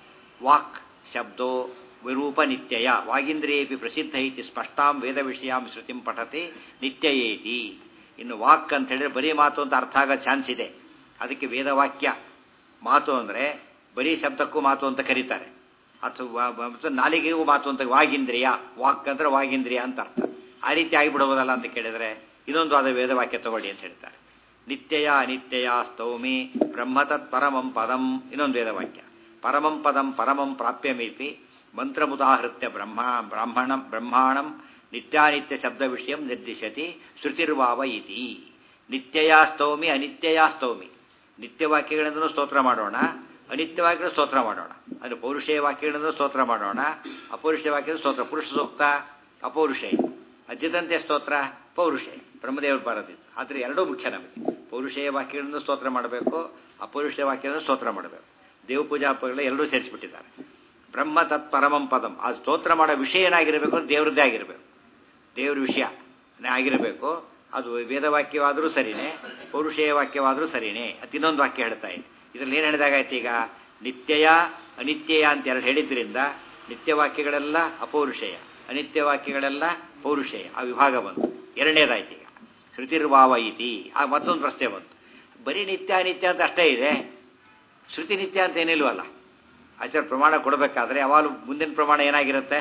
ವಾಕ್ ಶಬ್ದೋ ವಿರೂಪ ನಿತ್ಯಯ ವಾಗೀಂದ್ರಿಯೇಪಿ ಪ್ರಸಿದ್ಧ ಇತಿ ಸ್ಪಷ್ಟಾಂ ವೇದ ವಿಷಯಾಂ ಶ್ರುತಿಂ ಪಠತೆ ನಿತ್ಯಯೇತಿ ಇನ್ನು ವಾಕ್ ಅಂತ ಹೇಳಿದ್ರೆ ಬರೀ ಮಾತು ಅಂತ ಅರ್ಥ ಆಗೋ ಚಾನ್ಸ್ ಇದೆ ಅದಕ್ಕೆ ವೇದವಾಕ್ಯ ಮಾತು ಅಂದರೆ ಬರೀ ಶಬ್ದಕ್ಕೂ ಮಾತು ಅಂತ ಕರೀತಾರೆ ಅಥವಾ ನಾಲಿಗೆಗೂ ಮಾತು ಅಂತ ವಾಗಿಂದ್ರಿಯ ವಾಕ್ ಅಂದ್ರೆ ವಾಗಿಂದ್ರಿಯ ಅಂತ ಅರ್ಥ ಆ ರೀತಿ ಆಗಿಬಿಡಬಹುದಲ್ಲ ಅಂತ ಕೇಳಿದ್ರೆ ಇದೊಂದು ಆದ ವೇದವಾಕ್ಯ ತಗೊಳ್ಳಿ ಅಂತ ಹೇಳ್ತಾರೆ ನಿತ್ಯಯ ಅನಿತ್ಯಯ ಸ್ತೌಮಿ ಬ್ರಹ್ಮತತ್ ಪರಮಂ ಪದಂ ಇನ್ನೊಂದು ವೇದವಾಕ್ಯ ಪರಮಂ ಪದಂ ಪರಮಂ ಪ್ರಾಪ್ಯಮೀಪಿ ಮಂತ್ರಮುದಾಹೃತ್ಯ ಬ್ರಹ್ಮ ಬ್ರಾಹ್ಮಣಂ ಬ್ರಹ್ಮಾಣಂ ನಿತ್ಯಾನಿತ್ಯ ಶಬ್ದ ವಿಷಯ ನಿರ್ದಿಶತಿ ಶ್ರುತಿರ್ವಾವ ಇತಿ ನಿತ್ಯಯ ಸ್ತೌಮಿ ಅನಿತ್ಯಯ ಸ್ತೌಮಿ ನಿತ್ಯವಾಕ್ಯಗಳಿಂದಲೂ ಸ್ತೋತ್ರ ಮಾಡೋಣ ಅನಿತ್ಯವಾಕ್ಯಗಳು ಸ್ತೋತ್ರ ಮಾಡೋಣ ಅದು ಪೌರುಷೇಯ ವಾಕ್ಯಗಳಿಂದ ಸ್ತೋತ್ರ ಮಾಡೋಣ ಅಪೌರುಷೇಯ ವಾಕ್ಯದ ಸ್ತೋತ್ರ ಪುರುಷ ಸೂಕ್ತ ಅಪೌರುಷೇಯ ಅಜ್ಜಿದಂತೆ ಸ್ತೋತ್ರ ಪೌರುಷೇಯ ಬ್ರಹ್ಮದೇವರು ಬರೋದಿತ್ತು ಆದರೆ ಎರಡೂ ಮುಖ್ಯ ನಮಗೆ ಪೌರುಷೇಯ ವಾಕ್ಯಗಳಿಂದ ಸ್ತೋತ್ರ ಮಾಡಬೇಕು ಅಪೌರುಷೇಯ ವಾಕ್ಯದಿಂದ ಸ್ತೋತ್ರ ಮಾಡಬೇಕು ದೇವ ಪೂಜಾ ಹಬ್ಬಗಳು ಎಲ್ಲರೂ ಸೇರಿಸಿಬಿಟ್ಟಿದ್ದಾರೆ ಬ್ರಹ್ಮ ತತ್ ಪರಮಂ ಪದಂ ಆ ಸ್ತೋತ್ರ ಮಾಡೋ ವಿಷಯ ಏನಾಗಿರಬೇಕು ದೇವ್ರದ್ದೇ ಆಗಿರಬೇಕು ದೇವ್ರ ವಿಷಯ ಆಗಿರಬೇಕು ಅದು ವೇದವಾಕ್ಯವಾದರೂ ಸರಿನೇ ಪೌರುಷೇಯ ವಾಕ್ಯವಾದರೂ ಸರಿನೇ ಅದು ಇನ್ನೊಂದು ವಾಕ್ಯ ಹೇಳ್ತಾ ಇದೆ ಇದರಲ್ಲಿ ಏನು ಹೇಳಿದಾಗಾಯ್ತು ಈಗ ನಿತ್ಯಯ ಅನಿತ್ಯಯ ಅಂತ ಎರಡು ಹೇಳಿದ್ರಿಂದ ನಿತ್ಯ ವಾಕ್ಯಗಳೆಲ್ಲ ಅಪೌರುಷೇಯ ಅನಿತ್ಯ ವಾಕ್ಯಗಳೆಲ್ಲ ಪೌರುಷೇಯ ಆ ವಿಭಾಗ ಬಂತು ಎರಡನೇದಾಯ್ತು ಈಗ ಶ್ರುತಿರ್ವಾವ ಇತಿ ಆ ಮತ್ತೊಂದು ಪ್ರಶ್ನೆ ಬಂತು ಬರೀ ನಿತ್ಯ ಅನಿತ್ಯ ಅಂತ ಅಷ್ಟೇ ಇದೆ ಶ್ರುತಿ ನಿತ್ಯ ಅಂತ ಏನಿಲ್ವಲ್ಲ ಆಚಾರ ಪ್ರಮಾಣ ಕೊಡಬೇಕಾದ್ರೆ ಯಾವಾಗಲೂ ಮುಂದಿನ ಪ್ರಮಾಣ ಏನಾಗಿರುತ್ತೆ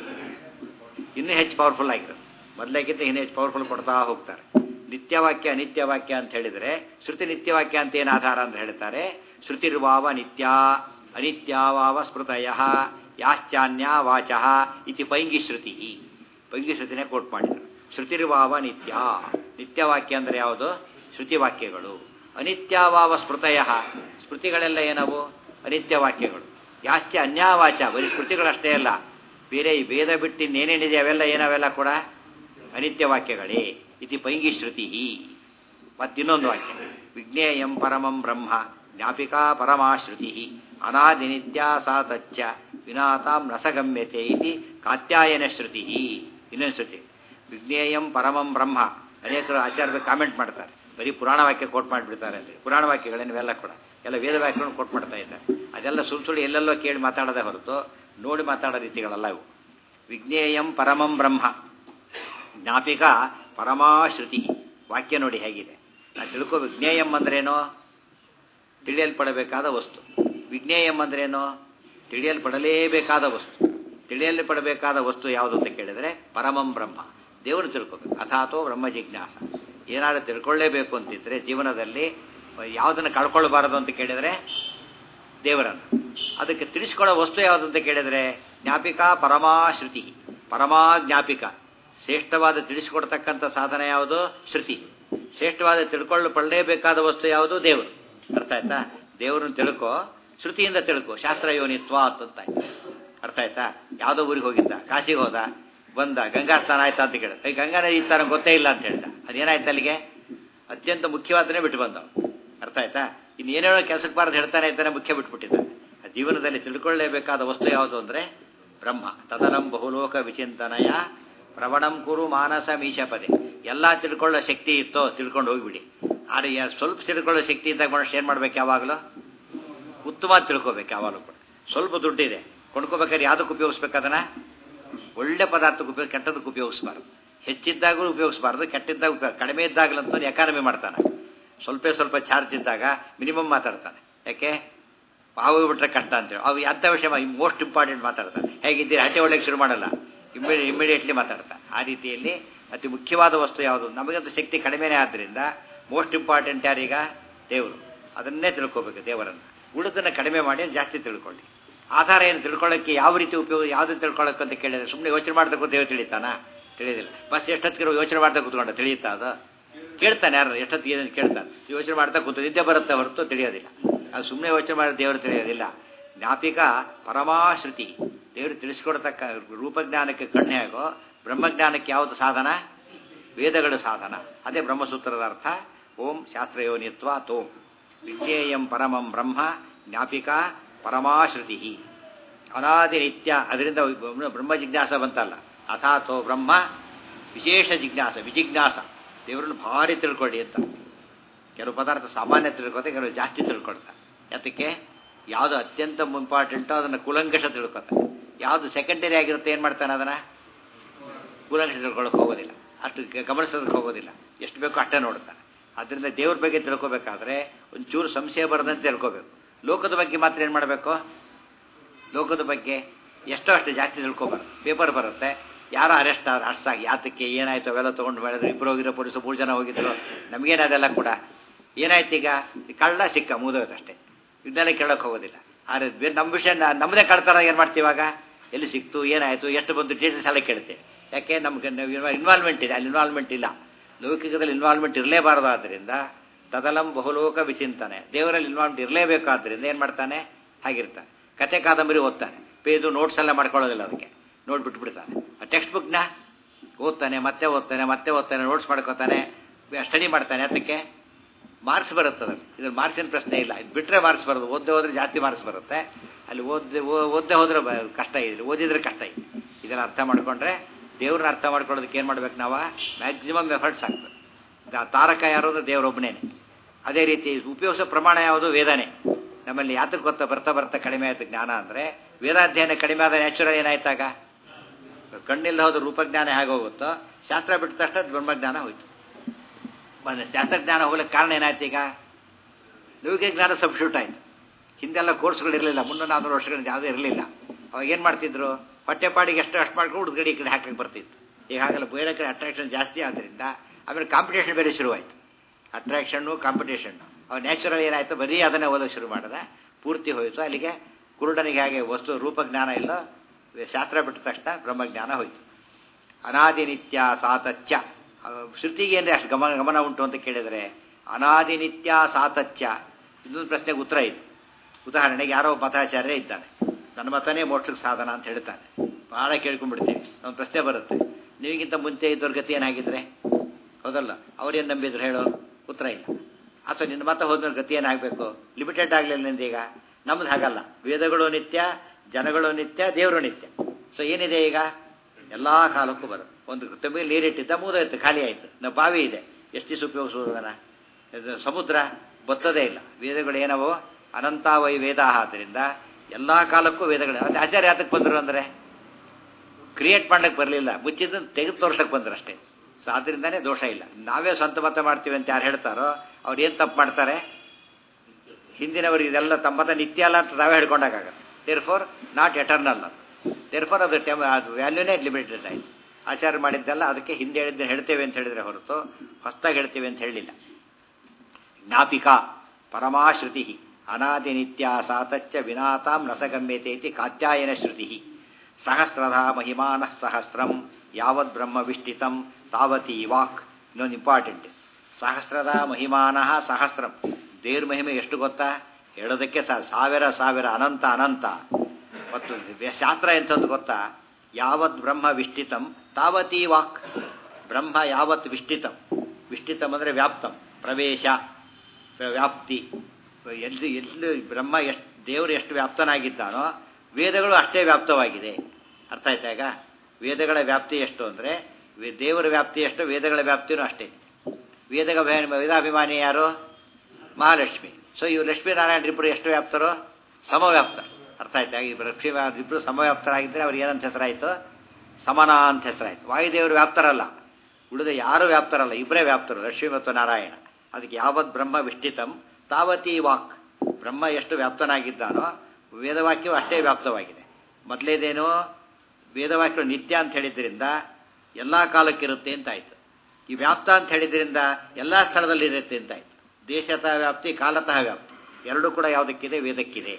ಇನ್ನೂ ಹೆಚ್ಚು ಪವರ್ಫುಲ್ ಆಗಿರುತ್ತೆ ಮೊದಲೇಗಿಂತ ಇನ್ನೂ ಹೆಚ್ಚು ಪವರ್ಫುಲ್ ಕೊಡ್ತಾ ಹೋಗ್ತಾರೆ ನಿತ್ಯವಾಕ್ಯ ಅನಿತ್ಯವಾಕ್ಯ ಅಂತ ಹೇಳಿದರೆ ಶ್ರುತಿ ನಿತ್ಯವಾಕ್ಯ ಅಂತ ಏನು ಆಧಾರ ಅಂತ ಹೇಳ್ತಾರೆ ಶ್ರುತಿರ್ವಾವ ನಿತ್ಯ ಅನಿತ್ಯಾವಾವ ಸ್ಮೃತಯ ಯಾಶ್ಚಾನ್ಯ ವಾಚ ಇತಿ ಪೈಂಗಿ ಶ್ರುತಿ ಪೈಂಗಿ ಶ್ರುತಿನೇ ಕೋಟ್ ಮಾಡಿದರು ಶ್ರುತಿರ್ವಾವ ನಿತ್ಯ ನಿತ್ಯವಾಕ್ಯ ಅಂದರೆ ಯಾವುದು ಶ್ರುತಿವಾಕ್ಯಗಳು ಅನಿತ್ಯವಾವ ಸ್ಮೃತಯ ಸ್ಮೃತಿಗಳೆಲ್ಲ ಏನವು ಅನಿತ್ಯ ವಾಕ್ಯಗಳು ಯಾಶ್ಚ ಅನ್ಯಾವಾಚ ಬರೀ ಸ್ಮೃತಿಗಳಷ್ಟೇ ಅಲ್ಲ ಬೇರೆ ವೇದ ಬಿಟ್ಟು ಇನ್ನೇನೇನಿದೆ ಅವೆಲ್ಲ ಏನವೆಲ್ಲ ಕೂಡ ಅನಿತ್ಯ ವಾಕ್ಯಗಳೇ ಇತಿ ಪೈಂಗಿ ಶ್ರುತಿ ಮತ್ತಿನ್ನೊಂದು ವಾಕ್ಯ ವಿಜ್ಞೇಯಂ ಪರಮಂ ಬ್ರಹ್ಮ ಜ್ಞಾಪಿಕಾ ಪರಮಾಶ್ರುತಿ ಅನಾದಿನಿತ್ಯ ಸಾ ತಚ್ಚ ವಿನಾತಾಂ ರಸಗಮ್ಯತೆ ಇತಿ ಕಾತ್ಯಾಯನ ಶ್ರುತಿ ಇನ್ನೊಂದು ಶ್ರುತಿ ವಿಜ್ಞೇಯಂ ಪರಮಂ ಬ್ರಹ್ಮ ಅನೇಕರು ಆಚಾರ್ಯ ಕಾಮೆಂಟ್ ಮಾಡ್ತಾರೆ ಬರೀ ಪುರಾಣ ವಾಕ್ಯ ಕೋಟ್ ಮಾಡಿಬಿಡ್ತಾರೆ ಅಂತ ಪುರಾಣ ವಾಕ್ಯಗಳೇನು ಇವೆಲ್ಲ ಕೂಡ ಎಲ್ಲ ವೇದ ವಾಕ್ಯಗಳನ್ನು ಕೋಟ್ ಮಾಡ್ತಾ ಇದ್ದಾರೆ ಅದೆಲ್ಲ ಸುಳ್ಳು ಸುಳ್ಳು ಎಲ್ಲೆಲ್ಲೋ ಕೇಳಿ ಮಾತಾಡೋದೇ ಹೊರತು ನೋಡಿ ಮಾತಾಡೋ ರೀತಿಗಳಲ್ಲ ಇವು ವಿಜ್ಞೇಯಂ ಪರಮಂ ಬ್ರಹ್ಮ ಜ್ಞಾಪಿಕ ಪರಮಾಶ್ರುತಿ ವಾಕ್ಯ ನೋಡಿ ಹೇಗಿದೆ ನಾ ತಿಳ್ಕೋ ವಿಜ್ಞೇಯಂ ಅಂದ್ರೇನೋ ತಿಳಿಯಲ್ಪಡಬೇಕಾದ ವಸ್ತು ವಿಜ್ಞೇಯಂ ಅಂದ್ರೇನೋ ತಿಳಿಯಲ್ಪಡಲೇಬೇಕಾದ ವಸ್ತು ತಿಳಿಯಲ್ಪಡಬೇಕಾದ ವಸ್ತು ಯಾವುದು ಅಂತ ಕೇಳಿದರೆ ಪರಮಂ ಬ್ರಹ್ಮ ದೇವರು ತಿಳ್ಕೋಬೇಕು ಅಥಾತೋ ಬ್ರಹ್ಮ ಜಿಜ್ಞಾಸ ಏನಾದರೂ ತಿಳ್ಕೊಳ್ಳೇಬೇಕು ಅಂತಿದ್ರೆ ಜೀವನದಲ್ಲಿ ಯಾವುದನ್ನು ಕಳ್ಕೊಳ್ಬಾರದು ಅಂತ ಕೇಳಿದರೆ ದೇವರನ್ನು ಅದಕ್ಕೆ ತಿಳಿಸ್ಕೊಳ್ಳೋ ವಸ್ತು ಯಾವುದು ಅಂತ ಕೇಳಿದರೆ ಜ್ಞಾಪಿಕಾ ಪರಮಾಶ್ರುತಿ ಪರಮಾ ಜ್ಞಾಪಿಕ ಶ್ರೇಷ್ಠವಾದ ತಿಳಿಸಿಕೊಡ್ತಕ್ಕಂಥ ಸಾಧನ ಯಾವುದು ಶ್ರುತಿ ಶ್ರೇಷ್ಠವಾದ ತಿಳ್ಕೊಳ್ಳಪಡಲೇಬೇಕಾದ ವಸ್ತು ಯಾವುದು ದೇವರು ಅರ್ಥ ಆಯ್ತಾ ದೇವರನ್ನು ತಿಳ್ಕೊ ಶ್ರುತಿಯಿಂದ ತಿಳ್ಕೊ ಶಾಸ್ತ್ರ ಯೋನಿತ್ವ ಅಂತ ಅರ್ಥ ಆಯ್ತಾ ಯಾವುದೋ ಊರಿಗೆ ಹೋಗಿದ್ದ ಕಾಶಿಗೆ ಹೋದ ಬಂದ ಗಂಗಾ ಸ್ನಾನ ಆಯ್ತಾ ಅಂತ ಕೇಳಿದ ಈ ಗಂಗಾ ನದಿ ಇತ್ತಾರ ಗೊತ್ತೇ ಇಲ್ಲ ಅಂತ ಹೇಳ್ದ ಅದೇನಾಯ್ತು ಅಲ್ಲಿಗೆ ಅತ್ಯಂತ ಮುಖ್ಯವಾದನೇ ಬಿಟ್ಟು ಬಂದವು ಅರ್ಥ ಆಯ್ತಾ ಇನ್ನೇನೇನೋ ಕೆಲಸಕ್ಕೆ ಬಾರದು ಹೇಳ್ತಾನೆ ಇದ್ದಾನೆ ಮುಖ್ಯ ಬಿಟ್ಬಿಟ್ಟಿದ್ದ ಆ ಜೀವನದಲ್ಲಿ ತಿಳ್ಕೊಳ್ಳೇಬೇಕಾದ ವಸ್ತು ಯಾವುದು ಅಂದರೆ ಬ್ರಹ್ಮ ತದನಂ ಬಹುಲೋಕ ವಿಚಿಂತನಯ ಪ್ರವಣಂ ಕುರು ಮಾನಸ ಮೀಶಪದೆ ಎಲ್ಲ ತಿಳ್ಕೊಳ್ಳೋ ಶಕ್ತಿ ಇತ್ತೋ ತಿಳ್ಕೊಂಡು ಹೋಗ್ಬಿಡಿ ಆದರೆ ಸ್ವಲ್ಪ ತಿಳ್ಕೊಳ್ಳೋ ಶಕ್ತಿ ಇದ್ದಾಗ ಮನುಷ್ಯ ಏನು ಮಾಡ್ಬೇಕು ಯಾವಾಗಲೂ ಉತ್ತಮ ತಿಳ್ಕೊಬೇಕು ಯಾವಾಗಲೂ ಕೂಡ ಸ್ವಲ್ಪ ದುಡ್ಡಿದೆ ಕೊಂಡ್ಕೋಬೇಕಾದ್ರೆ ಯಾವುದಕ್ಕೆ ಉಪಯೋಗಿಸ್ಬೇಕು ಅದನ್ನ ಒಳ್ಳೆ ಪದಾರ್ಥಕ್ಕೆ ಉಪಯೋಗ ಕೆಟ್ಟದಕ್ಕೆ ಉಪಯೋಗಿಸ್ಬಾರ್ದು ಹೆಚ್ಚಿದ್ದಾಗಲೂ ಉಪಯೋಗಿಸ್ಬಾರ್ದು ಕೆಟ್ಟಿದ್ದಾಗ ಉಪಯೋಗ ಕಡಿಮೆ ಇದ್ದಾಗಲಂತೂ ಎಕಾನಮಿ ಮಾಡ್ತಾನೆ ಸ್ವಲ್ಪ ಸ್ವಲ್ಪ ಚಾರ್ಜ್ ಇದ್ದಾಗ ಮಿನಿಮಮ್ ಮಾತಾಡ್ತಾನೆ ಯಾಕೆ ಬಿಟ್ರೆ ಕಷ್ಟ ಅಂತೇಳಿ ಅವು ಅಂಥ ವಿಷಯ ಮೋಸ್ಟ್ ಇಂಪಾರ್ಟೆಂಟ್ ಮಾತಾಡ್ತಾನೆ ಹೇಗಿದ್ದೀರಿ ಹಟ್ಟೆ ಒಳ್ಳೆಗೆ ಶುರು ಮಾಡಲ್ಲ ಇಮ್ಮಿಡಿ ಇಮ್ಮಿಡಿಯೇಟ್ಲಿ ಮಾತಾಡ್ತಾನೆ ಆ ರೀತಿಯಲ್ಲಿ ಅತಿ ಮುಖ್ಯವಾದ ವಸ್ತು ಯಾವುದು ನಮಗಂತೂ ಶಕ್ತಿ ಕಡಿಮೆನೇ ಆದ್ದರಿಂದ ಮೋಸ್ಟ್ ಇಂಪಾರ್ಟೆಂಟ್ ಯಾರೀಗ ದೇವರು ಅದನ್ನೇ ತಿಳ್ಕೊಬೇಕು ದೇವರನ್ನು ಉಳಿದನ್ನು ಕಡಿಮೆ ಮಾಡಿ ಜಾಸ್ತಿ ತಿಳ್ಕೊಳ್ಳಿ ಆಧಾರ ಏನು ತಿಳ್ಕೊಳ್ಳೋಕ್ಕೆ ಯಾವ ರೀತಿ ಉಪಯೋಗ ಯಾವುದು ತಿಳ್ಕೊಳ್ಳೋಕೆ ಅಂತ ಕೇಳಿದ್ರೆ ಸುಮ್ಮನೆ ಯೋಚನೆ ಮಾಡ್ತಾ ದೇವರು ತಿಳಿತಾನ ತಿಳಿಯೋದಿಲ್ಲ ಬಸ್ ಎಷ್ಟೊತ್ತಿಗೆ ಯೋಚನೆ ಮಾಡ್ತಾ ಕೂತ್ಕೊಂಡ ತಿಳಿಯುತ್ತಾ ಅದು ಕೇಳ್ತಾನೆ ಯಾರು ಎಷ್ಟೊತ್ತಿಗೆ ಏನಂತ ಕೇಳ್ತಾನೆ ಯೋಚನೆ ಮಾಡ್ತಾ ಕೂತು ನಿದ್ದೆ ಬರುತ್ತೆ ಹೊರತು ತಿಳಿಯೋದಿಲ್ಲ ಅದು ಸುಮ್ಮನೆ ಯೋಚನೆ ಮಾಡಿ ದೇವರು ತಿಳಿಯೋದಿಲ್ಲ ಜ್ಞಾಪಿಕ ಪರಮಾಶ್ರುತಿ ದೇವರು ತಿಳಿಸ್ಕೊಡ್ತಕ್ಕ ರೂಪಜ್ಞಾನಕ್ಕೆ ಕಣ್ಣೆ ಆಗೋ ಬ್ರಹ್ಮಜ್ಞಾನಕ್ಕೆ ಯಾವುದು ಸಾಧನ ವೇದಗಳ ಸಾಧನ ಅದೇ ಬ್ರಹ್ಮಸೂತ್ರದ ಅರ್ಥ ಓಂ ಶಾಸ್ತ್ರಯೋನಿತ್ವ ತೋಂ ವಿಜ್ಞೇಯಂ ಪರಮಂ ಬ್ರಹ್ಮ ಜ್ಞಾಪಿಕ ಪರಮಾಶ್ರುತಿ ಅನಾದಿ ನಿತ್ಯ ಅದರಿಂದ ಬ್ರಹ್ಮ ಜಿಜ್ಞಾಸ ಬಂತಲ್ಲ ಅಥಾತೋ ಬ್ರಹ್ಮ ವಿಶೇಷ ಜಿಜ್ಞಾಸ ವಿಜಿಜ್ಞಾಸ ದೇವರನ್ನು ಭಾರಿ ತಿಳ್ಕೊಳ್ಳಿ ಅಂತ ಕೆಲವು ಪದಾರ್ಥ ಸಾಮಾನ್ಯ ತಿಳ್ಕೊತೆ ಕೆಲವು ಜಾಸ್ತಿ ತಿಳ್ಕೊಳ್ತಾರೆ ಯಾತಕ್ಕೆ ಯಾವುದು ಅತ್ಯಂತ ಇಂಪಾರ್ಟೆಂಟೋ ಅದನ್ನು ಕುಲಂಕಷ ತಿಳ್ಕೊತಾರೆ ಯಾವುದು ಸೆಕೆಂಡರಿ ಆಗಿರುತ್ತೆ ಏನು ಮಾಡ್ತಾನೆ ಅದನ್ನು ಕೂಲಂಕಷ ತಿಳ್ಕೊಳ್ಳೋಕೆ ಹೋಗೋದಿಲ್ಲ ಅಷ್ಟು ಗಮನಿಸೋದಕ್ಕೆ ಹೋಗೋದಿಲ್ಲ ಎಷ್ಟು ಬೇಕೋ ಅಷ್ಟೇ ನೋಡ್ತಾನೆ ಅದರಿಂದ ದೇವ್ರ ಬಗ್ಗೆ ತಿಳ್ಕೊಬೇಕಾದ್ರೆ ಒಂಚೂರು ಸಂಶಯ ಬರದಂತೆ ತಿಳ್ಕೊಬೇಕು ಲೋಕದ ಬಗ್ಗೆ ಮಾತ್ರ ಏನು ಮಾಡಬೇಕು ಲೋಕದ ಬಗ್ಗೆ ಎಷ್ಟೋ ಅಷ್ಟು ಜಾಸ್ತಿ ತಿಳ್ಕೊಬಾರ್ದು ಪೇಪರ್ ಬರುತ್ತೆ ಯಾರೋ ಅರೆಸ್ಟ್ ಆದ್ರೆ ಅಷ್ಟಾಗಿ ಯಾತಕ್ಕೆ ಏನಾಯ್ತು ಅವೆಲ್ಲ ತೊಗೊಂಡು ಮಾಡಿದ್ರು ಇಬ್ಬರು ಹೋಗಿರೋ ಪೊಲೀಸು ಮೂರು ಜನ ಹೋಗಿದ್ರು ನಮಗೇನು ಅದೆಲ್ಲ ಕೂಡ ಏನಾಯ್ತು ಈಗ ಕಳ್ಳ ಸಿಕ್ಕ ಮುಗಿದೋಯ್ತು ಅಷ್ಟೇ ಇದನ್ನೆಲ್ಲ ಕೇಳೋಕೆ ಹೋಗೋದಿಲ್ಲ ಆದರೆ ಬೇರೆ ನಮ್ಮ ವಿಷಯ ನಮ್ಮದೇ ಕಳ್ತಾರ ಏನು ಮಾಡ್ತೀವಾಗ ಎಲ್ಲಿ ಸಿಕ್ತು ಏನಾಯಿತು ಎಷ್ಟು ಬಂದು ಡೀಟೇಲ್ಸ್ ಎಲ್ಲ ಕೇಳ್ತೇವೆ ಯಾಕೆ ನಮ್ಗೆ ಇನ್ವಾಲ್ವ್ಮೆಂಟ್ ಇದೆ ಅಲ್ಲಿ ಇನ್ವಾಲ್ವ್ಮೆಂಟ್ ಇಲ್ಲ ಲೌಕಿಕದಲ್ಲಿ ಇನ್ವಾಲ್ವ್ಮೆಂಟ್ ಇರಲೇಬಾರದು ಆದ್ದರಿಂದ ತದಲಂ ಬಹುಲೋಕ ವಿಚಿಂತನೆ ದೇವರಲ್ಲಿ ಇನ್ವಾಲ್ವ್ಮೆಂಟ್ ಇರಲೇಬೇಕಾದ್ರಿಂದ ಏನು ಮಾಡ್ತಾನೆ ಹಾಗಿರ್ತಾನೆ ಕತೆ ಕಾದಂಬರಿ ಓದ್ತಾನೆ ಪೇದು ನೋಟ್ಸ್ ಎಲ್ಲ ಮಾಡ್ಕೊಳ್ಳೋದಿಲ್ಲ ಅದಕ್ಕೆ ನೋಡ್ಬಿಟ್ಬಿಡ್ತಾನೆ ಟೆಕ್ಸ್ಟ್ ಬುಕ್ನ ಓದ್ತಾನೆ ಮತ್ತೆ ಓದ್ತಾನೆ ಮತ್ತೆ ಓದ್ತಾನೆ ನೋಟ್ಸ್ ಮಾಡ್ಕೋತಾನೆ ಸ್ಟಡಿ ಮಾಡ್ತಾನೆ ಅದಕ್ಕೆ ಮಾರ್ಕ್ಸ್ ಬರುತ್ತೆ ಅದ್ರಲ್ಲಿ ಇದ್ರ ಮಾರ್ಕ್ಸಿನ ಪ್ರಶ್ನೆ ಇಲ್ಲ ಇದು ಬಿಟ್ಟರೆ ಮಾರ್ಕ್ಸ್ ಬರೋದು ಓದ್ದೆ ಹೋದ್ರೆ ಜಾಸ್ತಿ ಮಾರ್ಕ್ಸ್ ಬರುತ್ತೆ ಅಲ್ಲಿ ಓದ್ದೆ ಓದ್ದೆ ಹೋದ್ರೆ ಕಷ್ಟ ಇದೆ ಓದಿದ್ರೆ ಕಷ್ಟ ಇದೆ ಇದೆಲ್ಲ ಅರ್ಥ ಮಾಡ್ಕೊಂಡ್ರೆ ದೇವ್ರನ್ನ ಅರ್ಥ ಮಾಡ್ಕೊಳ್ಳೋದಕ್ಕೆ ಏನು ಮಾಡ್ಬೇಕು ನಾವು ಮ್ಯಾಕ್ಸಿಮಮ್ ಎಫರ್ಟ್ಸ್ ಹಾಕ್ಬೇಕು ತಾರಕ ಯಾರು ಅಂದ್ರೆ ದೇವರೊಬ್ಬನೇನೆ ಅದೇ ರೀತಿ ಉಪಯೋಗಿಸೋ ಪ್ರಮಾಣ ಯಾವುದು ವೇದನೆ ನಮ್ಮಲ್ಲಿ ಯಾತಕ್ಕೆ ಗೊತ್ತಾ ಬರ್ತಾ ಬರ್ತಾ ಕಡಿಮೆ ಆಯ್ತು ಜ್ಞಾನ ಅಂದರೆ ವೇದಾಧ್ಯಯನ ಕಡಿಮೆ ಆದ ನ್ಯಾಚುರಲ್ ಏನಾಯ್ತಾಗ ಕಣ್ಣಿಲ್ಲ ಹೋದ ರೂಪಜ್ಞಾನ ಹೇಗೋಗುತ್ತೋ ಶಾಸ್ತ್ರ ಬಿಟ್ಟ ತಕ್ಷಣ ಬ್ರಹ್ಮಜ್ಞಾನ ಹೋಯ್ತು ಬಂದ ಶಾಸ್ತ್ರಜ್ಞಾನ ಹೋಗ್ಲಿಕ್ಕೆ ಕಾರಣ ಏನಾಯ್ತು ಈಗ ಲೌಕಿಕ ಜ್ಞಾನ ಸಬ್ಸ್ಟ್ಯೂಟ್ ಆಯ್ತು ಹಿಂದೆಲ್ಲ ಕೋರ್ಸ್ಗಳು ಇರಲಿಲ್ಲ ಮುನ್ನೂರು ನಾನ್ನೂರು ವರ್ಷಗಳಿಂದ ಯಾವುದೂ ಇರಲಿಲ್ಲ ಅವಾಗ ಏನು ಮಾಡ್ತಿದ್ರು ಹೊಟ್ಟೆಪಾಡಿಗೆ ಎಷ್ಟು ಅಷ್ಟು ಮಾಡ್ಕೊಂಡು ಹುಡುಗಡಿ ಈ ಕಡೆ ಹಾಕಕ್ಕೆ ಬರ್ತಿತ್ತು ಈಗ ಹಾಗಲ್ಲ ಬೇರೆ ಕಡೆ ಅಟ್ರಾಕ್ಷನ್ ಜಾಸ್ತಿ ಆದ್ದರಿಂದ ಆಮೇಲೆ ಕಾಂಪಿಟೇಷನ್ ಬೇರೆ ಶುರುವಾಯಿತು ಅಟ್ರಾಕ್ಷನ್ನು ಕಾಂಪಿಟೇಷನ್ನು ಅವ ನ್ಯಾಚುರಲ್ ಏನಾಯಿತು ಬರೀ ಅದನ್ನೇ ಓದೋಕೆ ಶುರು ಮಾಡಿದ ಪೂರ್ತಿ ಹೋಯಿತು ಅಲ್ಲಿಗೆ ಕುರುಡನಿಗೆ ಹಾಗೆ ವಸ್ತು ರೂಪಜ್ಞಾನ ಇಲ್ಲ ಶಾಸ್ತ್ರ ಬಿಟ್ಟ ತಕ್ಷಣ ಬ್ರಹ್ಮಜ್ಞಾನ ಹೋಯಿತು ಅನಾದಿ ನಿತ್ಯ ಸಾತಚ್ಯ ಶ್ರುತಿಗೆ ಅಂದರೆ ಅಷ್ಟು ಗಮನ ಗಮನ ಉಂಟು ಅಂತ ಕೇಳಿದರೆ ಅನಾದಿ ನಿತ್ಯ ಸಾತಚ್ಯ ಇದೊಂದು ಪ್ರಶ್ನೆಗೆ ಉತ್ತರ ಇದೆ ಉದಾಹರಣೆಗೆ ಯಾರೋ ಮತಾಚಾರ್ಯ ಇದ್ದಾನೆ ನನ್ನ ಮತನೇ ಮೋಕ್ಷಕ್ಕೆ ಸಾಧನ ಅಂತ ಹೇಳ್ತಾನೆ ಭಾಳ ಕೇಳ್ಕೊಂಡ್ಬಿಡ್ತೀವಿ ಒಂದು ಪ್ರಶ್ನೆ ಬರುತ್ತೆ ನೀವಿಗಿಂತ ಮುಂಚೆ ಇದ್ದವ್ರ ಗತಿ ಏನಾಗಿದ್ರೆ ಹೌದಲ್ಲ ಅವ್ರೇನು ನಂಬಿದ್ರು ಹೇಳೋ ಉತ್ತರ ಇಲ್ಲ ಅಥವಾ ನಿನ್ನ ಮತ ಹೋದ್ಮೇಲೆ ಗತಿ ಏನಾಗಬೇಕು ಲಿಮಿಟೆಡ್ ಆಗಲಿಲ್ಲ ನಿಂದೀಗ ನಮ್ದು ಹಾಗಲ್ಲ ವೇದಗಳು ನಿತ್ಯ ಜನಗಳು ನಿತ್ಯ ದೇವರು ನಿತ್ಯ ಸೊ ಏನಿದೆ ಈಗ ಎಲ್ಲ ಕಾಲಕ್ಕೂ ಬರುತ್ತೆ ಒಂದು ತಮಿಳು ನೀರಿಟ್ಟಿದ್ದ ಮುಗಿದೋಯ್ತು ಖಾಲಿ ಆಯಿತು ನಾವು ಬಾವಿ ಇದೆ ಎಷ್ಟು ದಿವಸ ಉಪಯೋಗಿಸೋದನ್ನ ಸಮುದ್ರ ಬತ್ತದೇ ಇಲ್ಲ ವೇದಗಳು ಏನವೋ ಅನಂತಾವೈ ವೇದ ಆದ್ದರಿಂದ ಎಲ್ಲ ಕಾಲಕ್ಕೂ ವೇದಗಳು ಅದು ಆಚಾರ್ಯ ಯಾತಕ್ಕೆ ಬಂದರು ಅಂದರೆ ಕ್ರಿಯೇಟ್ ಮಾಡ್ಲಿಕ್ಕೆ ಬರಲಿಲ್ಲ ಮುಚ್ಚಿದ್ದನ್ನು ತೆಗೆದು ತೋರ್ಸಕ್ಕೆ ಬಂದರು ಅಷ್ಟೇ ಸೊ ಆದ್ದರಿಂದನೇ ದೋಷ ಇಲ್ಲ ನಾವೇ ಸ್ವಂತ ಮತ ಮಾಡ್ತೀವಿ ಅಂತ ಯಾರು ಹೇಳ್ತಾರೋ ಅವ್ರು ಏನು ತಪ್ಪು ಮಾಡ್ತಾರೆ ಹಿಂದಿನವರು ಇದೆಲ್ಲ ತಮ್ಮ ಮತ ನಿತ್ಯ ಅಲ್ಲ ಅಂತ ನಾವೇ ಹೇಳ್ಕೊಂಡಾಗತ್ತೆ ದೇರ್ ಫೋರ್ ನಾಟ್ ಎಟರ್ನಲ್ ಅದು ದೇರ್ ಫೋರ್ ಅದು ಟೆಮ್ ಅದು ವ್ಯಾಲ್ಯೂನೇ ಲಿಮಿಟೆಡ್ ಆಯಿತು ಆಚಾರ ಮಾಡಿದ್ದೆಲ್ಲ ಅದಕ್ಕೆ ಹಿಂದೆ ಹೇಳಿದ್ದೆ ಹೇಳ್ತೇವೆ ಅಂತ ಹೇಳಿದರೆ ಹೊರತು ಹೊಸದಾಗಿ ಹೇಳ್ತೇವೆ ಅಂತ ಹೇಳಲಿಲ್ಲ ಜ್ಞಾಪಿಕಾ ಪರಮಾಶ್ರುತಿ ಅನಾದಿ ನಿತ್ಯ ಸಾತಚ್ಚ ವಿನಾತಾಂ ರಸಗಮ್ಯತೆ ಇತಿ ಕಾತ್ಯಾಯನ ಶ್ರುತಿ ಸಹಸ್ರದ ಮಹಿಮಾನ ಸಹಸ್ರಂ ಯಾವದ್ ಬ್ರಹ್ಮ ವಿಷ್ಟಿತಂ ತಾವತಿ ವಾಕ್ ಇನ್ನೊಂದು ಇಂಪಾರ್ಟೆಂಟ್ ಸಹಸ್ರದ ಮಹಿಮಾನ ಸಹಸ್ರಂ ದೇವ್ರ ಮಹಿಮೆ ಎಷ್ಟು ಗೊತ್ತಾ ಹೇಳೋದಕ್ಕೆ ಸಾವಿರ ಸಾವಿರ ಅನಂತ ಅನಂತ ಮತ್ತು ಶಾಸ್ತ್ರ ಎಂಥದ್ದು ಗೊತ್ತಾ ಯಾವತ್ ಬ್ರಹ್ಮ ವಿಷ್ಟಿತಂ ತಾವತಿ ವಾಕ್ ಬ್ರಹ್ಮ ಯಾವತ್ ವಿಷ್ಟಿತಂ ವಿಷ್ಟಿತಂ ಅಂದರೆ ವ್ಯಾಪ್ತಂ ಪ್ರವೇಶ ವ್ಯಾಪ್ತಿ ಎಲ್ಲಿ ಎಲ್ಲಿ ಬ್ರಹ್ಮ ಎಷ್ಟು ದೇವರು ಎಷ್ಟು ವ್ಯಾಪ್ತನಾಗಿದ್ದಾನೋ ವೇದಗಳು ಅಷ್ಟೇ ವ್ಯಾಪ್ತವಾಗಿದೆ ಅರ್ಥ ಆಯ್ತಾ ಈಗ ವೇದಗಳ ವ್ಯಾಪ್ತಿ ಎಷ್ಟು ಅಂದರೆ ದೇವರ ವ್ಯಾಪ್ತಿ ಎಷ್ಟು ವೇದಗಳ ವ್ಯಾಪ್ತಿನೂ ಅಷ್ಟೇ ವೇದಗ ವೇದಾಭಿಮಾನಿ ಯಾರು ಮಹಾಲಕ್ಷ್ಮಿ ಸೊ ಇವು ಲಕ್ಷ್ಮೀನಾರಾಯಣರಿಬ್ಬರು ಎಷ್ಟು ವ್ಯಾಪ್ತರು ಸಮವ್ಯಾಪ್ತ ಅರ್ಥ ಆಯ್ತಾ ಇಬ್ಬರು ಲಕ್ಷ್ಮೀ ಇಬ್ಬರು ಸಮವ್ಯಾಪ್ತರಾಗಿದ್ದರೆ ಅವ್ರಿಗೆ ಏನಂತ ಹೆಸರಾಯಿತು ಸಮನ ಅಂತ ಹೆಸರಾಯಿತು ವಾಯುದೇವರು ವ್ಯಾಪ್ತರಲ್ಲ ಉಳಿದ ಯಾರು ವ್ಯಾಪ್ತರಲ್ಲ ಇಬ್ಬರೇ ವ್ಯಾಪ್ತರು ಲಕ್ಷ್ಮೀ ಮತ್ತು ನಾರಾಯಣ ಅದಕ್ಕೆ ಯಾವತ್ ಬ್ರಹ್ಮ ವಿಷ್ಟಿತಂ ತಾವತಿ ವಾಕ್ ಬ್ರಹ್ಮ ಎಷ್ಟು ವ್ಯಾಪ್ತನಾಗಿದ್ದಾನೋ ವೇದವಾಕ್ಯವು ಅಷ್ಟೇ ವ್ಯಾಪ್ತವಾಗಿದೆ ಮೊದಲೇದೇನೋ ವೇದವಾಕ್ಯಗಳು ನಿತ್ಯ ಅಂತ ಹೇಳಿದ್ರಿಂದ ಎಲ್ಲ ಕಾಲಕ್ಕಿರುತ್ತೆ ಅಂತಾಯ್ತು ಈ ವ್ಯಾಪ್ತ ಅಂತ ಹೇಳಿದ್ರಿಂದ ಎಲ್ಲ ಸ್ಥಳದಲ್ಲಿ ಇರುತ್ತೆ ಅಂತಾಯ್ತು ದೇಶತಃ ವ್ಯಾಪ್ತಿ ಕಾಲತಃ ವ್ಯಾಪ್ತಿ ಎರಡೂ ಕೂಡ ಯಾವುದಕ್ಕಿದೆ ವೇದಕ್ಕಿದೆ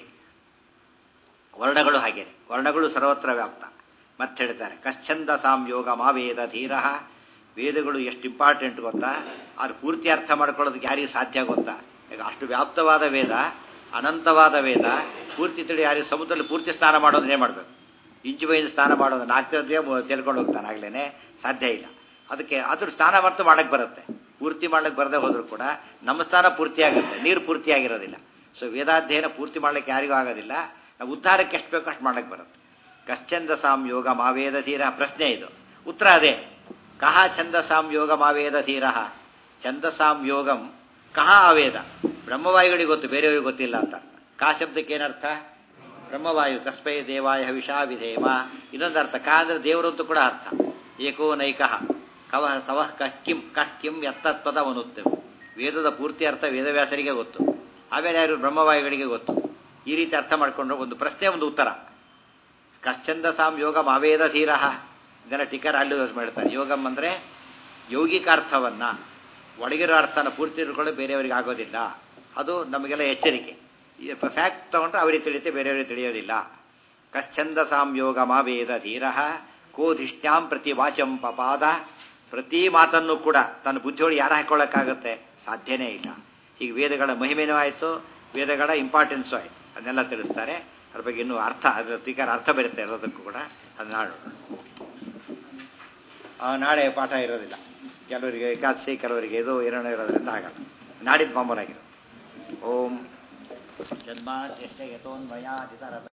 ವರ್ಣಗಳು ಹಾಗೇನೆ ವರ್ಣಗಳು ಸರ್ವತ್ರ ವ್ಯಾಪ್ತ ಮತ್ತೆ ಹೇಳ್ತಾರೆ ಕಶ್ಚಂದ ಸಾಂಯೋಗ ಮಾವೇದ ಧೀರ ವೇದಗಳು ಎಷ್ಟು ಇಂಪಾರ್ಟೆಂಟ್ ಗೊತ್ತಾ ಅದು ಪೂರ್ತಿ ಅರ್ಥ ಮಾಡ್ಕೊಳ್ಳೋದಕ್ಕೆ ಯಾರಿಗೆ ಸಾಧ್ಯ ಗೊತ್ತಾ ಈಗ ಅಷ್ಟು ವ್ಯಾಪ್ತವಾದ ವೇದ ಅನಂತವಾದ ವೇದ ಪೂರ್ತಿ ತಿಳಿ ಯಾರಿಗೆ ಸಮುದ್ರದಲ್ಲಿ ಪೂರ್ತಿ ಸ್ನಾನ ಮಾಡೋದನ್ನೇ ಮಾಡಬೇಕು ಇಂಚು ಬೈದು ಸ್ನಾನ ಮಾಡೋದು ನಾಲ್ಕದೇ ತಿಳ್ಕೊಂಡು ಹೋಗ್ತಾನೆ ಆಗ್ಲೇ ಸಾಧ್ಯ ಇಲ್ಲ ಅದಕ್ಕೆ ಅದ್ರ ಸ್ನಾನ ಮಾತ್ರ ಮಾಡಕ್ಕೆ ಬರುತ್ತೆ ಪೂರ್ತಿ ಮಾಡಕ್ಕೆ ಬರದೇ ಹೋದರೂ ಕೂಡ ನಮ್ಮ ಸ್ನಾನ ಪೂರ್ತಿ ಆಗುತ್ತೆ ನೀರು ಪೂರ್ತಿ ಆಗಿರೋದಿಲ್ಲ ಸೊ ವೇದಾಧ್ಯಯನ ಪೂರ್ತಿ ಮಾಡ್ಲಿಕ್ಕೆ ಯಾರಿಗೂ ಆಗೋದಿಲ್ಲ ನಾವು ಉದ್ಧಾರಕ್ಕೆ ಎಷ್ಟು ಬೇಕೋ ಅಷ್ಟು ಮಾಡಕ್ಕೆ ಬರುತ್ತೆ ಕಶ್ಚಂದಸಾಂ ಯೋಗ ಮಾವೇದ ಧೀರ ಪ್ರಶ್ನೆ ಇದು ಉತ್ತರ ಅದೇ ಕಹ ಛಂದಸಾಂ ಯೋಗ ಮಾವೇದ ಧೀರ ಛಂದಸಾಂ ಯೋಗಂ ಕಹ ಅವೇದ ಬ್ರಹ್ಮವಾಯುಗಳಿಗೆ ಗೊತ್ತು ಬೇರೆಯವರಿಗೆ ಗೊತ್ತಿಲ್ಲ ಅಂತ ಕಾ ಶಬ್ದಕ್ಕೆ ಏನರ್ಥ ಬ್ರಹ್ಮವಾಯು ಕಸ್ಮೈ ದೇವಾಯ ಹವಿಷಾ ವಿಧೇಮ ಇನ್ನೊಂದು ಅರ್ಥ ಕ ಅಂದ್ರೆ ದೇವರು ಅಂತ ಕೂಡ ಅರ್ಥ ಏಕೋ ನೈಕಃ ಕವ ಸವಃ ಕಃ ಕಿಂ ಕಃ ಕಿಂ ಎತ್ತತ್ವದ ಅವನುತ್ತೇವೆ ವೇದದ ಪೂರ್ತಿ ಅರ್ಥ ವೇದವ್ಯಾಸರಿಗೆ ಗೊತ್ತು ಆಮೇಲೆ ಯಾರು ಬ್ರಹ್ಮವಾಯುಗಳಿಗೆ ಗೊತ್ತು ಈ ರೀತಿ ಅರ್ಥ ಮಾಡಿಕೊಂಡ್ರೆ ಒಂದು ಪ್ರಶ್ನೆ ಒಂದು ಉತ್ತರ ಕಶ್ಚಂದಸಾಂ ಯೋಗಂ ಅವೇದ ಧೀರ ಇದನ್ನ ಟಿಕರ್ ಅಲ್ಲಿ ಯೂಸ್ ಮಾಡ್ತಾರೆ ಯೋಗಂ ಅಂದರೆ ಯೌಗಿಕ ಅರ್ಥವನ್ನ ಒಳಗಿರೋ ಅರ್ಥನ ಪೂರ್ತಿ ತಿಳ್ಕೊಳ್ಳೋ ಬೇರೆಯವರಿಗೆ ಆಗೋದಿಲ್ಲ ಅದು ನಮಗೆಲ್ಲ ಎಚ್ಚರಿಕೆ ಫ್ಯಾಕ್ಟ್ ತಗೊಂಡ್ರೆ ಅವರಿಗೆ ತಿಳಿಯುತ್ತೆ ಬೇರೆಯವರಿಗೆ ತಿಳಿಯೋದಿಲ್ಲ ಕಶ್ಚಂದಸಾಂ ಯೋಗ ಮಾವೇದ ಧೀರ ಕೋಧಿಷ್ಟ್ಯಾಂ ಪ್ರತಿ ವಾಚಂ ಪಪಾದ ಪ್ರತಿ ಮಾತನ್ನು ಕೂಡ ತನ್ನ ಬುದ್ಧಿಯೊಳಗೆ ಯಾರು ಹಾಕೊಳ್ಳೋಕ್ಕಾಗತ್ತೆ ಸಾಧ್ಯನೇ ಇಲ್ಲ ಈಗ ವೇದಗಳ ಮಹಿಮೆನೂ ಆಯಿತು ವೇದಗಳ ಇಂಪಾರ್ಟೆನ್ಸು ಆಯಿತು ಅದನ್ನೆಲ್ಲ ತಿಳಿಸ್ತಾರೆ ಅದ್ರ ಬಗ್ಗೆ ಇನ್ನೂ ಅರ್ಥ ಅದರ ಟೀಕಾರ ಅರ್ಥ ಬರುತ್ತೆ ಎಲ್ಲದಕ್ಕೂ ಕೂಡ ಅದು ನಾಡು ನಾಳೆ ಪಾಠ ಇರೋದಿಲ್ಲ ಕೆಲವರಿಗೆ ಏಕಾದಶಿ ಕೆಲವರಿಗೆ ಇದು ಏನೋ ಇರೋದ್ರಿಂದ ಆಗಲ್ಲ ನಾಡಿದ್ದು ಮಾಮೂಲಾಗಿರೋದು ಓಂ ಜನ್ಮ ಯಥೋನ್ಮಯಾದಿತರ